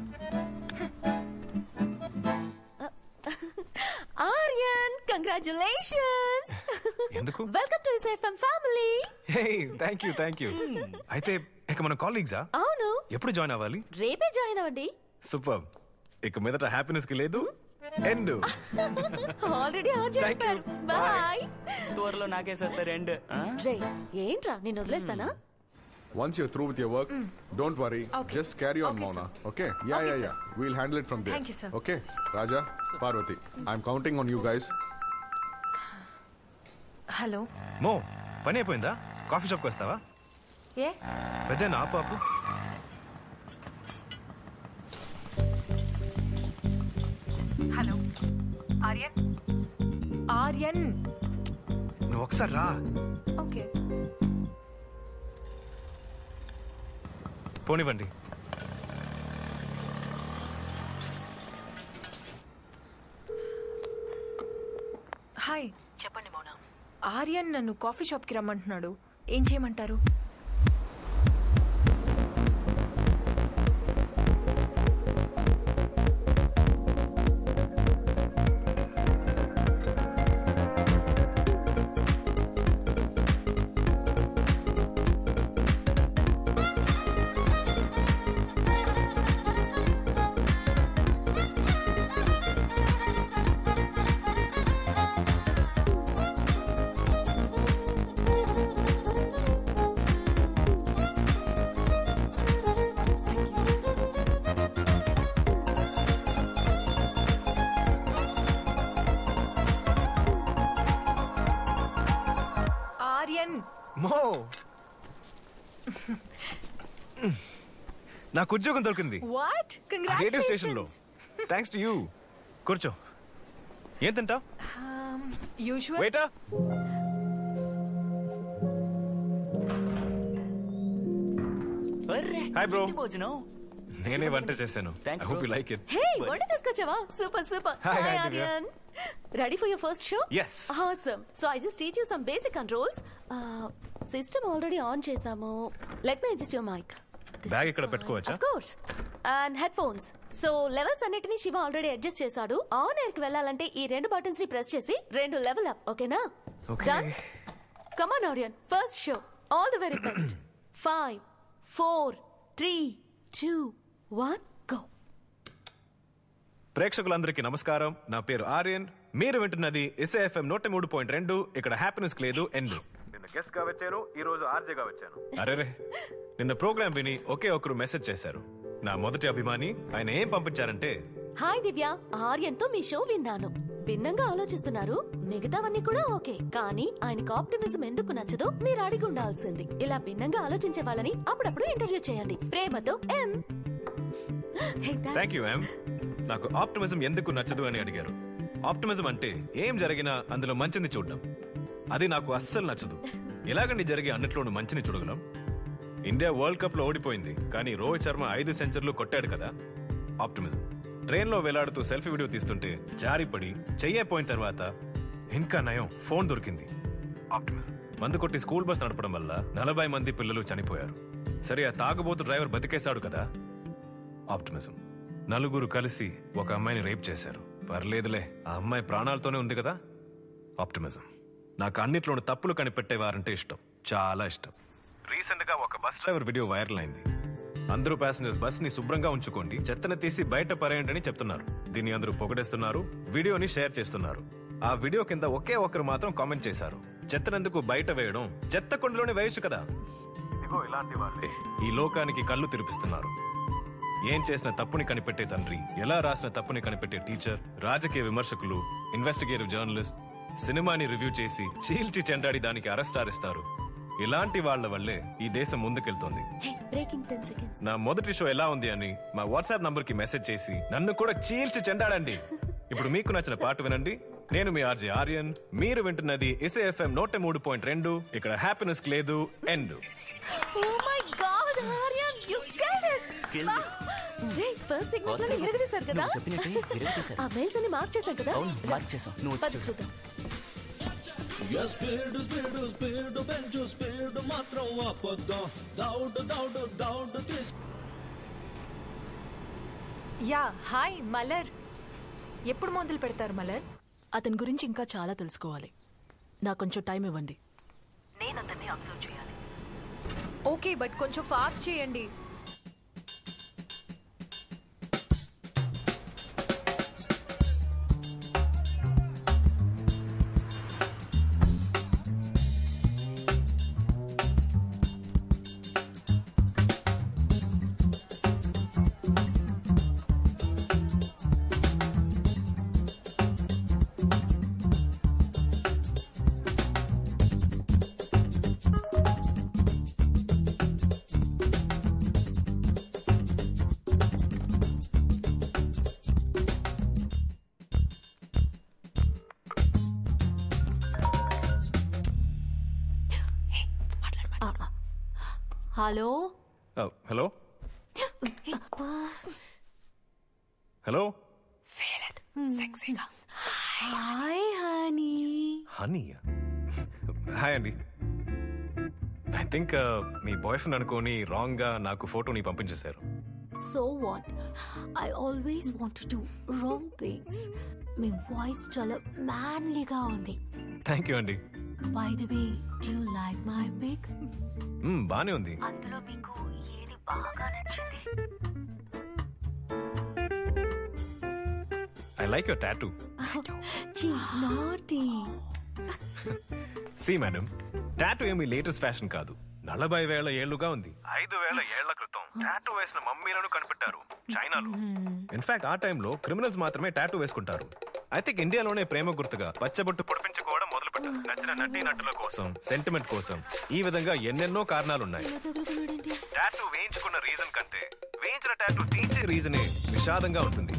ఆర్యన్ కంగ్రాచులేషన్స్ ఎందుకు welcome to FM family hey thank you thank you అయితే ఇక మన కాలీగ్సా అవును ఎప్పుడు జాయిన్ అవ్వాలి రేపే జాయిన్ అవ్వండి సూపర్ ఇక మీదట హ్యాపీనెస్ కి లేదు ఎండ్ ఆల్రెడీ ఆన్ చెప్పారు బాయ్ త్వరలో నాకేసేస్తారు ఎండ్ రే ఏంట్రా నేను వదిలేస్తానా Once you're through with your work, don't worry. Okay. Just carry on, Okay, Mona. sir. Okay? Yeah, Okay, yeah, sir. yeah. We'll handle it from there. Thank you, sir. Okay? Raja, Parvati, I'm counting on you guys. Hello మో పని అయిపోయిందా coffee షాప్కి వస్తావా ఏ పెద్ద ఆపు ఆపు hello Aryan Aryan నువ్వు ఒకసారి రా ఓకే పోనివ్వండి హాయ్ చెప్పండి మౌన ఆర్యన్ నన్ను కాఫీ షాప్కి రమ్మంటున్నాడు ఏం చేయమంటారు ఆర్యన్ మో నాకు ఉద్యోగం దొరికింది వాట్ రేడియో స్టేషన్ లో థ్యాంక్స్ టు యూ కూర్చో ఏం తింటావు యూజువల్ వెయిటా హాయ్ బ్రో భోజనం నేనే వంట చేశాను I hope you like it hey వంట తీసుకొచ్చావా super super Hi, hi, hi Divya. Aryan ready for your first show Yes. Awesome so I just teach you some basic controls system already on చేసాము let me adjust your mic bag ఇక్కడ పెట్టుకోవచ్చా of course and headphones so levels అన్నిటిని Shiva already adjust చేశాడు on air కి వెళ్ళాలంటే ఈ రెండు buttons ని ప్రెస్ చేసి రెండు లెవెల్ అప్ ఓకేనా Okay. కమాన్ ఆడియన్ first show all the very best five four three two one go ప్రేక్షకులందరికీ నమస్కారం నా పేరు ఆర్యన్ మీరు వింటున్నది ఎస్ఏఎఫ్ఎం నూట మూడు పాయింట్ రెండు ఇక్కడ హ్యాపీనెస్ లేదు ఎండ్ నిన్న గెస్ట్ గా వచ్చాను ఈ రోజు ఆర్జేగా వచ్చాను అరేరే నిన్న ప్రోగ్రామ్ విని ఒకే ఒకరు మెసేజ్ చేశారు నా మొదటి అభిమాని ఆయన ఏం పంపించారంటే హాయ్ దివ్య ఆర్యన్ తో మీ షో విన్నాను భిన్నంగా ఆలోచిస్తున్నారు మిగతావన్నీ కూడా ఓకే కానీ ఆయనకు ఆప్టిమిజం ఎందుకు నచ్చదో మీరు అడిగి ఉండాల్సింది ఇలా భిన్నంగా ఆలోచించే వాళ్ళని అప్పుడప్పుడు ఇంటర్వ్యూ చేయండి ప్రేమతో ఎం Hey, thank- thank you ma'am నాకు ఆప్టిమిజం ఎందుకు నచ్చదు అని అడిగారు ఆప్టిమిజం అంటే ఏం జరిగినా అందులో మంచిని చూడడం అది నాకు అస్సలు నచ్చదు ఎలాగండి జరిగే అన్నిట్లోనూ మంచిని చూడగలం ఇండియా వరల్డ్ కప్ లో ఓడిపోయింది కానీ రోహిత్ శర్మ ఐదు సెంచర్లు కొట్టాడు కదా ఆప్టిమిజం ట్రైన్ లో వేలాడుతూ సెల్ఫీ వీడియో తీస్తుంటే జారిపడి చెయ్యపోయిన తర్వాత ఇంకా నయం ఫోన్ దొరికింది ఆప్టిమిజం మందు కొట్టి స్కూల్ బస్ నడపడం వల్ల నలభై మంది పిల్లలు చనిపోయారు సరే ఆ తాగుబోతు డ్రైవర్ బతికేశాడు కదా ఆప్టిమిజం నలుగురు కలిసి ఒక అమ్మాయిని రేప్ చేశారు పర్లేదులే ఆ అమ్మాయి ప్రాణాలతోనే ఉంది కదా ఆప్టిమిజం నాకు అన్నిట్లోనూ తప్పులు కనిపెట్టేవారంటే ఇష్టం చాలా ఇష్టం రీసెంట్ గా ఒక బస్ డ్రైవర్ వీడియో వైరల్ అయింది అందరూ ప్యాసింజర్స్ బస్ ని శుభ్రంగా ఉంచుకోండి చెత్తను తీసి బయట పరేయండి అని చెప్తున్నారు దీన్ని అందరూ పొగడేస్తున్నారు వీడియోని షేర్ చేస్తున్నారు ఆ వీడియో కింద ఒకే ఒక్కరు మాత్రం కామెంట్ చేశారు చెత్తనందుకు బయట వేయడం చెత్త కొండలోనే వేయచ్చు కదా ఇదిగో ఇలాంటి వాళ్ళే ఈ లోకానికి కళ్ళు తెరిపిస్తున్నారు ఏం చేసిన తప్పుని కనిపెట్టే తండ్రి ఎలా రాసిన తప్పుని కనిపెట్టే టీచర్ రాజకీయ విమర్శకులు ఇన్వెస్టిగేటివ్ జర్నలిస్ట్ సినిమాని రివ్యూ చేసి చీల్చి చెండాడి దానికి అరెస్ట్ ఆరిస్తారు ఇలాంటి వాళ్ళ వల్లే ఈ దేశం ముందుకెళ్తోంది బ్రేకింగ్ టెన్ సెకండ్స్ నా మొదటి షో ఎలా ఉంది అని మా వాట్సాప్ నంబర్ కి మెసేజ్ చేసి నన్ను కూడా చీల్చి చెండాడండి ఇప్పుడు మీకు నచ్చిన పాట వినండి నేను మీ ఆర్జే ఆర్యన్ మీరు వింటున్నది ఎస్ఏఎఫ్ఎం నూట మూడు పాయింట్ రెండు ఇక్కడ హ్యాపీనెస్ లేదు end oh my god Aryan you killed it రే ఫస్ట్ సెగ్మెంట్ లో ఇరగదీశారు కదా నువ్వు చెప్పినట్టే ఇరగదీశారు. ఆ మెయిల్స్ అన్ని మార్క్ చేశాం కదా అవును మార్క్ చేసాం నువ్వు వచ్చి పద చూడు చూద్దాం స్పీడు స్పీడు స్పీడు పెంచు స్పీడు మాత్రం ఆపొద్దాం దౌడు దౌడు దౌడు తీసు యా హాయ్ మలర్ ఎప్పుడు మొదలు పెడతారు మలర్ అతని గురించి ఇంకా చాలా తెలుసుకోవాలి నాకు కొంచెం టైం ఇవ్వండి నేను అతన్ని అబ్జర్వ్ చేయాలి ఓకే బట్ కొంచెం ఫాస్ట్ చేయండి hello hello hello hi honey honey hi అండి ఐ థింక్ మీ బాయ్ ఫ్రెండ్ అనుకోని రాంగ్ గా నాకు ఫోటోని పంపించేశారు so what I always want to wrong things మీ వాయిస్ చాలా మ్యాన్లీగా ఉంది థ్యాంక్ యూ అండి by the way do like my pic hmm, బానే ఉంది అందులో మీకు ఏది బాగా నచ్చింది ఐ లైక్ యువర్ టాటూ చీ నాటీ సి మేడం టాటూ ఏమి లేటెస్ట్ ఫ్యాషన్ కాదు నలభై వేల ఏళ్లుగా ఉంది ఐదు వేల ఏళ్ల క్రితం టాటూ వేసిన మమ్మీలను కనిపెట్టారు చైనాలో ఇన్ఫాక్ట్ ఆ టైంలో క్రిమినల్స్ మాత్రమే టాటూ వేసుకుంటారు ఐ థింక్ ఇండియాలోనే ప్రేమ గుర్తుగా పచ్చబొట్టు పొడిపించుకోవడం మొదలు పెట్టారు నచ్చిన నటీ నటుల కోసం సెంటిమెంట్ కోసం ఈ విధంగా ఎన్నెన్నో కారణాలున్నాయి టాటూ వేయించుకున్న రీజన్ కంటే వేయించిన టాటూ తీర్చే రీజనే విషాదంగా ఉంటుంది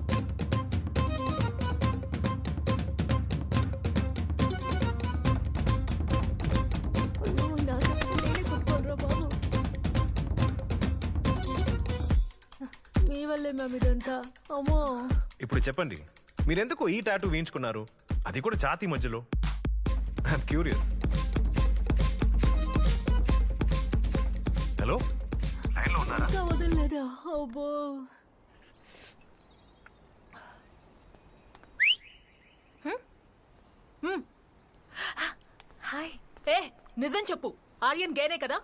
మీ వల్లే మ్యామ్ ఇదంతా అమ్మో ఇప్పుడు చెప్పండి మీరెందుకు ఈ టాటూ వేయించుకున్నారు అది కూడా ఛాతీ మధ్యలో ఐఎమ్ క్యూరియస్ హలో లైన్లో ఉన్నారా ఇంకా వదలలేదా అబ్బో హాయ్ ఏ నిజం చెప్పు ఆర్యన్ గేనే కదా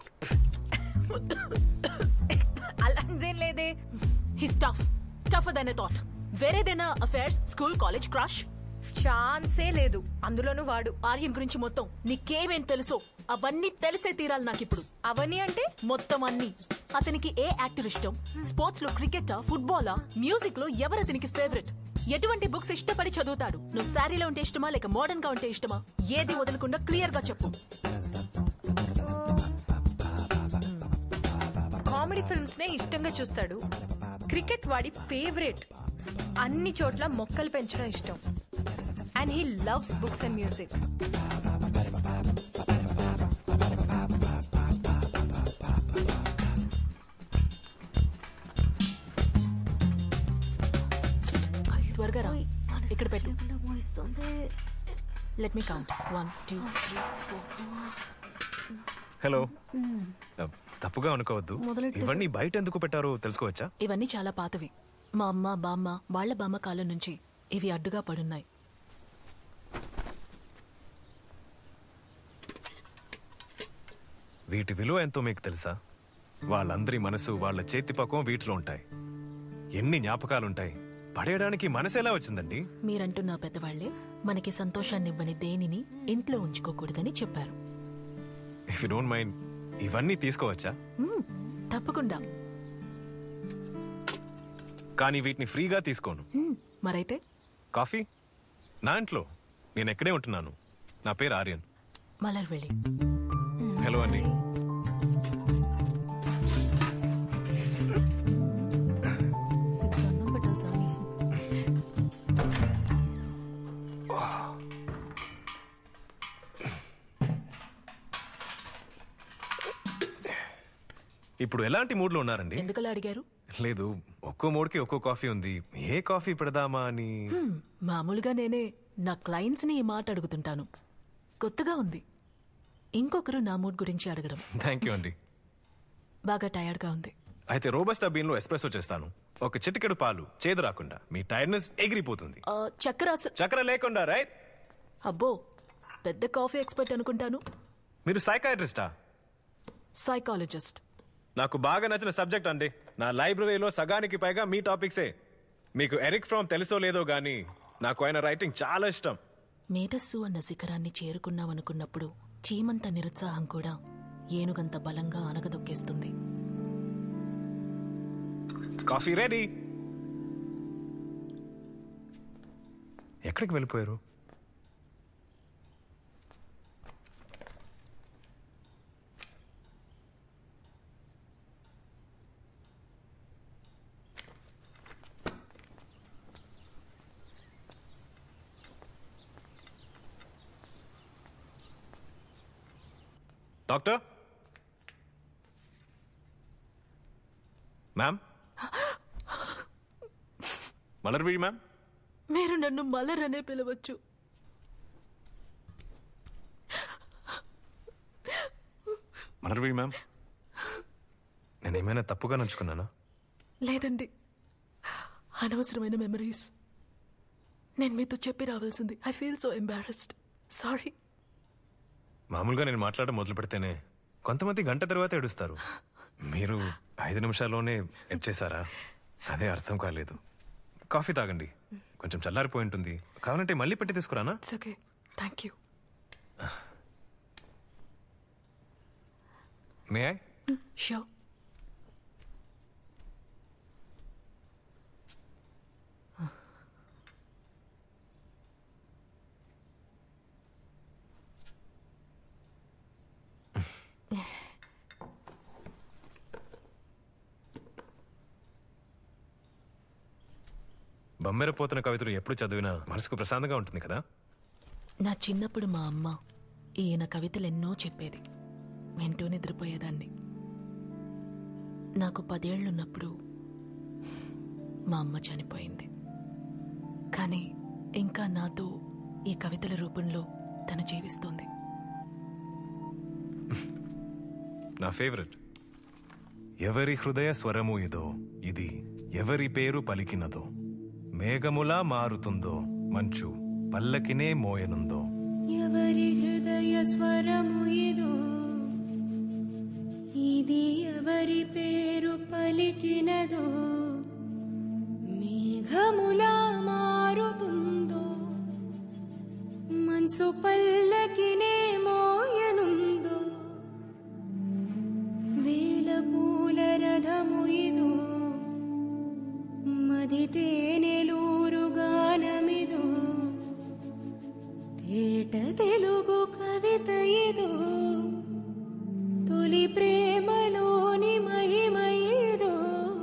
అలాంటిదేం లేదే he's tough tough then thought వేరేదైనా అఫైర్స్ స్కూల్ కాలేజ్ క్రష్ ఛాన్సే లేదు అందులోనూ వాడు ఆర్యన్ గురించి మొత్తం నీకేమేం తెలుసో అవన్నీ తెలిసే తీరాలి నాకు ఇప్పుడు అవన్నీ అంటే మొత్తం అన్ని అతనికి ఏ యాక్టర్ ఇష్టం స్పోర్ట్స్ లో క్రికెటా ఫుట్బాలా మ్యూజిక్ లో ఎవరు అతనికి ఫేవరెట్ ఎటువంటి బుక్స్ ఇష్టపడి చదువుతాడు నువ్వు శారీలో ఉంటే ఇష్టమా లేక మోడర్న్ గా ఉంటే ఇష్టమా ఏది వదలకుండా క్లియర్ గా చెప్పు కామెడీ ఫిల్మ్స్ నే ఇష్టంగా చూస్తాడు క్రికెట్ వాడి ఫేవరెట్ అన్ని చోట్ల మొక్కలు పెంచడం ఇష్టం and he loves books and music త్వరగా రా ఇక్కడ పెట్టు let me count one two three four hello తప్పుగా అనుకోవద్దు మొదలెట్టు. ఇవన్నీ బయట ఎందుకు పెట్టారో తెలుసుకోవచ్చా ఇవన్నీ చాలా పాతవి మా అమ్మ బామ్మ వాళ్ళ బామ్మ కాలం నుంచి ఇవి అడ్డుగా పడున్నాయి వీటి విలువ ఎంతో మీకు తెలుసా వాళ్ళందరి మనసు వాళ్ళ చేతి పకం వీటిలో ఉంటాయి ఎన్ని జ్ఞాపకాలుంటాయి పడేయడానికి మనసు ఎలా వచ్చిందండి మీరంటున్న పెద్దవాళ్లే మనకి సంతోషాన్ని ఇవ్వని దేనిని ఇంట్లో ఉంచుకోకూడదని చెప్పారు ఇఫ్ యూ డోంట్ మైండ్ ఇవన్నీ తీసుకోవచ్చా మ్మ్, తప్పకుండా కానీ వీటిని ఫ్రీగా తీసుకోను మ్మ్, మరైతే కాఫీ నా ఇంట్లో నేను ఎక్కడే ఉంటున్నాను నా పేరు ఆర్యన్ మలర్ వెళ్ళి హలో అండి ఇప్పుడు ఎలాంటి మూడ్లో ఉన్నారండి ఎందుకలా అడిగారు లేదు ఒక్కో మూడ్కి ఒక్కో కాఫీ ఉంది ఏ కాఫీ పెడదామా అని హ్మ్, మామూలుగా నేనే నా క్లయింట్స్ ని ఈ మాట అడుగుతుంటాను కొత్తగా ఉంది ఇంకొకరు నా మూడ్ గురించి అడగడం థ్యాంక్ యూ అండి బాగా టయర్డ్ గా ఉంది అయితే రోబస్టా బీన్ లో ఎస్ప్రెసో చేస్తాను ఒక చిటికెడు పాలు చేదు రాకుండా మీ టైర్నెస్ ఎగిరిపోతుంది ఆ, చక్కెర అస- చక్కెర లేకుండా రైట్ అబ్బో పెద్ద కాఫీ ఎక్స్పర్ట్ అనుకుంటాను మీరు సైకాట్రిస్టా సైకాలజిస్ట్ నాకు బాగా నచ్చిన సబ్జెక్ట్ అండి నా లైబ్రరీలో సగానికి పైగా మీ టాపిక్సే మీకు ఎరిక్ ఫ్రామ్ తెలుసో లేదో గానీ నాకు ఆయన రైటింగ్ చాలా ఇష్టం మేధస్సు అన్న శిఖరాన్ని చేరుకున్నామనుకున్నప్పుడు చీమంత నిరుత్సాహం కూడా ఏనుగంత బలంగా అనగదొక్కేస్తుంది కాఫీ రెడీ ఎక్కడికి వెళ్ళిపోయారు డాక్టర్ మ్యామ్ మలర్వీడి మ్యామ్ మీరు నన్ను మలరనే పిలవచ్చు మలర్వీడి మ్యామ్ నేను ఏమైనా తప్పుగా నడుచుకున్నానా లేదండి అనవసరమైన మెమరీస్ నేను మీతో చెప్పి రావాల్సింది I feel so embarrassed sorry మామూలుగా నేను మాట్లాడడం మొదలు పెడితేనే కొంతమంది గంట తర్వాత ఏడుస్తారు మీరు ఐదు నిమిషాల్లోనే ఎడ్చేశారా అదే అర్థం కాలేదు కాఫీ తాగండి కొంచెం చల్లారిపోయి ఉంటుంది కావాలంటే మళ్ళీ పెట్టి తీసుకురానా it's okay thank you may I show Bammera పోతున్న కవితలు ఎప్పుడు చదివినా మనసుకు ప్రశాంతంగా ఉంటుంది కదా నా చిన్నప్పుడు మా అమ్మ ఈయన కవితలెన్నో చెప్పేది వింటూ నిద్రపోయేదాన్ని నాకు పదేళ్లున్నప్పుడు మా అమ్మ చనిపోయింది కానీ ఇంకా నాతో ఈ కవితల రూపంలో తను జీవిస్తోంది నా ఫేవరెట్ ఎవరి హృదయ స్వరము ఇదో ఇది ఎవరి పేరు పలికినదో మేఘములా మారుతుందో మంచు పల్లకినే మోయనుందో ఎవరి హృదయ స్వరము ఇదో ఇది ఎవరి పేరు పలికినదో మేఘములా మారుతుందో మనసు పల్లకినే మోయనుందో వేల పూల రథము ఇదో మది తేనెలూరు గానమిదో తేట తెలుగు కవిత ఇదో తొలి ప్రేమలోని మహిమ ఇదో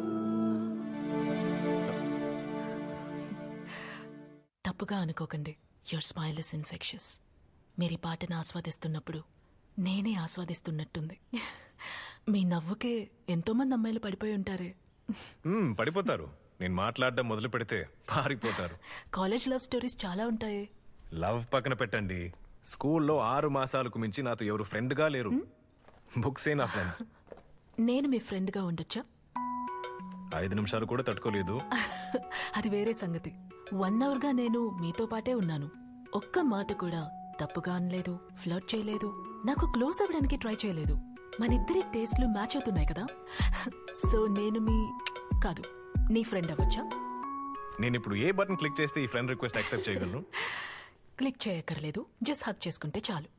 తప్పుగా అనుకోకండి యువర్ స్మైల్ ఇస్ ఇన్ఫెక్షస్ మీరు ఈ పాటను ఆస్వాదిస్తున్నప్పుడు నేనే ఆస్వాదిస్తున్నట్టుంది మీ నవ్వుకే ఎంతో మంది అమ్మాయిలు పడిపోయి ఉంటారే మ్మ్, పడిపోతారు నేను మాట్లాడడం మొదలు పెడితే పారిపోతారు కాలేజ్ లవ్ స్టోరీస్ చాలా ఉంటాయి లవ్ పక్కన పెట్టండి స్కూల్లో ఆరు మాసాలకు మించి నాతో ఎవరు ఫ్రెండ్గా లేరు బుక్సే నా ఫ్రెండ్స్ నేను మీ ఫ్రెండ్గా ఉండొచ్చా ఐదు నిమిషాలు కూడా తట్టుకోలేదు అది వేరే సంగతి వన్ అవర్గా నేను మీతో పాటే ఉన్నాను ఒక్క మాట కూడా తప్పుగా అనలేదు ఫ్లర్ట్ చేయలేదు నాకు క్లోజ్ అవ్వడానికి ట్రై చేయలేదు మన ఇద్దరి టేస్ట్లు మ్యాచ్ అవుతున్నాయి కదా సో నేను మీ కాదు నీ ఫ్రెండ్ అవ్వచ్చా నేను ఇప్పుడు ఏ బటన్ క్లిక్ చేస్తే ఈ ఫ్రెండ్ రిక్వెస్ట్ యాక్సెప్ట్ చేయగలను క్లిక్ చేయక్కర్లేదు జస్ట్ హక్ చేసుకుంటే చాలు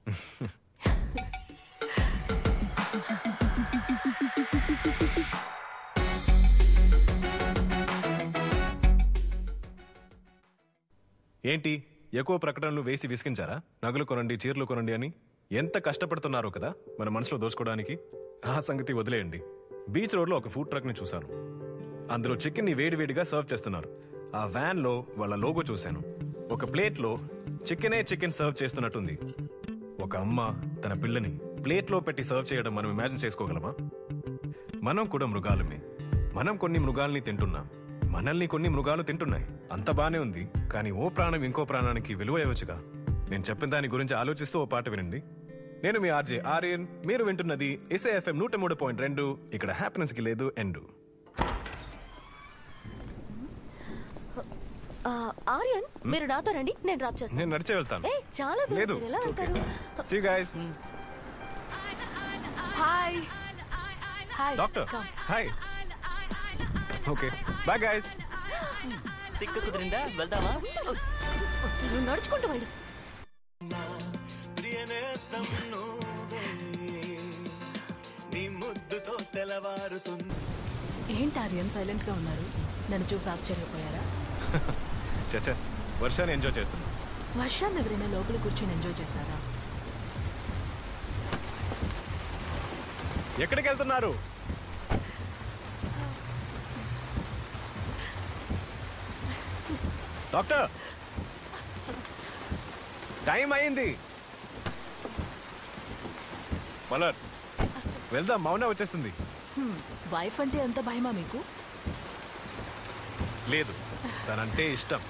ఏంటి ఎక్కువ ప్రకటనలు వేసి విసిగించారా నగలు కొనండి చీరలు కొనండి అని ఎంత కష్టపడుతున్నారో కదా మన మనసులో దోచుకోవడానికి ఆ సంగతి వదిలేయండి బీచ్ రోడ్ లో ఒక ఫుడ్ ట్రక్ ని చూశాను అందులో చికెన్ ని వేడివేడిగా సర్వ్ చేస్తున్నారు ఆ వ్యాన్ లో వాళ్ళ లోగో చూశాను ఒక ప్లేట్ లో చికెనే చికెన్ సర్వ్ చేస్తున్నట్టుంది ఒక అమ్మ తన పిల్లని ప్లేట్ లో పెట్టి సర్వ్ చేయడం మనం ఇమాజిన్ చేసుకోగలమా మనం కూడా మృగాలమే మనం కొన్ని మృగాల్ని తింటున్నాం మనల్ని కొన్ని మృగాలు తింటున్నాయి అంత బానే ఉంది కానీ ఓ ప్రాణం ఇంకో ప్రాణానికి విలువ ఇవ్వచ్చుగా నేను చెప్పిన దాని గురించి ఆలోచిస్తూ ఓ పాట వినండి నేను మీ ఆర్జే ఆర్యన్ మీరు వింటున్నది ఎస్ఏఎఫ్ఎం నూట మూడు పాయింట్ రెండు ఇక్కడ హ్యాపీనెస్ కి లేదు ఎండు ఆర్యన్ మీరు నాతో రండి నేను డ్రాప్ చేస్తాను నేను నడిచే వెళ్తాను ఏ చాలా దూరం లేదు మీరు ఎలా వెళ్తారు see guys hi hi doctor hi okay bye guys తిక్క కుదిరిందా వెళ్దామా నువ్వు నడుచుకుంటూ వెళ్ళు నీ ముద్దుతో తెల్లవారుతుంది ఏంటి ఆర్యన్ సైలెంట్ గా ఉన్నారు నన్ను చూసి ఆశ్చర్యపోయారా చచ్చా వర్షాన్ని ఎంజాయ్ చేస్తున్నా వర్షాన్ని ఎవరైనా లోపల కూర్చొని ఎంజాయ్ చేస్తారా ఎక్కడికి వెళ్తున్నారు డాక్టర్ టైం అయింది మలర్ వెళ్దాం మౌన వచ్చేస్తుంది వైఫ్ అంటే ఎంత భయమా మీకు లేదు తనంటే ఇష్టం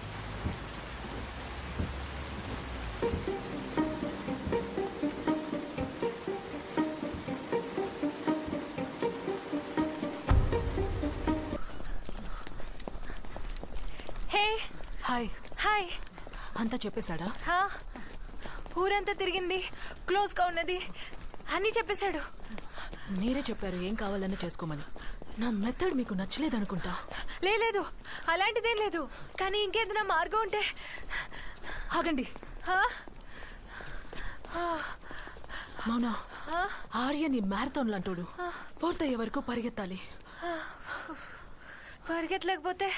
హే హాయ్ హాయ్ అంతా చెప్పేశాడా హా ఊరంతా తిరిగింది క్లోజ్ గా ఉన్నది అన్నీ చెప్పేశాడు మీరే చెప్పారు ఏం కావాలన్నా చేసుకోమని నా మెథడ్ మీకు నచ్చలేదనుకుంటా లే, లేదు అలాంటిదేం లేదు కానీ ఇంకేదైనా మార్గం ఉంటే ఆగండి హా? హా, మౌనా హా, ఆర్యన్ ఈ మ్యారథాన్ లాంటోడు పూర్తయ్యే వరకు పరిగెత్తాలి హా. పరిగెత్తలేకపోతే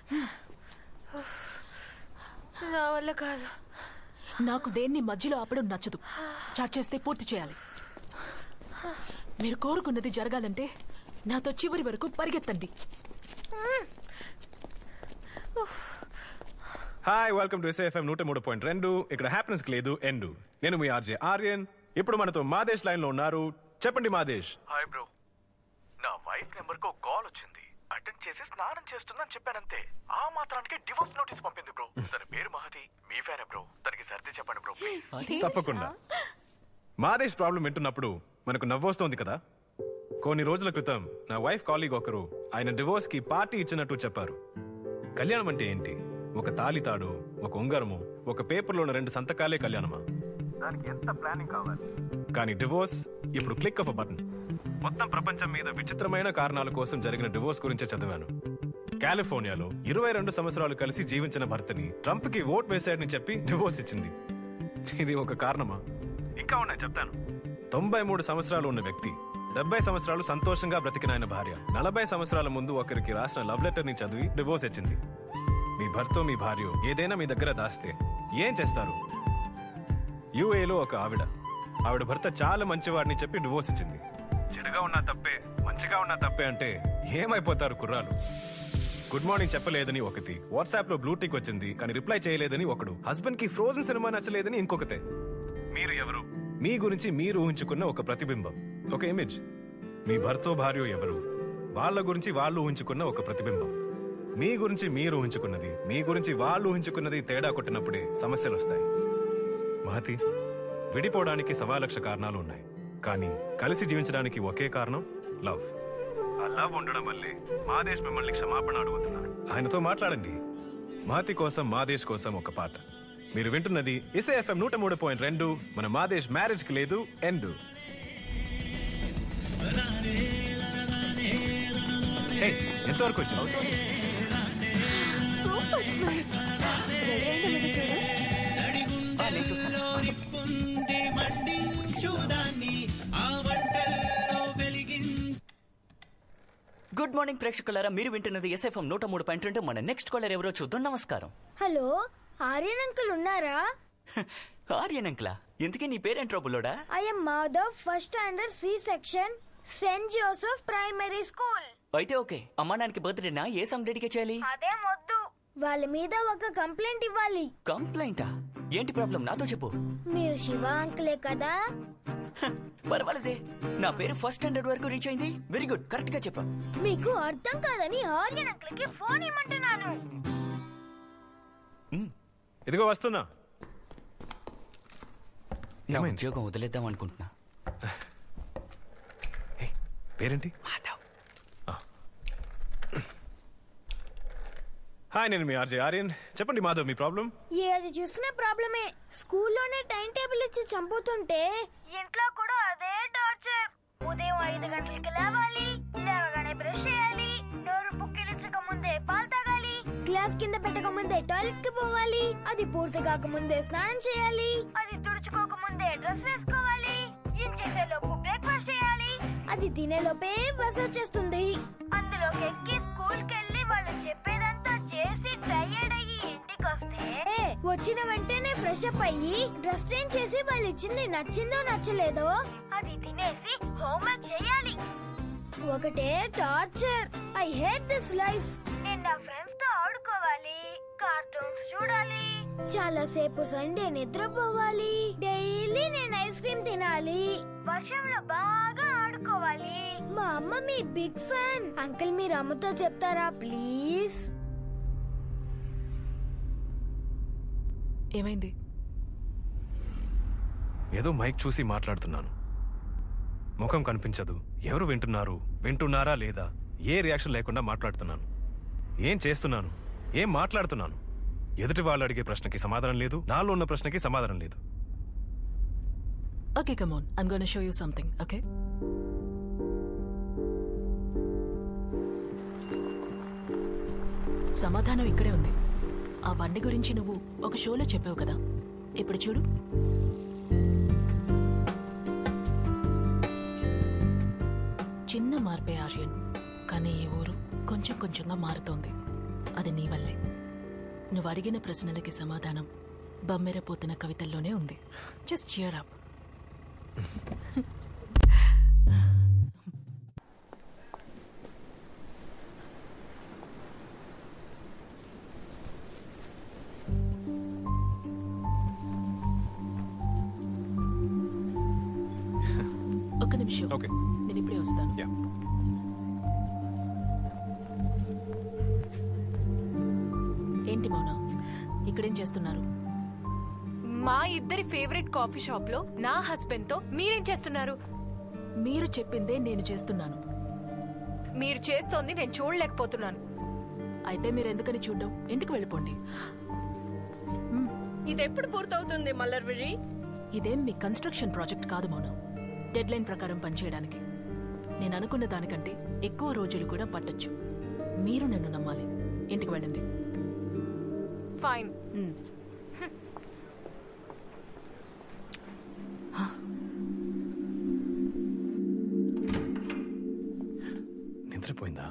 నా వల్ల కాదు నాకు దేన్ని మధ్యలో ఆపడం నచ్చదు స్టార్ట్ చేస్తే పూర్తి చేయాలి మీరు కోరుకున్నది జరగాలంటే నాతో చివరి వరకు పరిగెత్తండి హాయ్ వెల్కమ్ టు ఎస్ఏఎఫ్ఎం నూట మూడు పాయింట్ రెండు ఇక్కడ హ్యాపీనెస్ లేదు ఎండు నేను మీ ఆర్జే ఆర్యన్ ఇప్పుడు మనతో మాదేశ్ లైన్ లో ఉన్నారు చెప్పండి మాదేశ్ హాయ్ బ్రో నా వైఫ్ నెంబర్ కు కాల్ వచ్చింది అటెండ్ చేసి స్నానం చేస్తుందని చెప్పానంతే ఆ మాత్రానికి డివోర్స్ నోటీస్ పంపింది బ్రో తన పేరు మహతి మీ ఫ్యానే బ్రో తనకి సర్ది చెప్పండి బ్రో ప్లీజ్ తప్పకుండా మాదేశ్ ప్రాబ్లం వింటున్నప్పుడు మనకు నవ్వొస్తోంది కదా కొన్ని రోజుల క్రితం నా వైఫ్ కాలీగ్ ఒకరు ఆయన డివోర్స్ కి పార్టీ ఇచ్చినట్టు చెప్పారు కళ్యాణం అంటే ఏంటి ఒక తాళి తాడు ఒక ఉంగరము ఒక పేపర్లో ఉన్న రెండు సంతకాలే కళ్యాణమా దానికి ఎంత ప్లానింగ్ కావాలి కానీ డివోర్స్ ఇప్పుడు క్లిక్ ఆఫ్ బటన్ మొత్తం ప్రపంచం మీద విచిత్రమైన కారణాల కోసం జరిగిన డివోర్స్ గురించే చదివాను కాలిఫోర్నియాలో ఇరవై రెండు సంవత్సరాలు కలిసి జీవించిన భర్తని ట్రంప్ కి ఓట్ వేశాడని చెప్పి డివోర్స్ ఇచ్చింది ఇది ఒక కారణమా ఇంకా ఉన్నాయి చెప్తాను తొంభై మూడు సంవత్సరాలు ఉన్న వ్యక్తి డెబ్బై సంవత్సరాలు సంతోషంగా బ్రతికిన ఆయన భార్య నలభై సంవత్సరాల ముందు ఒకరికి రాసిన లవ్ లెటర్ ని చదివి డివోర్స్ ఇచ్చింది మీ భర్త మీ భార్య ఏదైనా మీ దగ్గర దాస్తే ఏం చేస్తారు యుఏలో ఒక ఆవిడ ఆవిడ భర్త చాలా మంచివాడిని చెప్పి డివోర్స్ ఇచ్చింది చెడుగా ఉన్నా తప్పే మంచిగా ఉన్నా తప్పే అంటే ఏమైపోతారు కుర్రాలు గుడ్ మార్నింగ్ చెప్పలేదని ఒకటి వాట్సాప్ లో బ్లూటిక్ వచ్చింది కానీ రిప్లై చేయలేదని ఒకడు హస్బెండ్ కి ఫ్రోజన్ సినిమా నచ్చలేదని ఇంకొకతే మీరు ఎవరు మీ గురించి మీరు ఊహించుకున్న ఒక ప్రతిబింబం ఒక ఇమేజ్ మీ భర్తో భార్య ఎవరు వాళ్ళ గురించి వాళ్ళు ఊహించుకున్న ఒక ప్రతిబింబం మీ గురించి మీరు ఊహించుకున్నది మీ గురించి వాళ్ళు ఊహించుకున్నది తేడా కొట్టినప్పుడే సమస్యలు వస్తాయి మహతి విడిపోవడానికి సవా లక్ష కారణాలు ఉన్నాయి కానీ కలిసి జీవించడానికి ఒకే కారణం లవ్ ఆ లవ్ ఉండడం వల్లే మాదేశ్ మిమ్మల్ని క్షమాపణ అడుగుతున్నాను ఆయనతో మాట్లాడండి మహతి కోసం మాదేశ్ కోసం ఒక పాట మీరు వింటున్నది ఇసే ఎఫ్ఎం నూట మూడు పాయింట్ రెండు మన మాదేశ్ మ్యారేజ్ కి లేదు ఎండు హే, ఎంతవరకు వచ్చావు సూపర్ స్వీట్ రెడీ అయిందో లేదో చూడు నేను చూస్తాను గుడ్ మార్నింగ్ ప్రేక్షకులారా మీరు వింటున్నది ఎస్ఎఫ్ఎం నూట మూడు పాయింట్ రెండు మన నెక్స్ట్ కాలర్ ఎవరో చూద్దాం నమస్కారం హలో ఆర్యన్ అంకుల్ ఉన్నారా ఆర్యన్ అంకులా ఎందుకే నీ పేరేంట్రో బుల్లోడా I'm Madhav first standard C section Saint Joseph primary school అయితే ఓకే అమ్మా నాన్నకి బర్త్డేనా ఏ సాంగ్ డెడికేట్ చేయాలి అదే వద్దు వాళ్ళ మీద ఒక కంప్లైంట్ ఇవ్వాలి కంప్లైంటా ఏంటి ప్రాబ్లం నాతో చెప్పు మీరు శివ అంకులే కదా పర్వాలేదే నా పేరు ఫస్ట్ స్టాండర్డ్ వరకు రీచ్ అయింది వెరీ గుడ్ కరెక్ట్ గా చెప్పా మీకు అర్థం కాదని ఆర్యన్ అంకుల్ కి ఫోన్ ఇమ్మంటున్నాను ఇదిగో వస్తున్నా నా ఉద్యోగం వదిలేద్దాం అనుకుంటున్నా పేరేంటి హాయ్ నేను మీ ఆర్జే ఆర్యన్ చెప్పండి మాధవ్ మీ ప్రాబ్లం ఏది చూసినా ప్రాబ్లమే స్కూల్లోనే టైం టేబుల్ ఇచ్చి చంపుతుంటే ఇంట్లో కూడా అదే టార్చర్ ఉదయం ఐదు గంటలకి లేవాలి లేవగానే బ్రష్ చేయాలి డోర్ బుక్కిలించక ముందే పాలు తాగాలి క్లాస్ కింద పెట్టక ముందే టాయిలెట్ కి పోవాలి అది పూర్తి కాక ముందే స్నానం చేయాలి అది తుడుచుకోక ముందే డ్రెస్ వేసుకోవాలి ఏం చేసే లోపు బ్రేక్ఫాస్ట్ చేయాలి అది తినే లోపే బస్ వచ్చేస్తుంది అందులోకి ఎక్కి స్కూల్ కెళ్ళి వాళ్ళు చెప్పేదంతా చేసి టైర్డ్ అయ్యి ఇంటికి వస్తే వచ్చిన వెంటనే ఫ్రెష్ అప్ అయ్యి డ్రెస్ చేంజ్ చేసి వాళ్ళు ఇచ్చింది నచ్చిందో నచ్చలేదో అది తినేసి హోంవర్క్ చేయాలి ఒకటే torture I hate this life నేను నా ఫ్రెండ్స్ తో ఆడుకోవాలి కార్టూన్స్ చూడాలి చాలా సేపు సండే నిద్రపోవాలి డైలీ నేను ఐస్ క్రీమ్ తినాలి వర్షంలో బాగా ఆడుకోవాలి మా అమ్మ మీ బిగ్ ఫ్యాన్ అంకుల్ మీరు అమ్మతో చెప్తారా ప్లీజ్ ఏమైంది ఏదో మైక్ చూసి మాట్లాడుతున్నాను ముఖం కనిపించదు ఎవరు వింటున్నారు వింటున్నారా లేదా ఏ రియాక్షన్ లేకుండా మాట్లాడుతున్నాను ఏం చేస్తున్నాను ఏం మాట్లాడుతున్నాను ఎదుటి వాళ్ళు అడిగే ప్రశ్నకి సమాధానం లేదు నాలో ఉన్న ప్రశ్నకి సమాధానం లేదు Okay, come on. I'm going to show you something, okay? సమాధానం ఇక్కడే ఉంది ఆ బండి గురించి నువ్వు ఒక షోలో చెప్పావు కదా ఇప్పుడు చూడు చిన్న మార్పే ఆర్యన్ కానీ ఈ ఊరు కొంచెం కొంచెంగా మారుతోంది అది నీ వల్లే నువ్వు అడిగిన ప్రశ్నలకి సమాధానం బమ్మెరపోతున్న కవితల్లోనే ఉంది జస్ట్ చియర్ అప్ ఒక నిమిషం ఓకే నేను ఇప్పుడే వస్తాను ఏంటి మౌన ఇక్కడేం చేస్తున్నారు మా ఇద్దరి ఫేవరెట్ కాఫీ షాప్ లో నా హస్బెండ్ తో మీరేం చేస్తున్నారు మీరు చెప్పిందే నేను చేస్తున్నాను మీరు చేస్తోంది నేను చూడలేకపోతున్నాను అయితే మీరు ఎందుకని చూడడం ఇంటికి వెళ్ళిపోండి ఇది ఎప్పుడు పూర్తవుతుంది మల్లర్విడి ఇదేం మీ కన్స్ట్రక్షన్ ప్రాజెక్ట్ కాదు మౌనం డెడ్ లైన్ ప్రకారం పనిచేయడానికి నేను అనుకున్న దానికంటే ఎక్కువ రోజులు కూడా పట్టొచ్చు మీరు నన్ను నమ్మాలి ఇంటికి వెళ్ళండి ఫైన్ నిద్రపోయిందా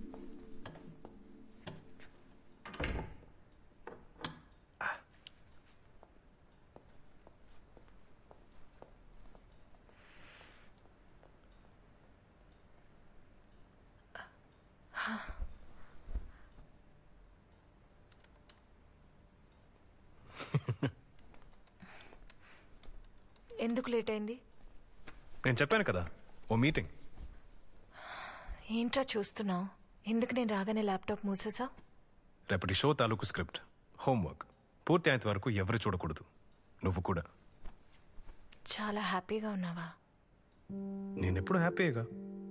ఎందుకు లేట్ అయింది నేను చెప్పాను కదా ఓ మీటింగ్ ఏంట్రా చూస్తున్నావు ఎందుకు నేను రాగానే ల్యాప్టాప్ మూసేసా రేపటి షో తాలూకు స్క్రిప్ట్ హోంవర్క్ పూర్తి అయ్యేంత వరకు ఎవరు చూడకూడదు నువ్వు కూడా చాలా హ్యాపీగా ఉన్నావా నేనెప్పుడు హ్యాపీగా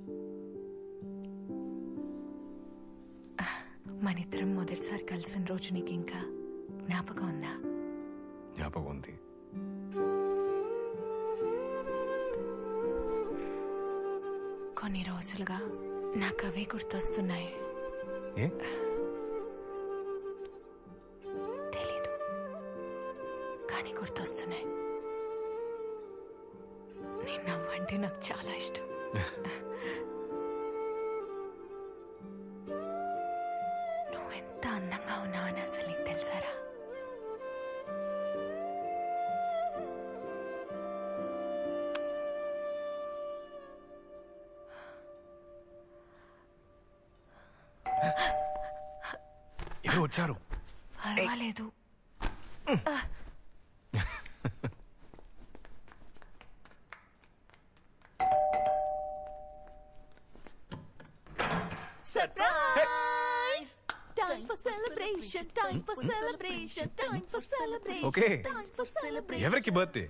మనిద్దరం మొదటిసారి కలిసిన రోజు నీకు ఇంకా జ్ఞాపకం ఉందా జ్ఞాపకం ఉంది కొన్ని రోజులుగా నాకు అవే గుర్తొస్తున్నాయి ఏ తెలీదు కానీ గుర్తొస్తున్నాయి నేను నవ్వంటే నాకు చాలా ఇష్టం నువ్వు ఎంత అందంగా ఉన్నావని అసలు నీకు తెలుసారా ఎవరు వచ్చారు పర్వాలేదు Surprise! Time for celebration, time for celebration, time for celebration. Okay. Time for celebration. ఎవరికి బర్త్డే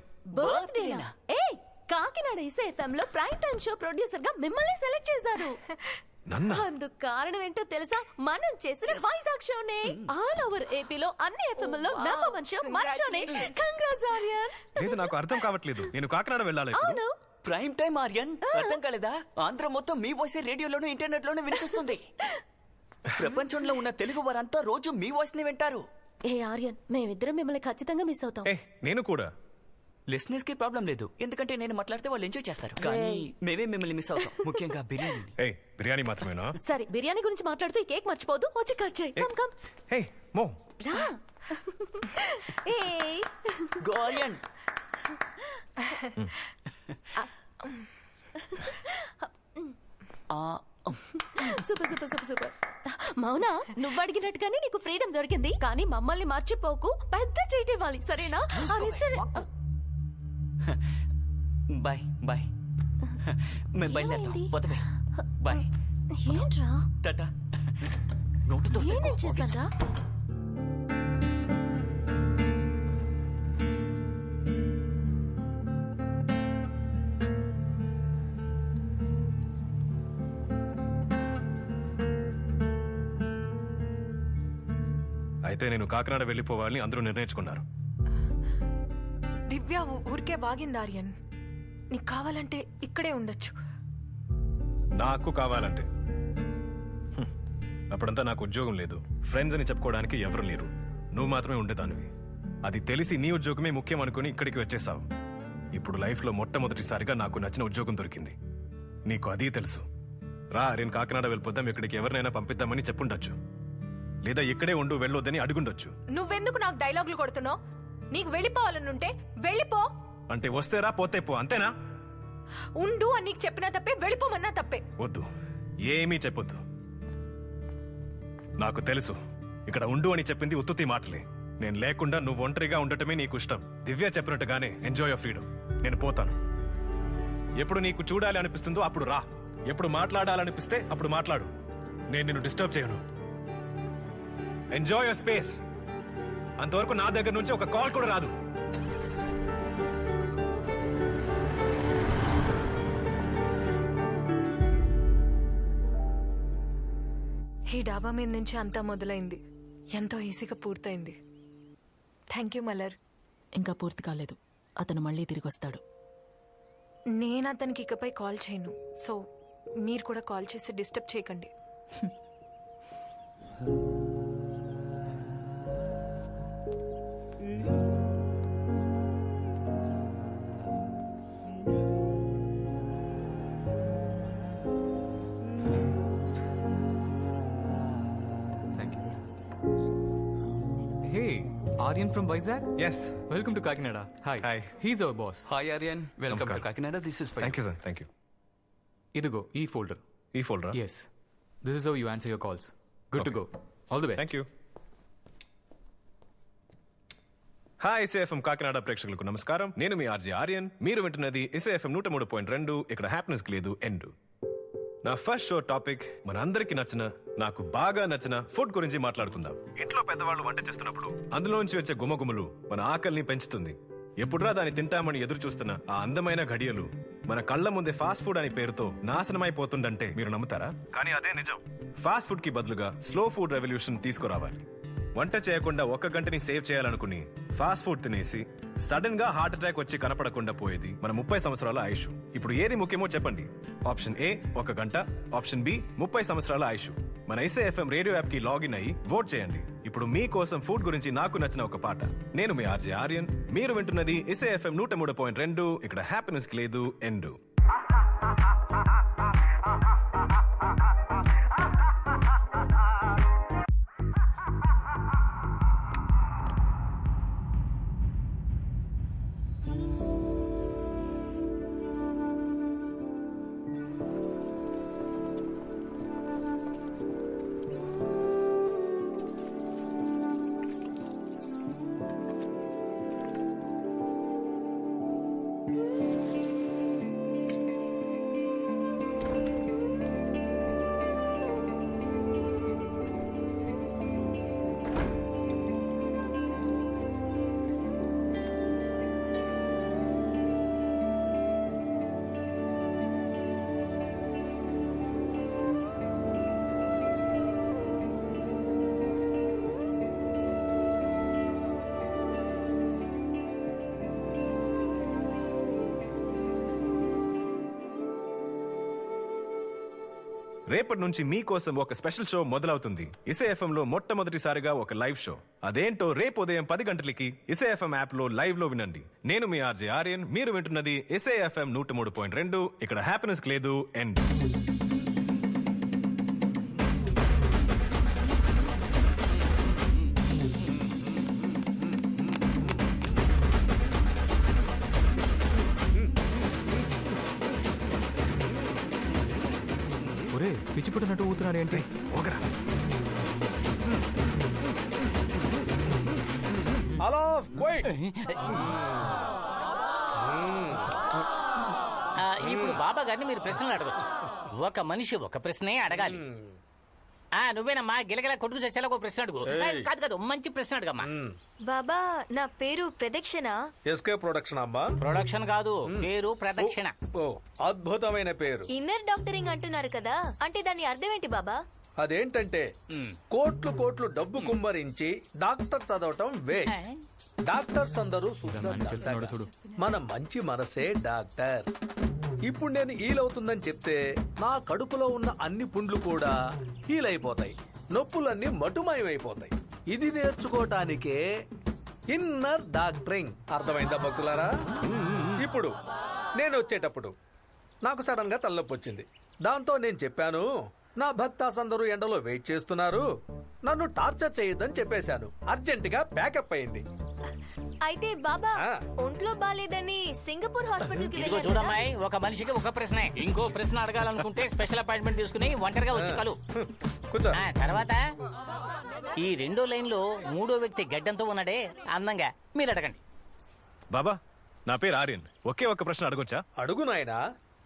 బర్త్డేనా ఏ కాకినాడ ఇసే ఎఫ్ఎం లో ప్రైమ్ టైమ్ షో ప్రొడ్యూసర్ గా మిమ్మల్ని సెలెక్ట్ చేశారు నన్నా అందుకు కారణం ఏంటో తెలుసా మనం చేసిన వైజాగ్ షోనే ఆల్ ఓవర్ ఏపీలో అన్ని ఎఫ్ఎం లో నంబర్ వన్ షో మన షోనే కంగ్రాట్స్ ఆర్యన్ లేదు నాకు అర్థం కావట్లేదు నేను కాకినాడ వెళ్ళాలి ఇప్పుడు అవును ప్రైమ్ టైం ఆర్యన్ అర్థం కాలేదా ఆంధ్ర మొత్తం మీ వాయిస్ రేడియోలోను ఇంటర్నెట్ లోను వినిపిస్తుంది ప్రపంచంలో ఉన్న తెలుగు వారంతా రోజు మీ వాయిస్ ని వింటారు ఏ ఆర్యన్ మేమిద్దరం మిమ్మల్ని ఖచ్చితంగా మిస్ అవుతాం ఏ నేను కూడా లిస్నెస్ కి ప్రాబ్లం లేదు ఎందుకంటే నేను మాట్లాడితే వాళ్ళు ఎంజాయ్ చేస్తారు కానీ మేమే మిమ్మల్ని మిస్ అవుతాం ముఖ్యంగా బిర్యానీ ఏ బిర్యానీ మాత్రమేనా సరే బిర్యానీ గురించి మాట్లాడుతూ ఈ కేక్ మర్చిపోదు వచ్చి కట్ చేయి కమ్ కమ్ హే మో రా ఏయ్ గోరియన్ super super super super Mouna నువ్వు అడిగినట్టుగానే నీకు ఫ్రీడమ్ దొరికింది కానీ మమ్మల్ని మర్చిపోకు పెద్ద ట్రీట్ ఇవ్వాలి సరేనా ఆ రెస్టారెంట్ బాయ్ బాయ్ మేము బయలుదేరుతాం పోతే బాయ్ ఏంట్రా టాటా నోటుతో నేనేం చేశాన్రా అయితే నేను కాకినాడ వెళ్ళిపోవాలని అందరూ నిర్ణయించుకున్నారు దివ్య ఊ- ఊరికే వాగింది ఆర్యన్ నీకు కావాలంటే ఇక్కడే ఉండొచ్చు నాకు కావాలంటే హ్మ్. అప్పుడంతా నాకు ఉద్యోగం లేదు ఫ్రెండ్స్ అని చెప్పుకోవడానికి ఎవరు లేరు నువ్వు మాత్రమే ఉండేదానివి అది తెలిసి నీ ఉద్యోగమే ముఖ్యం అనుకుని ఇక్కడికి వచ్చేసావు ఇప్పుడు లైఫ్లో మొట్టమొదటిసారిగా నాకు నచ్చిన ఉద్యోగం దొరికింది నీకు అది తెలుసు రా నేను కాకినాడ వెళ్ళిపోద్దాం ఇక్కడికి ఎవరినైనా పంపిద్దామని చెప్పుండొచ్చు లేదా ఇక్కడే ఉండు వెళ్ళొద్దని అడుగుండొచ్చు నువ్వెందుకు నాకు డైలాగులు కొడుతున్నావు నీకు వెళ్ళిపోవాలనుంటే వెళ్ళిపో అంటే వస్తే రా పోతే పో అంతేనా ఉండు అని నీకు చెప్పినా తప్పే వెళ్ళిపోమన్నా తప్పే వద్దు ఏమీ చెప్పొద్దు నాకు తెలుసు ఇక్కడ ఉండు అని చెప్పింది ఉత్తుతి మాటలే నేను లేకుండా నువ్వు ఒంటరిగా ఉండటమే నీకు ఇష్టం దివ్య చెప్పినట్టుగానే ఎంజాయ్ ఆఫ్ ఫ్రీడమ్ నేను పోతాను ఎప్పుడు నీకు చూడాలి అనిపిస్తుందో అప్పుడు రా ఎప్పుడు మాట్లాడాలనిపిస్తే అప్పుడు మాట్లాడు నేను నిన్ను డిస్టర్బ్ చేయను ఎంజాయ్ యువర్ స్పేస్ అంతవరకు నా దగ్గర నుంచి ఒక కాల్ కూడా రాదు ఈ డాబా మీద నుంచి అంతా మొదలైంది ఎంతో ఈజీగా పూర్తయింది థ్యాంక్ యూ మలర్ ఇంకా పూర్తి కాలేదు అతను మళ్ళీ తిరిగి వస్తాడు నేను అతనికి ఇకపై కాల్ చేయను సో మీరు కూడా కాల్ చేసి డిస్టర్బ్ చేయకండి Hey, Aryan from Vizag? Yes. Welcome to Kakinada. Hi. Hi. He's our boss. Hi Aryan welcome to Kakinada this is thank you sir thank you ఇదిగో ఈ ఫోల్డర్ ఈ folder yes this is how you answer your calls good to go all the best thank you hi SAFM Kakinada ప్రేక్షకులకు నమస్కారం నేను మీ RJ Aryan మీరు వింటున్నది ఎస్ఏఎఫ్ఎం నూట మూడు పాయింట్ రెండు ఇక్కడ హ్యాపీనెస్ లేదు ఎండ్ నా ఫస్ట్ షో టాపిక్ మన అందరికి నచ్చిన నాకు బాగా నచ్చిన ఫుడ్ గురించి మాట్లాడుకుందాం ఇంట్లో పెద్దవాళ్ళు వంట చేస్తున్నప్పుడు అందులోంచి వచ్చే గుమగుమలు మన ఆకలిని పెంచుతుంది ఎప్పుడురా దాన్ని తింటామని ఎదురు చూస్తున్న ఆ అందమైన ఘడియలు మన కళ్ళ ముందే ఫాస్ట్ ఫుడ్ అనే పేరుతో నాశనమైపోతుందంటే మీరు నమ్ముతారా కానీ అదే నిజం ఫాస్ట్ ఫుడ్ కి బదులుగా స్లో ఫుడ్ రెవల్యూషన్ తీసుకురావాలి వంట చేయకుండా ఒక్క గంటని సేవ్ చేయాలనుకుని ఫాస్ట్ ఫుడ్ తినేసి సడన్ గా హార్ట్ అటాక్ వచ్చి కనపడకుండా పోయేది మన ముప్పై సంవత్సరాల ఆయుష్ ఇప్పుడు ఏది ముఖ్యమో చెప్పండి ఆప్షన్ ఏ ఒక గంట ఆప్షన్ బి ముప్పై సంవత్సరాల ఆయుష్ మన ఐసే ఎఫ్ఎం రేడియో యాప్ కి లాగిన్ అయ్యి ఓట్ చేయండి ఇప్పుడు మీకోసం ఫుడ్ గురించి నాకు నచ్చిన ఒక పాట నేను మీ ఆర్జే ఆర్యన్ మీరు వింటున్నది ఇసే ఎఫ్ఎం నూట మూడు పాయింట్ రెండు ఇక్కడ హ్యాపీనెస్ కి లేదు ఎండు రేపటి నుంచి మీకోసం ఒక స్పెషల్ షో మొదలవుతుంది ఇసే ఎఫ్ఎం లో మొట్టమొదటిసారిగా ఒక లైవ్ షో అదేంటో రేపు ఉదయం పది గంటలకి ఇసే ఎఫ్ఎం యాప్ లో లైవ్ లో వినండి నేను మీ ఆర్జే ఆర్యన్ మీరు వింటున్నది ఇసే ఎఫ్ఎం నూట మూడు పాయింట్ రెండు ఇక్కడ హ్యాపీనెస్ లేదు ఎండ్ ఒరే పిచ్చి పుట్టినట్టు ఊతున్నారు ఏంటి హలో ఆ, ఇప్పుడు బాబా గారిని మీరు ప్రశ్నలు అడగచ్చు ఒక మనిషి ఒక ప్రశ్నే అడగాలి ఆ నువ్వేనమ్మా గిలగిల కొట్టుకు చచ్చేలా ఒక ప్రశ్న అడుగు ఏయ్. ఆ, కాదు కాదు మంచి ప్రశ్న అడగమ్మా బాబా నా పేరు ప్రదక్షిణ ఎస్కే ప్రొడక్షన్ అమ్మా ప్రొడక్షన్ కాదు పేరు ప్రదక్షిణ ఓ అద్భుతమైన పేరు ఇన్నర్ డాక్టరింగ్ అంటున్నారు కదా అంటే దాని అర్థం ఏంటి బాబా అదేంటంటే కోట్లు కోట్లు డబ్బు కుమ్మరించి డాక్టర్ చదవటం వే డాక్టర్స్ అందరూ శుద్ధ డాక్టర్. మన మంచి మనసే డాక్టర్ ఇప్పుడు నేను హీల్ అవుతుందని చెప్తే నా కడుపులో ఉన్న అన్ని పుండ్లు కూడా హీల్ అయిపోతాయి నొప్పులన్నీ మటుమాయమైపోతాయి ఇది నేర్చుకోవటానికే ఇన్నర్ డాక్టరింగ్ అర్థమైందా భక్తులారా ఇప్పుడు నేను వచ్చేటప్పుడు నాకు సడన్ గా తలనొప్పి వచ్చింది దాంతో నేను చెప్పాను నా భక్తాస్ అందరూ ఎండలో వెయిట్ చేస్తున్నారు నన్ను టార్చర్ చేయొద్దని చెప్పేశాను అర్జెంట్ గా ప్యాకప్ అయింది అయితే బాబా ఒంట్లో బాలేదని సింగపూర్ హాస్పిటల్ కి ఇదిగో వెళ్ళారు కదా? చూడమ్మాయి ఒక మనిషికి ఒక ప్రశ్నే ఇంకో ప్రశ్న అడగాలనుకుంటే స్పెషల్ అపాయింట్మెంట్ తీసుకుని ఒంటరిగా వచ్చి కలు ఆ, తర్వాత ఈ రెండో లైన్ లో మూడో వ్యక్తి గడ్డంతో ఉన్నాడే అందంగా మీరు అడగండి బాబా నా పేరు ఆర్యన్ ఒకే ఒక్క ప్రశ్న అడగొచ్చా అడుగు నాయనా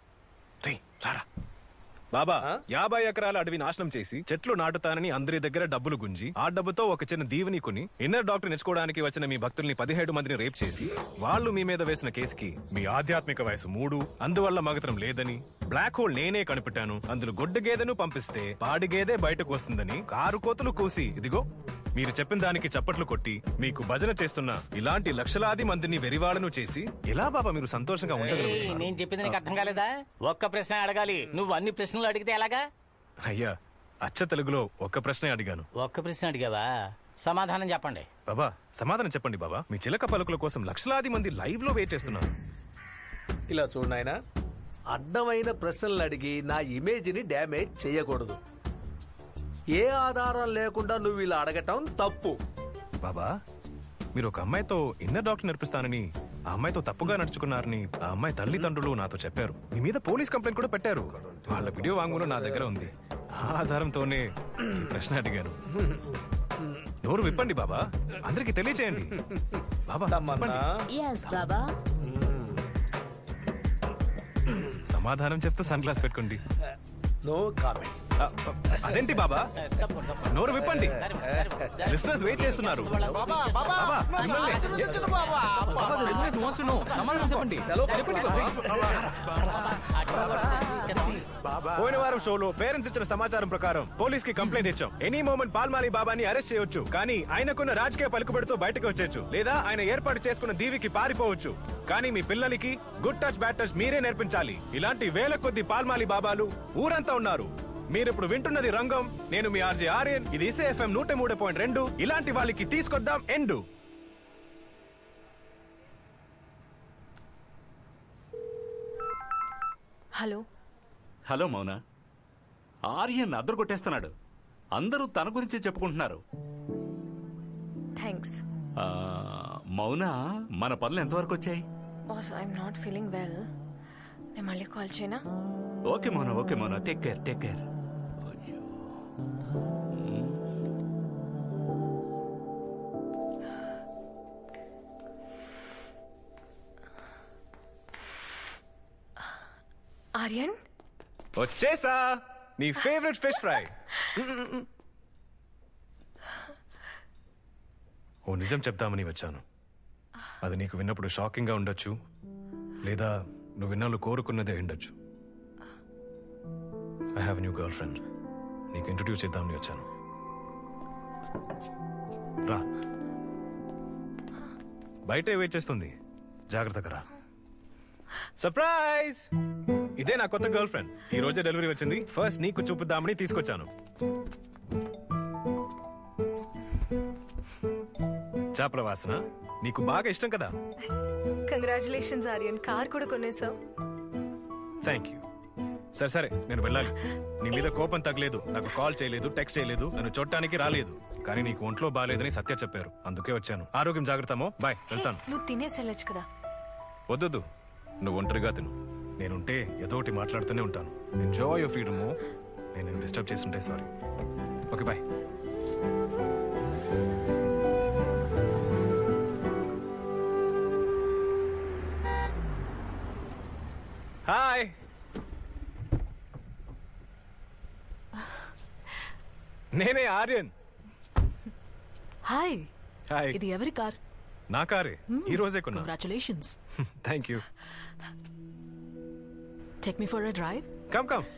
బాబా యాభై ఎకరాల అడవి నాశనం చేసి చెట్లు నాటుతానని అందరి దగ్గర డబ్బులు గుంజి ఆ డబ్బుతో ఒక చిన్న దీవెని కొని ఇన్నర్ డాక్టర్ నేర్చుకోవడానికి వచ్చిన మీ భక్తుల్ని పదిహేడు మందిని రేప్ చేసి వాళ్ళు మీ మీద వేసిన కేసుకి మీ ఆధ్యాత్మిక వయసు మూడు అందువల్ల మగతరం లేదని బ్లాక్ హోల్ నేనే కనిపెట్టాను అందులో గొడ్డు గేదెను పంపిస్తే పాడి గేదె బయటకు వస్తుందని కారు కోతలు కూసి ఇదిగో మీరు చెప్పిన దానికి చప్పట్లు కొట్టి మీకు భజన చేస్తున్న ఇలాంటి లక్షలాది మందిని వెరివాళ్లను చేసి ఎలా బాబా మీరు సంతోషంగా ఏయ్, ఉండగలరు నేను చెప్పింది నీకు అర్థం కాలేదా ఒక్క ప్రశ్న అడగాలి నువ్వు అన్ని ప్రశ్నలు అడిగితే ఎలాగా అయ్యా అచ్చ తెలుగులో ఒక్క ప్రశ్నే అడిగాను ఒక్క ప్రశ్న అడిగావా సమాధానం చెప్పండి బాబా సమాధానం చెప్పండి బాబా మీ చిలక పలుకుల కోసం లక్షలాది మంది లైవ్ లో వెయిట్ చేస్తున్నారు ఇలా చూడు నాయనా అడ్డమైన ప్రశ్నలు అడిగి నా ఇమేజ్ ని డ్యామేజ్ చేయకూడదు ఏ ఆధారం లేకుండా నువ్వు ఇలా అడగటం తప్పు బాబా మీరు ఒక అమ్మాయితో ఇన్నర్ డాక్టర్ నేర్పిస్తానని ఆ అమ్మాయితో తప్పుగా నడుచుకున్నారని ఆ అమ్మాయి తల్లిదండ్రులు నాతో చెప్పారు మీ మీద పోలీస్ కంప్లైంట్ కూడా పెట్టారు వాళ్ళ వీడియో వాంగ్మూలం నా దగ్గర ఉంది ఆ ఆధారంతోనే ఈ ప్రశ్న అడిగాను నోరు విప్పండి బాబా అందరికి తెలియచేయండి బాబా చెప్పండి. ఎస్ బాబా సమాధానం చెప్తూ సన్ గ్లాస్ పెట్టుకోండి నో కామెంట్స్ అదేంటి బాబా నోరు విప్పండి లిస్నర్స్ వెయిట్ చేస్తున్నారు బాబా, మిమ్మల్ని. సమాధానం చెప్పండి చెప్పండి పోయిన వారం షోలో పేరెంట్స్ ఇచ్చిన సమాచారం ప్రకారం పోలీస్ కి కంప్లైంట్ ఇచ్చాం ఎనీ మూమెంట్ పాల్మాలి బాబాని అరెస్ట్ చేయొచ్చు కానీ ఆయనకున్న రాజకీయ పలుకుబడితో బయటకు వచ్చేచ్చు లేదా ఆయన ఏర్పాటు చేసుకున్న దీవికి పారిపోవచ్చు కానీ మీ పిల్లలకి గుడ్ టచ్ బ్యాడ్ టచ్ మీరే నేర్పించాలి ఇలాంటి వేల కొద్ది పాల్మాలి బాబాలు ఊరంతా ఉన్నారు మీరు ఇప్పుడు వింటున్నది రంగం నేను మీ ఆర్జే ఆర్యన్ ఇది ఇసే ఎఫ్ఎం నూట మూడు పాయింట్ రెండు ఇలాంటి వాళ్ళకి తీసుకొద్దాం ఎండు హలో హలో మౌన ఆర్యన్ అద్దరు కొట్టేస్తున్నాడు అందరూ తన గురించి చెప్పుకుంటున్నారు థ్యాంక్స్ ఆ, మౌన మన పనులు ఎంతవరకు వచ్చాయి boss I'm not feeling well నేను మళ్ళీ కాల్ చేయనా okay Mouna okay Mouna take care take care Aryan వచ్చేసా నీ ఫేవరెట్ ఫిష్ ఫ్రై ఓ నిజం చెప్దామని వచ్చాను అది నీకు విన్నప్పుడు షాకింగ్ గా ఉండొచ్చు లేదా నువ్వు విన్నాళ్ళు కోరుకున్నదే ఉండొచ్చు I have new girlfriend నీకు ఇంట్రడ్యూస్ చేద్దామని వచ్చాను రా బయటే వెయిట్ చేస్తుంది జాగ్రత్తగా రా సర్ప్రైజ్ ఇదే నా కొత్త గర్ల్ ఫ్రెండ్ ఈ రోజే డెలివరీ వచ్చింది ఫస్ట్ నీకు చూపిద్దామని తీసుకొచ్చాను చేపల వాసన నీకు బాగా ఇష్టం కదా కంగ్రాచులేషన్స్ ఆర్యన్ కార్ కూడా కొనేసావు థ్యాంక్ యూ సరే సరే నేను వెళ్ళాలి నీ మీద కోపం తగ్గలేదు నాకు కాల్ చేయలేదు టెక్స్ట్ చేయలేదు నన్ను చూడటానికి రాలేదు కానీ నీకు ఒంట్లో బాగాలేదని సత్య చెప్పారు అందుకే వచ్చాను ఆరోగ్యం జాగ్రత్తమో బాయ్ వెళ్తాను నువ్వు తినేసి వెళ్ళొచ్చు కదా వద్దొద్దు నువ్వు ఒంటరిగా తిను నేనుంటే ఏదో ఒకటి మాట్లాడుతూనే ఉంటాను ఎంజాయ్ యూర్ ఫ్రీడమ్ నేను డిస్టర్బ్ చేస్తుంటే సారీ ఓకే బాయ్ హాయ్ నేనే ఆర్యన్ హాయ్ హాయ్ ఇది ఎవరి కార్ నా కారే ఈ రోజే కొన్నా congratulations thank you take me for a drive come come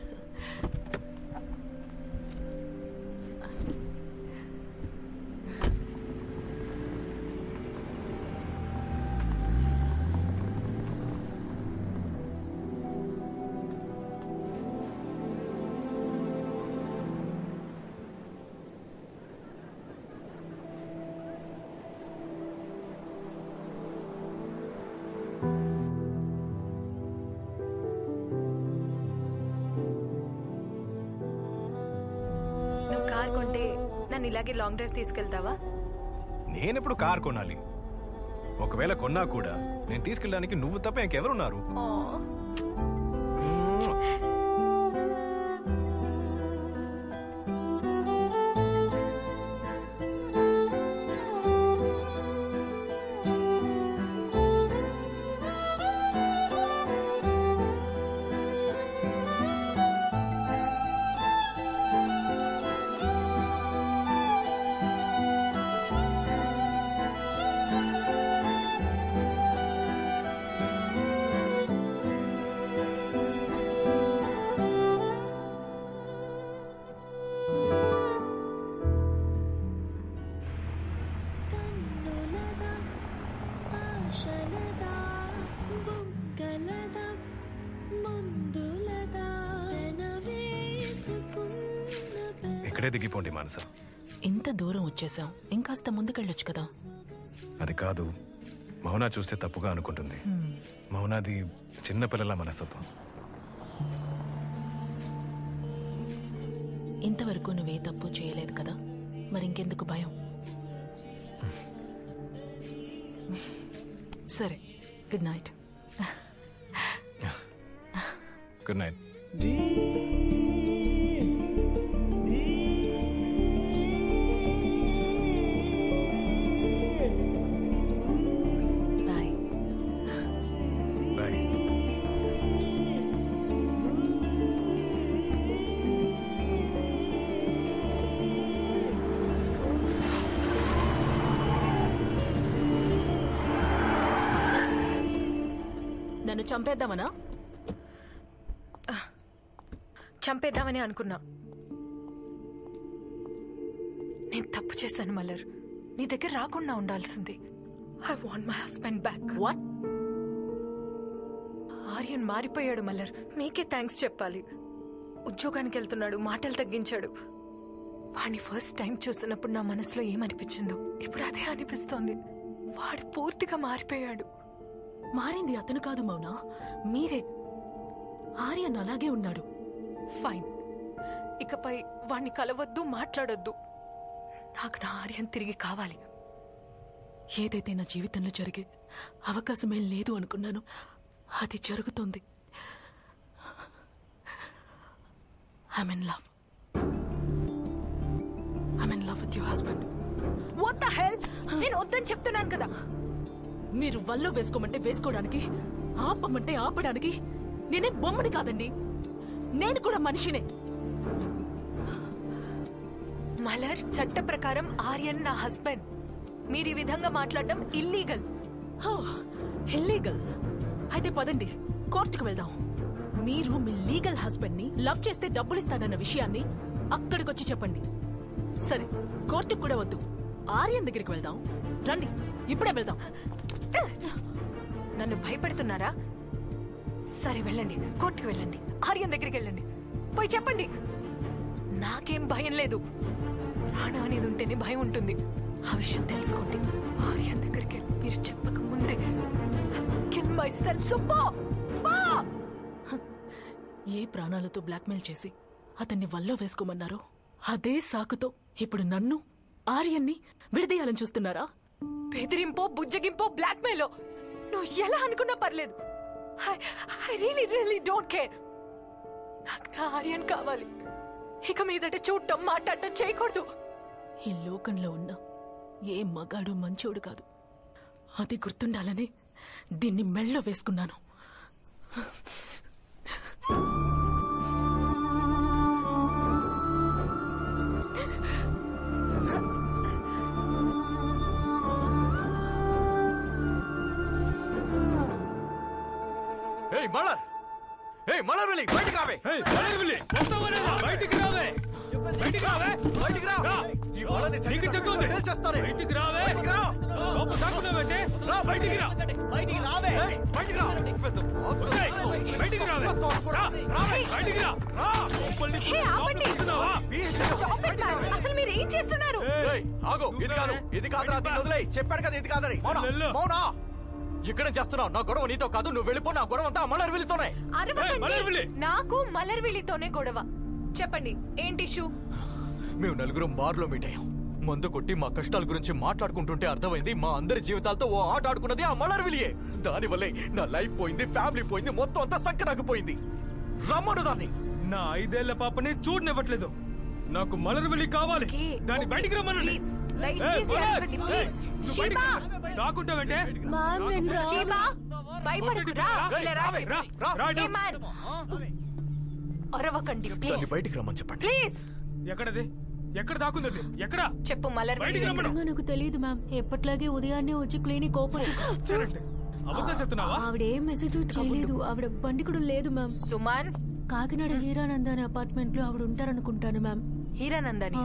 నువ్వు కార్ కొంటే నన్ను ఇలాగే లాంగ్ డ్రైవ్ తీసుకెళ్తావా నేనెప్పుడు కార్ కొనాలి ఒకవేళ కొన్నా కూడా నేను తీసుకెళ్ళడానికి నువ్వు తప్ప ఇంకెవరున్నారు ఆశలదా బుగ్గలదా మందులదా వేసుకున్న ఇక్కడే దిగిపోండి మానస ఇంత దూరం వచ్చేసాం ఇంకాస్త ముందుకెళ్ళొచ్చు కదా అది కాదు మౌన చూస్తే తప్పుగా అనుకుంటుంది హ్మ్. మౌనాది చిన్నపిల్లల మనస్తత్వం ఇంతవరకు నువ్వే తప్పు చేయలేదు కదా మరి ఇంకెందుకు భయం సరే good night good night bye bye నన్ను చంపేద్దామనా చంపేద్దామని అనుకున్నా నేను తప్పు చేశాను మల్లర్ నీ దగ్గర రాకుండా ఉండాల్సింది I want my husband back what Aryan మారిపోయాడు మల్లర్ మీకే థ్యాంక్స్ చెప్పాలి ఉద్యోగానికి వెళ్తున్నాడు మాటలు తగ్గించాడు వాడిని ఫస్ట్ టైం చూసినప్పుడు నా మనసులో ఏమనిపించిందో ఇప్పుడు అదే అనిపిస్తోంది వాడు పూర్తిగా మారిపోయాడు మారింది అతను కాదు మౌనా మీరే ఆర్యన్ అలాగే ఉన్నాడు ఫైన్ ఇకపై వాణ్ణి కలవద్దు మాట్లాడొద్దు నాకు నా ఆర్యన్ తిరిగి కావాలి ఏదైతే నా జీవితంలో జరిగే అవకాశమే లేదు అనుకున్నాను అది జరుగుతుంది I'm in love I'm in love with you husband what the hell నేను వద్దని చెప్తున్నాను కదా మీరు వల్లో వేసుకోమంటే వేసుకోవడానికి ఆపమంటే ఆపడానికి నేనే బొమ్మని కాదండి నేను కూడా మనిషినే మలర్ చట్ట ప్రకారం ఆర్యన్ నా హస్బెండ్ మీరు ఈ విధంగా మాట్లాడడం ఇల్లీగల్ ఇల్లీగల్ అయితే పదండి కోర్టుకు వెళ్దాం మీరు మీ లీగల్ హస్బెండ్ ని లవ్ చేస్తే డబ్బులు ఇస్తానన్న విషయాన్ని అక్కడికి వచ్చి చెప్పండి సరే కోర్టుకు కూడా వద్దు ఆర్యన్ దగ్గరికి వెళ్దాం రండి ఇప్పుడే వెళ్దాం నన్ను భయపెడుతున్నారా సరే వెళ్ళండి కోర్టుకు వెళ్ళండి ఆర్యన్ దగ్గరికి వెళ్ళండి పోయి చెప్పండి నాకేం భయం లేదు ప్రాణం అనేది ఉంటేనే భయం ఉంటుంది ఆ విషయం తెలుసుకోండి ఆర్యన్ దగ్గరికి వెళ్ళి మీరు చెప్పక ముందే కిల్ మై సెల్ఫ్ సో పో పో ఏ ప్రాణాలతో బ్లాక్మెయిల్ చేసి అతన్ని వల్లో వేసుకోమన్నారో అదే సాకుతో ఇప్పుడు నన్ను ఆర్యన్ని విడదీయాలని చూస్తున్నారా బెదిరింపో బుజ్జగింపో బ్లాక్మెయిల్ నువ్వు ఎలా అనుకున్నా పర్లేదు I really really don't care నాకు నా ఆర్యన్ కావాలి ఇక మీదట చూడటం మాట్లాడటం చేయకూడదు ఈ లోకంలో ఉన్న ఏ మగాడు మంచోడు కాదు అది గుర్తుండాలని దీన్ని మెళ్ళో వేసుకున్నాను ఏయ్ మలర్ ఏయ్ మలర్ వెళ్ళి బయటికి రావే ఏయ్ మలర్ వెళ్ళి బయటికి రావే బయటికి రావే బయటికి రా ఈ మలర్ని నీకు చెక్కుంది. చేస్తానే బయటికి రావే. బయటికి రా లోపల దాక్కున్నావేంటి? రా బయటికి రా బయటికి రావే. ఏయ్, బయటికి రా ఏయ్, బయటికి రావే. రా, రావే, బయటికి రా. లోపలికి హే, ఆపండి. కూర్చున్నావా? Stop it, man. అసలు మీరు ఏం చేస్తున్నారు ఏయ్, ఆగు ఇది కాదు ఇది కాదురా దీన్ని వదిలేయ్ చెప్పాడు కదా ఇది కాదని మౌనా మౌనా ఇక్కడ చేస్తున్నావు నా గొడవ నీతో కాదు నువ్వు వెళ్ళిపో నా గొడవ అంతా మలర్ వెళ్ళితోనే అరవకండి నాకు మలర్విలితోనే గొడవ చెప్పండి ఏంటి ఇష్యూ మేము నలుగురం బార్లో మీట్ అయ్యాం మందు కొట్టి మా కష్టాల గురించి మాట్లాడుకుంటుంటే అర్థమైంది మా అందరి జీవితాలతో ఓ ఆట ఆడుకున్నది ఆ మలర్విలియే దానివల్లే నా లైఫ్ పోయింది ఫ్యామిలీ పోయింది మొత్తం అంతా సంకనాకు పోయింది రమ్మను దాన్ని నా ఐదేళ్ల పాపని చూడనివ్వట్లేదు నాకు మలరవెల్లి కావాలి దాన్ని బయటికి రమ్మనండి దయచేసి అడగండి, please. శివా! దాక్కుంటావంటే మ్యామ్ నేను రా- శివా, భయపడకు, రా. ఇలా రా, శివా. ఏ, మ్యామ్. అరవకండి దాన్ని ప్లీజ్ బయటికి రమ్మని చెప్పండి ప్లీజ్ ఎక్కడది ఎక్కడ దాక్కుంది అది? ఎక్కడ చెప్పు మలర్ బయటికి రమ్మను. నిజంగా నాకు తెలియదు మ్యామ్ ఎప్పట్లాగే ఉదయాన్నే వచ్చి క్లినిక్ ఓపెన్ అబద్ధం చెప్తున్నావా ఆవిడ ఏం మెసేజ్ చేయలేదు ఆవిడ బండి కూడా లేదు మ్యామ్ సుమాన్ కాకినాడ హీరానందాని అపార్ట్మెంట్ లో ఆవిడ ఉంటారనుకుంటాను మ్యామ్ హీరానందని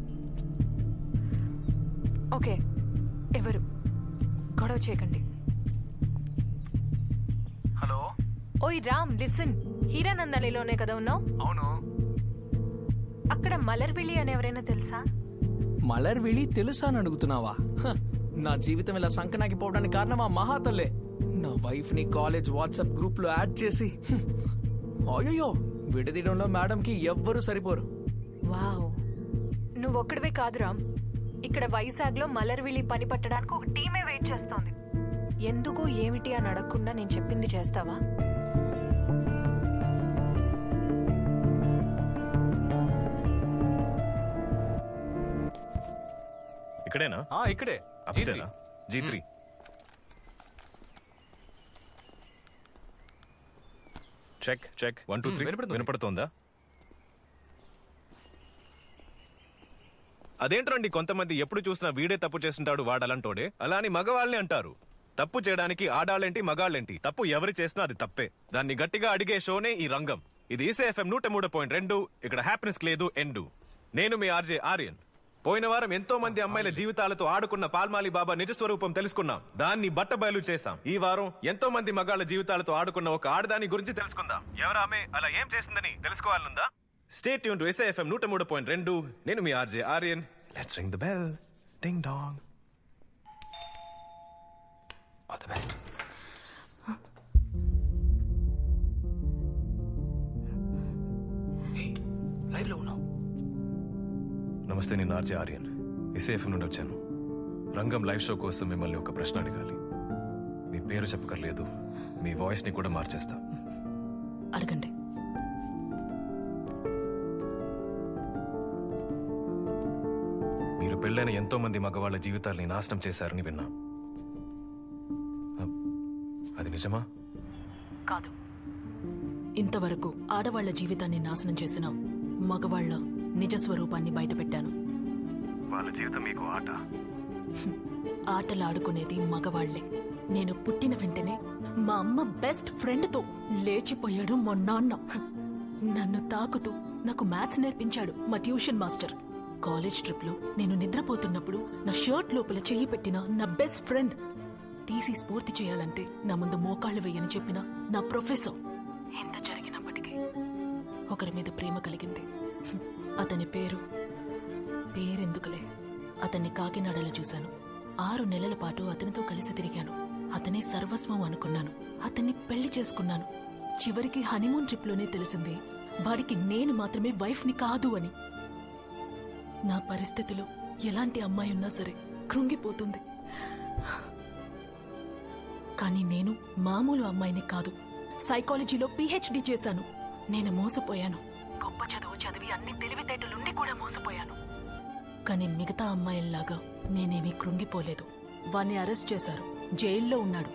ఓకే ఎవరు గొడవ చేయకండి హలో ఓయ్ రామ్ లిసన్ హీరానందనిలోనే కదా ఉన్నావు అవును అక్కడ మలర్విళి అని ఎవరైనా తెలుసా మలర్విళి తెలుసా అని అడుగుతున్నావా హ, నా జీవితం ఇలా సంకనాకి పోవడానికి కారణం ఆ మహాతల్లే నా వైఫ్ ని కాలేజ్ వాట్సాప్ గ్రూప్ లో యాడ్ చేసి హ్మ్, అయ్యయ్యో విడదీయడంలో మేడం కి ఎవ్వరూ సరిపోరు వావ్ నువ్వు ఒక్కడివే కాదు రామ్ ఇక్కడ వైజాగ్ లో మలర్విళి పని పట్టడానికి ఒక టీమే వెయిట్ చేస్తోంది ఎందుకు ఏమిటి అని అడగకుండా నేను చెప్పింది చేస్తావా ఇక్కడేనా ఆ ఇక్కడే Upstairs ఆ? G three check check one two hmm, three వినపడుతుంది. వినపడుతోందా అదేంటండి కొంతమంది ఎప్పుడు చూసినా వీడే తప్పు చేస్తుంటాడు వాడాలంటోడే అలా అని మగవాళ్ళని అంటారు తప్పు చేయడానికి ఆడాళ్ళేంటి మగాళ్ళేంటి తప్పు ఎవరు చేసినా అది తప్పే దాన్ని గట్టిగా అడిగే షోనే ఈ రంగం ఇది ఈసీఎఫ్ఎం నూట మూడు పాయింట్ రెండు ఇక్కడ హ్యాపీనెస్ లేదు ఎండు నేను మీ ఆర్జే ఆర్యన్ పోయిన వారం ఎంతో మంది అమ్మాయిల జీవితాలతో ఆడుకున్న పాల్మాలి బాబా నిజ స్వరూపం తెలుసుకున్నాం దాన్ని బట్టబయలు చేశాం ఈ వారం ఎంతో మంది మగాళ్ళ జీవితాలతో ఆడుకున్న ఒక ఆడదాని గురించి తెలుసుకుందాం ఎవరు ఆమె అలా ఏం చేసిందని తెలుసుకోవాలనుందా స్టేట్ ట్యూన్ టు ఎస్ఐఎఫ్ఎం నూట మూడు పాయింట్ రెండు నేను మీ RJ Aryan let's ring the bell ding dong all the best live లో ఉన్నావు నమస్తే నేను ఆర్జే ఆర్యన్ ఎస్ఐఎఫ్ఎం నుండి వచ్చాను రంగం లైవ్ షో కోసం మిమ్మల్ని ఒక ప్రశ్న అడగాలి మీ పేరు చెప్పకర్లేదు మీ వాయిస్ ని కూడా మార్చేస్తా అడగండి మీరు పెళ్ళైన ఎంతో మంది మగవాళ్ళ జీవితాల్ని నాశనం చేశారని విన్నా అ- అది నిజమా కాదు ఇంతవరకు ఆడవాళ్ల జీవితాన్ని నాశనం చేసిన మగవాళ్ల నిజ స్వరూపాన్ని బయటపెట్టాను వాళ్ళ జీవితం మీకు ఆట ఆటలు ఆడుకునేది మగవాళ్లే నేను పుట్టిన వెంటనే మా అమ్మ బెస్ట్ ఫ్రెండ్తో లేచిపోయాడు మా నాన్న నన్ను తాకుతూ నాకు మ్యాథ్స్ నేర్పించాడు మా ట్యూషన్ మాస్టర్ కాలేజ్ ట్రిప్ లో నేను నిద్రపోతున్నప్పుడు నా షర్ట్ లోపల చెయ్యి పెట్టిన నా బెస్ట్ ఫ్రెండ్ తీసి స్ఫూర్తి చేయాలంటే నా ముందు మోకాళ్ళు వేయని చెప్పిన నా ప్రొఫెసర్ ఎంత జరిగినప్పటికీ ఒకరి మీద ప్రేమ కలిగింది హ్మ్. అతని పేరు పేరెందుకులే అతన్ని కాకినాడలో చూశాను ఆరు నెలల పాటు అతనితో కలిసి తిరిగాను అతనే సర్వస్వం అనుకున్నాను అతన్ని పెళ్లి చేసుకున్నాను చివరికి హనీమూన్ ట్రిప్లోనే తెలిసింది వాడికి నేను మాత్రమే వైఫ్ని కాదు అని నా పరిస్థితిలో ఎలాంటి అమ్మాయి ఉన్నా సరే కృంగిపోతుంది కానీ నేను మామూలు అమ్మాయిని కాదు సైకాలజీలో పిహెచ్డి చేశాను నేను మోసపోయాను గొప్ప చదువు చదివి అన్ని తెలివితేటలుండి కూడా మోసపోయాను కానీ మిగతా అమ్మాయిల్లాగా నేనేమీ కృంగిపోలేదు వాణ్ణి అరెస్ట్ చేశారు జైల్లో ఉన్నాడు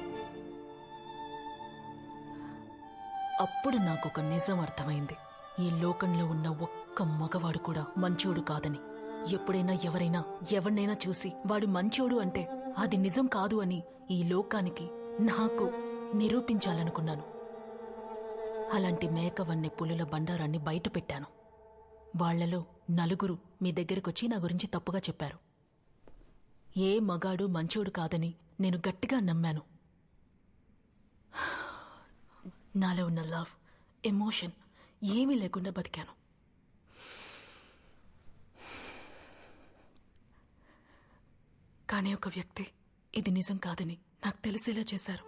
అప్పుడు నాకొక నిజం అర్థమైంది ఈ లోకంలో ఉన్న ఒక్క మగవాడు కూడా మంచోడు కాదని ఎప్పుడైనా ఎవరైనా ఎవరినైనా చూసి వాడు మంచోడు అంటే అది నిజం కాదు అని ఈ లోకానికి నాకు నిరూపించాలనుకున్నాను అలాంటి మేకవన్నె పులుల బండారాన్ని బయట పెట్టాను వాళ్లలో నలుగురు మీ దగ్గరకొచ్చి నా గురించి తప్పుగా చెప్పారు ఏ మగాడు మంచోడు కాదని నేను గట్టిగా నమ్మాను నాలో ఉన్న లవ్ ఎమోషన్ ఏమీ లేకుండా బతికాను కానీ ఒక వ్యక్తి ఇది నిజం కాదని నాకు తెలిసేలా చేశారు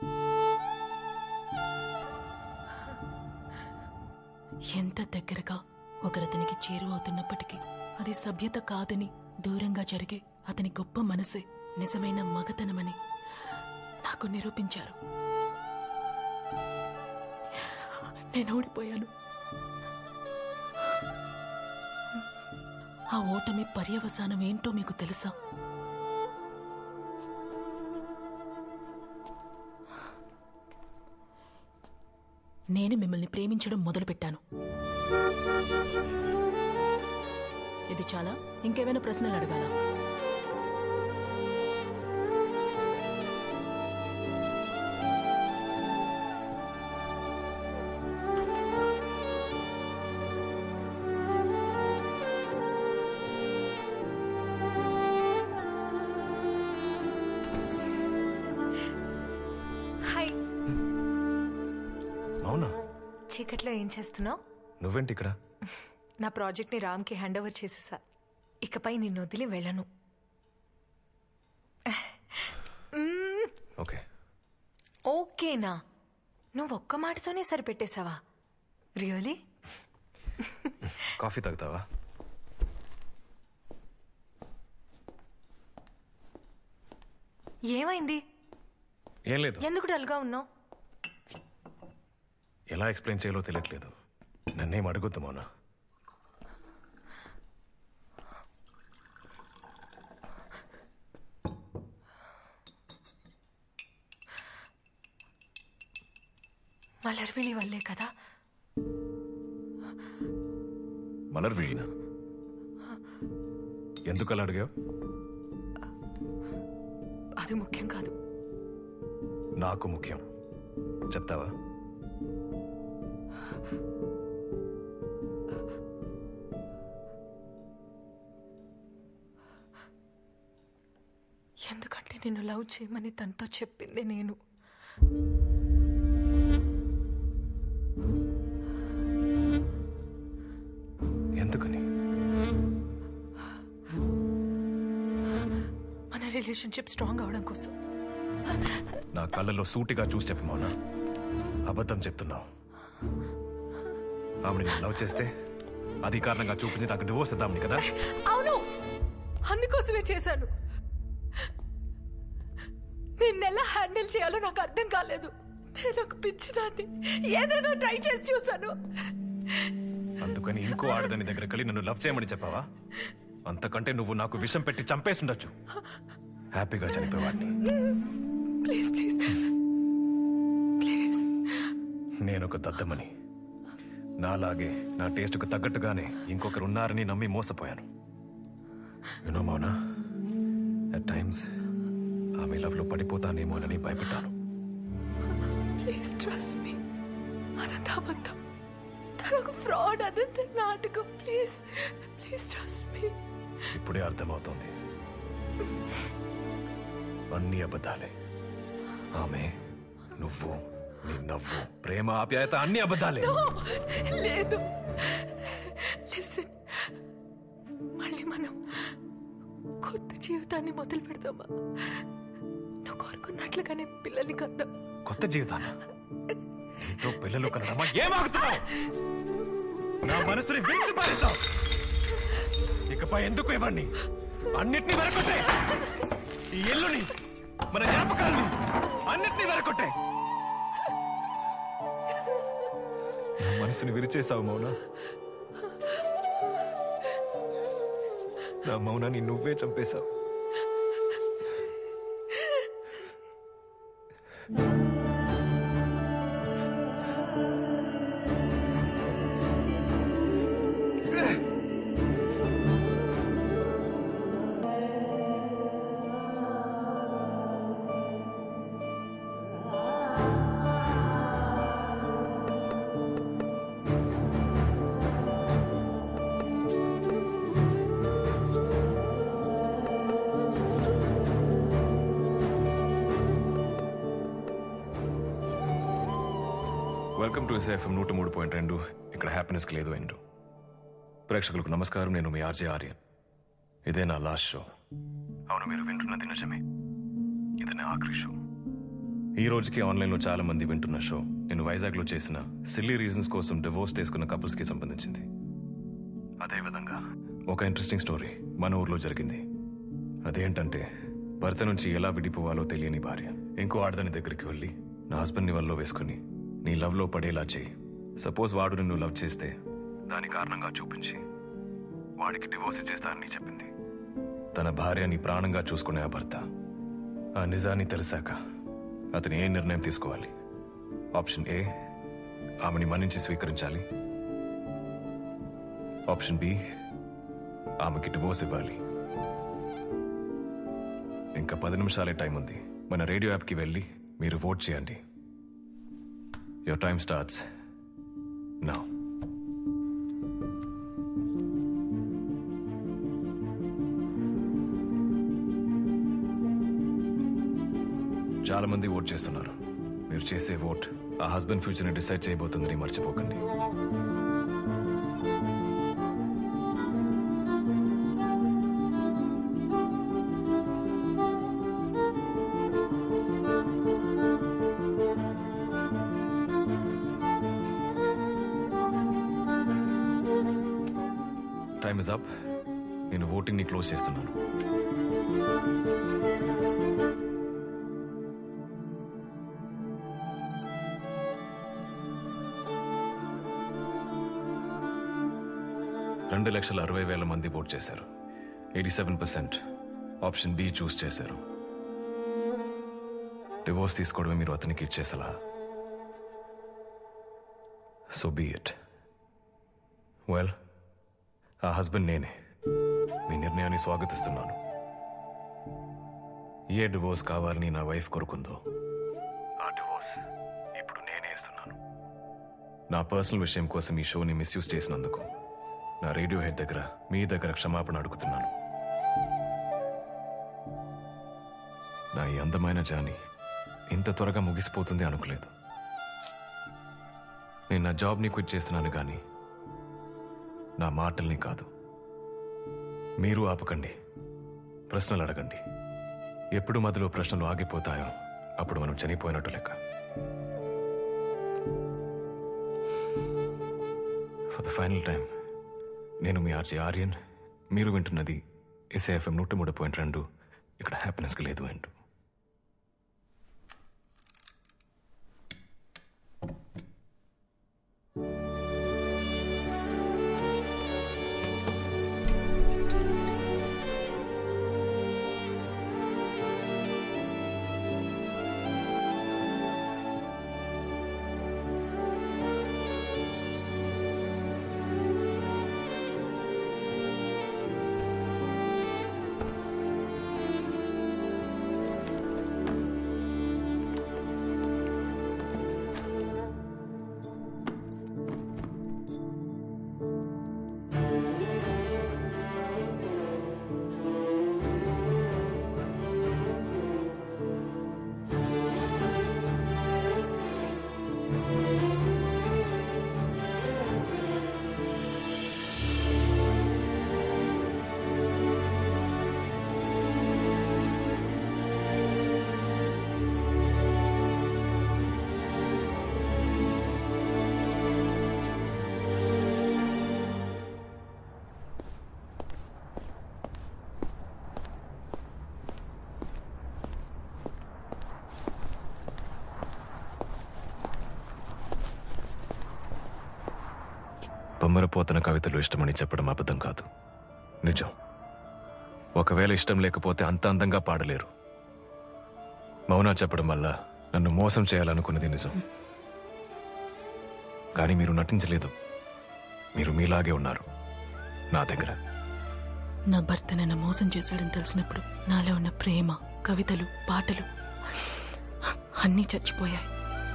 ఎంత దగ్గరగా ఒకరతనికి చేరువవుతున్నప్పటికీ అది సభ్యత కాదని దూరంగా జరిగే అతని గొప్ప మనసే నిజమైన మగతనమని నాకు నిరూపించారు నేను ఓడిపోయాను ఆ ఓటమి పర్యవసానం ఏంటో మీకు తెలుసా నేను మిమ్మల్ని ప్రేమించడం మొదలుపెట్టాను ఇది చాలా ఇంకేమైనా ప్రశ్నలు అడగాలా హాయ్ అవునా చీకట్లో ఏం చేస్తున్నావు నువ్వేంటి ఇక్కడ నా ప్రాజెక్ట్ని రామ్కి హ్యాండ్ ఓవర్ చేసేసా ఇకపై నిన్ను వదిలి వెళ్ళను మ్మ్, ఓకే ఓకేనా నువ్వు ఒక్క మాటతోనే సరిపెట్టేశావా రియలీ కాఫీ తాగుతావా ఏమైంది ఏం లేదు ఎందుకు డల్గా ఉన్నావు ఎలా ఎక్స్ప్లెయిన్ చేయాలో తెలియట్లేదు నన్నేం అడుగుద్దు మౌనా మలర్విళి వల్లే కదా మలర్ వీణ ఎందుకు అలా అడిగావు అది ముఖ్యం కాదు నాకు ముఖ్యం చెప్తావా ఎందుకంటే నిన్ను లవ్ చేయమని తనతో చెప్పింది నేను ఎందుకని మన రిలేషన్షిప్ స్ట్రాంగ్ అవడం కోసం నా కళ్ళల్లో సూటిగా చూసి చెప్పు మౌనా అబద్ధం చెప్తున్నావు ఆమె నేను లవ్ చేస్తే అది కారణంగా చూపించి నాకు డివోర్స్ ఇద్దామని కదా అవును అందుకోసమే చేశాను నిన్నెలా హ్యాండిల్ చేయాలో నాకు అర్థం కాలేదు నేను ఒక పిచ్చిదాన్ని ఏదేదో ట్రై చేసి చూశాను అందుకని ఇంకో ఆడదాని దగ్గరికి వెళ్ళి నన్ను లవ్ చేయమని చెప్పావా అంతకంటే నువ్వు నాకు విషం పెట్టి చంపేసి ఉండొచ్చు హ్యాపీగా చనిపోయేవాడిని ప్లీజ్ ప్లీజ్ ప్లీజ్ నేను ఒక దద్దమని నాలాగే నా టేస్ట్కు తగ్గట్టుగానే ఇంకొకరు ఉన్నారని నమ్మి మోసపోయాను యునో మౌనా అట్ టైమ్స్ ఆమె లవ్లో పడిపోతానేమోనని భయపడ్డాను ప్లీజ్ ట్రస్ట్ మీ అదంతా అబద్ధం తను ఒక ఫ్రాడ్ అదంతా నాటకం ప్లీజ్ ప్లీజ్ ట్రస్ట్ మీ ఇప్పుడే అర్థమవుతోంది అన్ని అబద్ధాలే ఆమె నువ్వు నీ నవ్వు ప్రేమ ఆప్యాయత అన్ని అబద్ధాలే No! లేదు లిసన్ మళ్ళీ మనం కొత్త జీవితాన్ని మొదలు పెడదామా నువ్వు కోరుకున్నట్లుగానే పిల్లల్ని కద్దాం కొత్త జీవితాన్ని నీతో పిల్లలు కలడమా ఏమాగుతున్నావు నా మనసుని విడిచి పారేశావు ఇకపై ఎందుకు ఇవ్వండి అన్నిటినీ వెరకొట్టే ఈ ఇల్లుని మన జ్ఞాపకాల్ని అన్నిటినీ వెరకొట్టే నా మనసుని విరిచేశావు మౌన నా మౌనాన్ని నువ్వే చంపేశావు వెల్కమ్ టు ఎస్ఎఫ్ఎం నూట మూడు పాయింట్ రెండు ఇక్కడ హ్యాపీనెస్ లేదు ఎండు ప్రేక్షకులకు నమస్కారం నేను మీ ఆర్జే ఆర్యన్ ఇదే నా లాస్ట్ షో అవును మీరు వింటున్నది నిజమే ఇది నా ఆఖరి షో ఈ రోజుకి ఆన్లైన్లో చాలా మంది వింటున్న షో నేను వైజాగ్లో చేసిన సిల్లీ రీజన్స్ కోసం డివోర్స్ తీసుకున్న కపుల్స్కి సంబంధించింది అదేవిధంగా ఒక ఇంట్రెస్టింగ్ స్టోరీ మన ఊర్లో జరిగింది అదేంటంటే భర్త నుంచి ఎలా విడిపోవాలో తెలియని భార్య ఇంకో ఆడదాని దగ్గరికి వెళ్ళి నా హస్బెండ్ని వల్ల వేసుకుని నీ లవ్లో పడేలా చేయి సపోజ్ వాడు నిన్ను లవ్ చేస్తే దాని కారణంగా చూపించి వాడికి డివోర్స్ ఇచ్చేస్తానని చెప్పింది తన భార్యని ప్రాణంగా చూసుకునే ఆ భర్త ఆ నిజాన్ని తెలిసాక అతను ఏ నిర్ణయం తీసుకోవాలి ఆప్షన్ ఏ ఆమెని మన్నించి స్వీకరించాలి ఆప్షన్ బి ఆమెకి డివోర్స్ ఇవ్వాలి ఇంకా పది నిమిషాలే టైం ఉంది మన రేడియో యాప్కి వెళ్ళి మీరు ఓట్ చేయండి యువర్ టైం స్టార్ట్స్ నా చాలా మంది ఓట్ చేస్తున్నారు మీరు చేసే ఓట్ ఆ హస్బెండ్ ఫ్యూచర్ని డిసైడ్ చేయబోతుందని మర్చిపోకండి టైమ్ ఇస్ అప్ నేను ఓటింగ్ ని క్లోజ్ చేస్తున్నాను రెండు లక్షల అరవై వేల మంది ఓట్ చేశారు eighty seven percent option B choose చేశారు డివోర్స్ తీసుకోవడమే మీరు అతనికి ఇచ్చేసలా సో బీ ఇట్ వెల్ ఆ హస్బెండ్ నేనే మీ నిర్ణయాన్ని స్వాగతిస్తున్నాను ఏ డివోర్స్ కావాలని నా వైఫ్ కోరుకుందో ఆ డివోర్స్ ఇప్పుడు నేనే ఇస్తున్నాను నా పర్సనల్ విషయం కోసం ఈ షోని మిస్యూజ్ చేసినందుకు నా రేడియో హెడ్ దగ్గర మీ దగ్గర క్షమాపణ అడుగుతున్నాను నా ఈ అందమైన జాని ఇంత త్వరగా ముగిసిపోతుంది అనుకోలేదు నేను నా జాబ్ని క్విట్ చేస్తున్నాను కానీ నా మాటల్ని కాదు మీరు ఆపకండి ప్రశ్నలు అడగండి ఎప్పుడు మధ్యలో ప్రశ్నలు ఆగిపోతాయో అప్పుడు మనం చనిపోయినట్టు లెక్క ఫర్ ద ఫైనల్ టైం నేను మీ ఆర్జే ఆర్యన్ మీరు వింటున్నది ఎస్ఏఎఫ్ఎం నూట మూడు పాయింట్ రెండు ఇక్కడ హ్యాపీనెస్కి లేదు అంటూ బొమ్మరపోతన కవితలు ఇష్టమని చెప్పడం అబద్ధం కాదు నిజం ఒకవేళ ఇష్టం లేకపోతే అంత అందంగా పాడలేరు మౌనా చెప్పడం వల్ల నన్ను మోసం చేయాలనుకున్నది నిజం కానీ మీరు నటించలేదు మీరు మీలాగే ఉన్నారు నా దగ్గర నా భర్త నన్ను మోసం చేశాడని తెలిసినప్పుడు నాలో ఉన్న ప్రేమ కవితలు పాటలు అన్నీ చచ్చిపోయాయి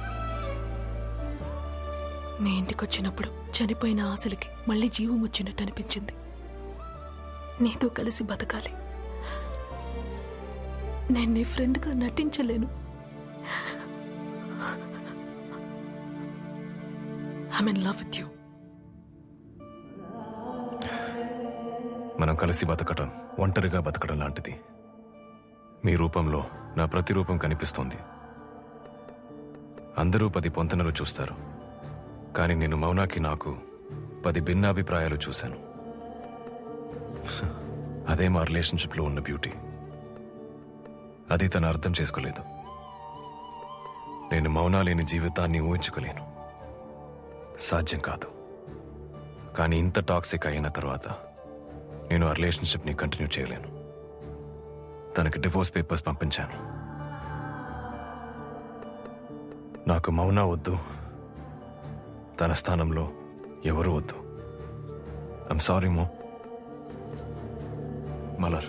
మీ ఇంటికి వచ్చినప్పుడు చనిపోయిన ఆశలకి మళ్ళీ జీవం వచ్చినట్టు అనిపించింది నీతో కలిసి బతకాలి నేను నీ ఫ్రెండ్గా నటించలేను I in love with you మనం కలిసి బతకటం ఒంటరిగా బతకడం లాంటిది మీ రూపంలో నా ప్రతి రూపం కనిపిస్తోంది అందరూ పది పొంతనలు చూస్తారు కానీ నేను మౌనాకి నాకు పది భిన్నాభిప్రాయాలు చూశాను అదే మా రిలేషన్షిప్లో ఉన్న బ్యూటీ అది తను అర్థం చేసుకోలేదు నేను మౌనా లేని జీవితాన్ని ఊహించుకోలేను సాధ్యం కాదు కానీ ఇంత టాక్సిక్ అయిన తర్వాత నేను ఆ రిలేషన్షిప్ని కంటిన్యూ చేయలేను తనకి డివోర్స్ పేపర్స్ పంపించాను నాకు మౌన వద్దు తన స్థానంలో ఎవరు వద్దు ఐమ్ సారీ మో మలర్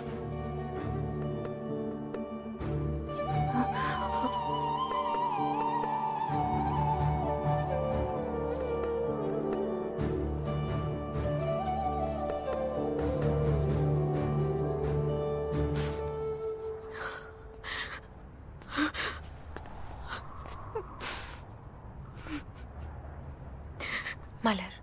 మలర్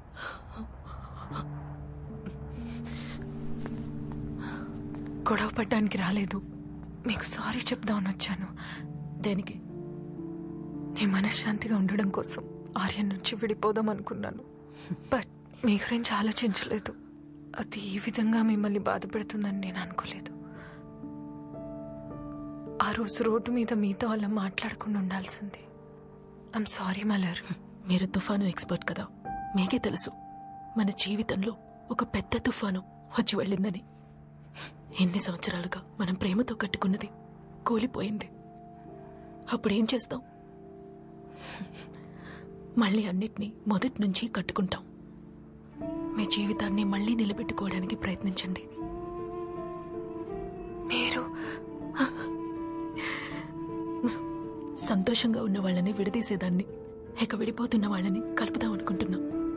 గొడవ పడ్డానికి రాలేదు మీకు సారీ చెప్దామని వచ్చాను దేనికి నీ మనశ్శాంతిగా ఉండడం కోసం ఆర్యన్ నుంచి విడిపోదాం అనుకున్నాను బట్ మీ గురించి ఆలోచించలేదు అది ఈ విధంగా మిమ్మల్ని బాధ పెడుతుందని నేను అనుకోలేదు ఆ రోజు రోడ్డు మీద మీతో అలా మాట్లాడకుండా ఉండాల్సింది ఐమ్ సారీ మలర్ మీరు తుఫాను ఎక్స్పర్ట్ కదా మీకే తెలుసు మన జీవితంలో ఒక పెద్ద తుఫాను వచ్చి వెళ్ళిందని ఎన్ని సంవత్సరాలుగా మనం ప్రేమతో కట్టుకున్నది కూలిపోయింది అప్పుడేం చేస్తాం మళ్ళీ అన్నిటినీ మొదటి నుంచి కట్టుకుంటాం మీ జీవితాన్ని మళ్ళీ నిలబెట్టుకోవడానికి ప్రయత్నించండి మీరు సంతోషంగా ఉన్న వాళ్ళని విడదీసేదాన్ని ఇక విడిపోతున్న వాళ్ళని కలుపుదాం అనుకుంటున్నా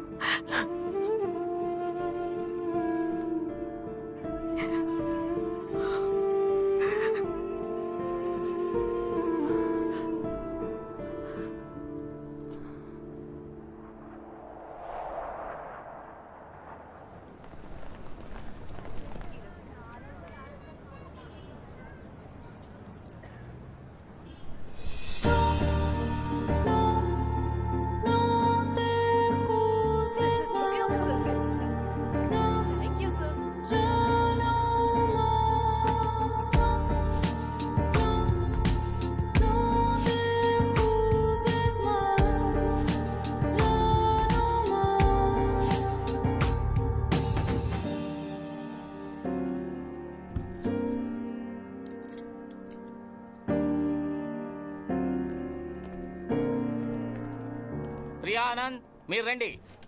ప్రియా ఆనంద్ మీరు రండి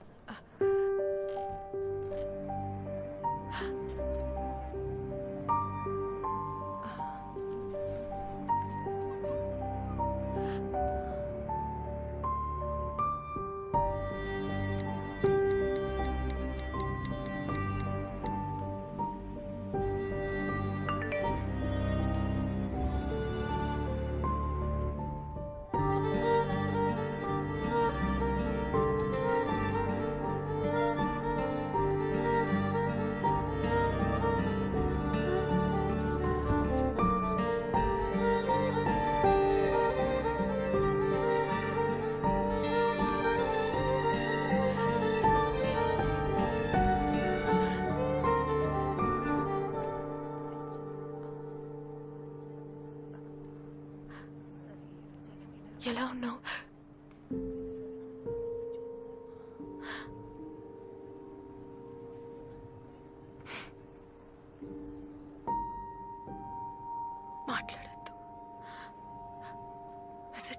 ఎలా ఉన్నావు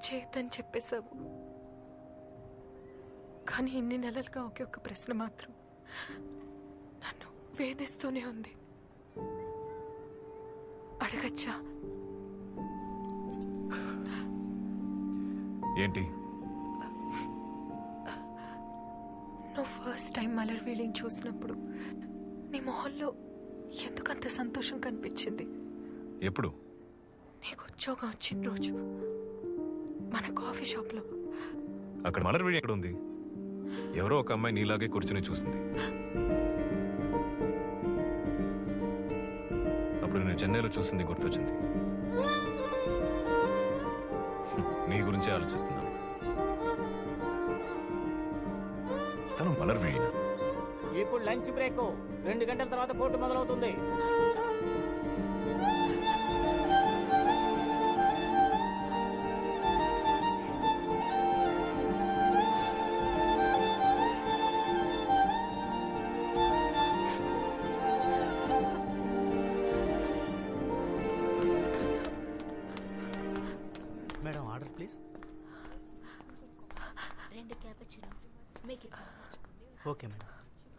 చేయొద్దని చెప్పేశావు కానీ ఇన్ని నెలలుగా ఒకే ఒక ప్రశ్న మాత్రం నన్ను వేధిస్తూనే ఉంది అడగచ్చా ఏంటి నువ్వు ఫస్ట్ టైం మలర్ వీలింగ్ చూసినప్పుడు నీ మొహంలో ఎందుకంత సంతోషం కనిపించింది ఎప్పుడు నీకు ఉద్యోగం వచ్చిన రోజు మన కాఫీ షాప్లో అక్కడ మలర్ వీడి ఎక్కడ ఉంది ఎవరో ఒక అమ్మాయి నీలాగే కూర్చుని చూసింది అప్పుడు నేను చెన్నైలో చూసింది గుర్తొచ్చింది నీ గురించే ఆలోచిస్తున్నాను తను మలర్ వీడినా ఇప్పుడు లంచ్ బ్రేక్ రెండు గంటల తర్వాత పోటీ మొదలవుతుంది మేడం ఆర్డర్ ప్లీజ్ రెండు cappuccino make it fast okay madam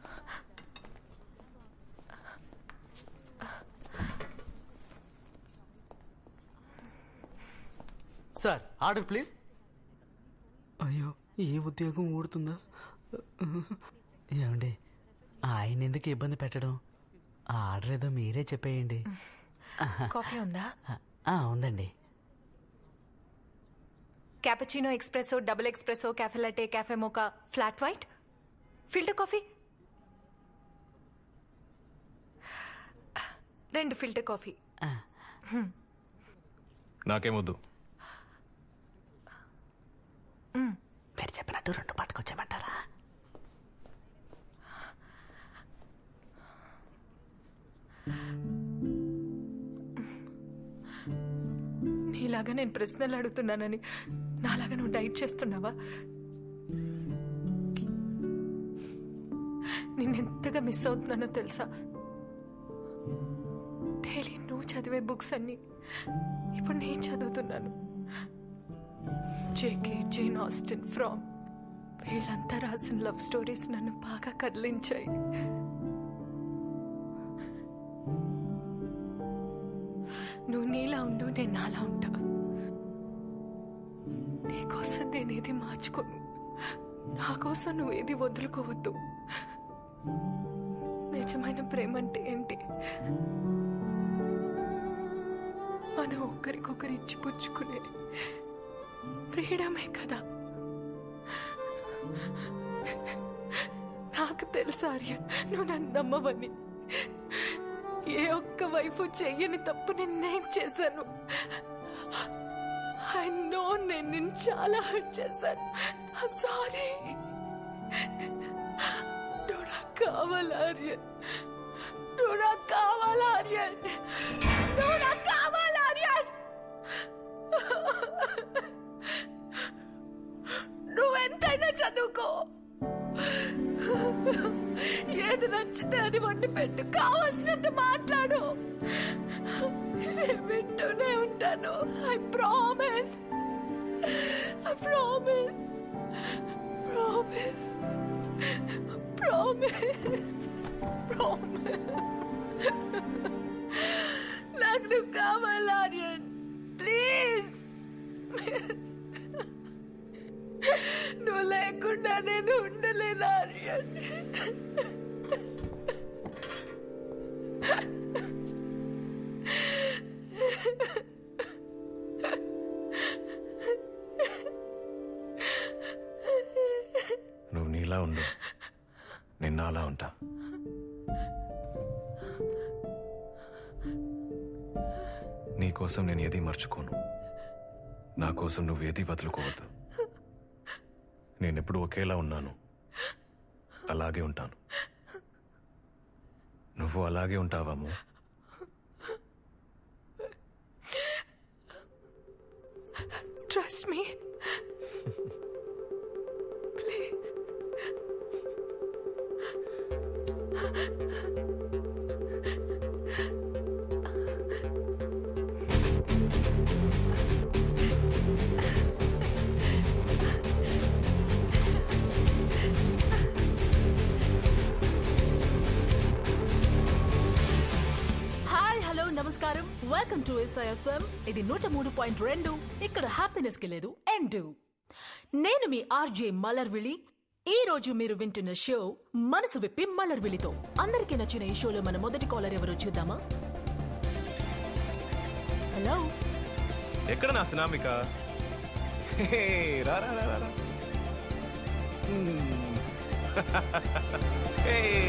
sir order please అయ్యో ఏ ఉద్యోగం ఊడుతుందా ఏమండి ఆయన ఎందుకు ఇబ్బంది పెట్టడం ఆ ఆర్డర్ ఏదో మీరే చెప్పేయండి కాఫీ ఉందా ఆ, ఉందండి cappuccino espresso double espresso cafe latte cafe mocha flat white filter coffee రెండు ఫిల్టర్ కాఫీ హ్మ్. నాకేమొద్దు మీరు చెప్పినట్టు రెండు పట్టుకొచ్చేయమంటారా నీలాగా నేను ప్రశ్నలు అడుగుతున్నానని నాలాగా నువ్వు డైట్ చేస్తున్నావా నిన్నెంతగా మిస్ అవుతున్నానో తెలుసా డైలీ నువ్వు చదివే బుక్స్ అన్ని ఇప్పుడు నేను చదువుతున్నాను జేకే జేన్ ఆస్టిన్ ఫ్రామ్ వీళ్ళంతా రాసిన లవ్ స్టోరీస్ నన్ను బాగా కదిలించాయి నువ్వు నీలా ఉండు నేను నాలా ఉంటా నీకోసం నేనేది మార్చుకోను నా కోసం నువ్వేది వదులుకోవద్దు నిజమైన ప్రేమ అంటే ఏంటి మనం ఒకరికొకరు ఇచ్చిపుచ్చుకునే ఫ్రీడమే కదా నాకు తెలుసు ఆర్య నువ్వు నన్ను నమ్మవని ఏ ఒక్క వైపు చెయ్యని తప్పు నిన్నేం చేశాను ఐ నో నేను నిన్ను చాలా హర్ట్ చేశాను ఐమ్ సారీ నువ్వు నాకు కావాలి ఆర్యన్ నువ్వు నాకు కావాలి ఆర్యన్ నువ్వు నాకు కావాలి ఆర్యన్ నువ్వెంతైనా చదువుకో ఏది నచ్చితే అది వండి పెట్టు కావాల్సినంత మాట్లాడు నేను వింటూనే ఉంటాను I promise I promise promise promise promise నాకు నువ్వు కావాలి ఆర్యన్ ప్లీజ్ నువ్వు లేకుండా నేను ఉండలేను ఆర్యన్ నువ్వు నీలా ఉండు నిన్న అలా ఉంటా నీ కోసం నేను ఏది మర్చుకోను నా కోసం నువ్వు ఏది వదులుకోవద్దు నేనెప్పుడు ఒకేలా ఉన్నాను అలాగే ఉంటాను నువ్వు అలాగే ఉంటావాము trust me please welcome to SIFM ఇది నూట మూడు పాయింట్ రెండు ఇక్కడ హ్యాపీనెస్ కి లేదు ఎండ్ నేను మీ ఆర్జే మలర్విళి ఈ రోజు మీరు వింటున్న షో మనసు విప్పి మలర్విలితో అందరికీ నచ్చిన ఈ షోలో మన మొదటి కాలర్ ఎవరో చూద్దామా హలో ఎక్కడ నా సినామిక హే, రా రా రా రా, రా. మ్మ్. హే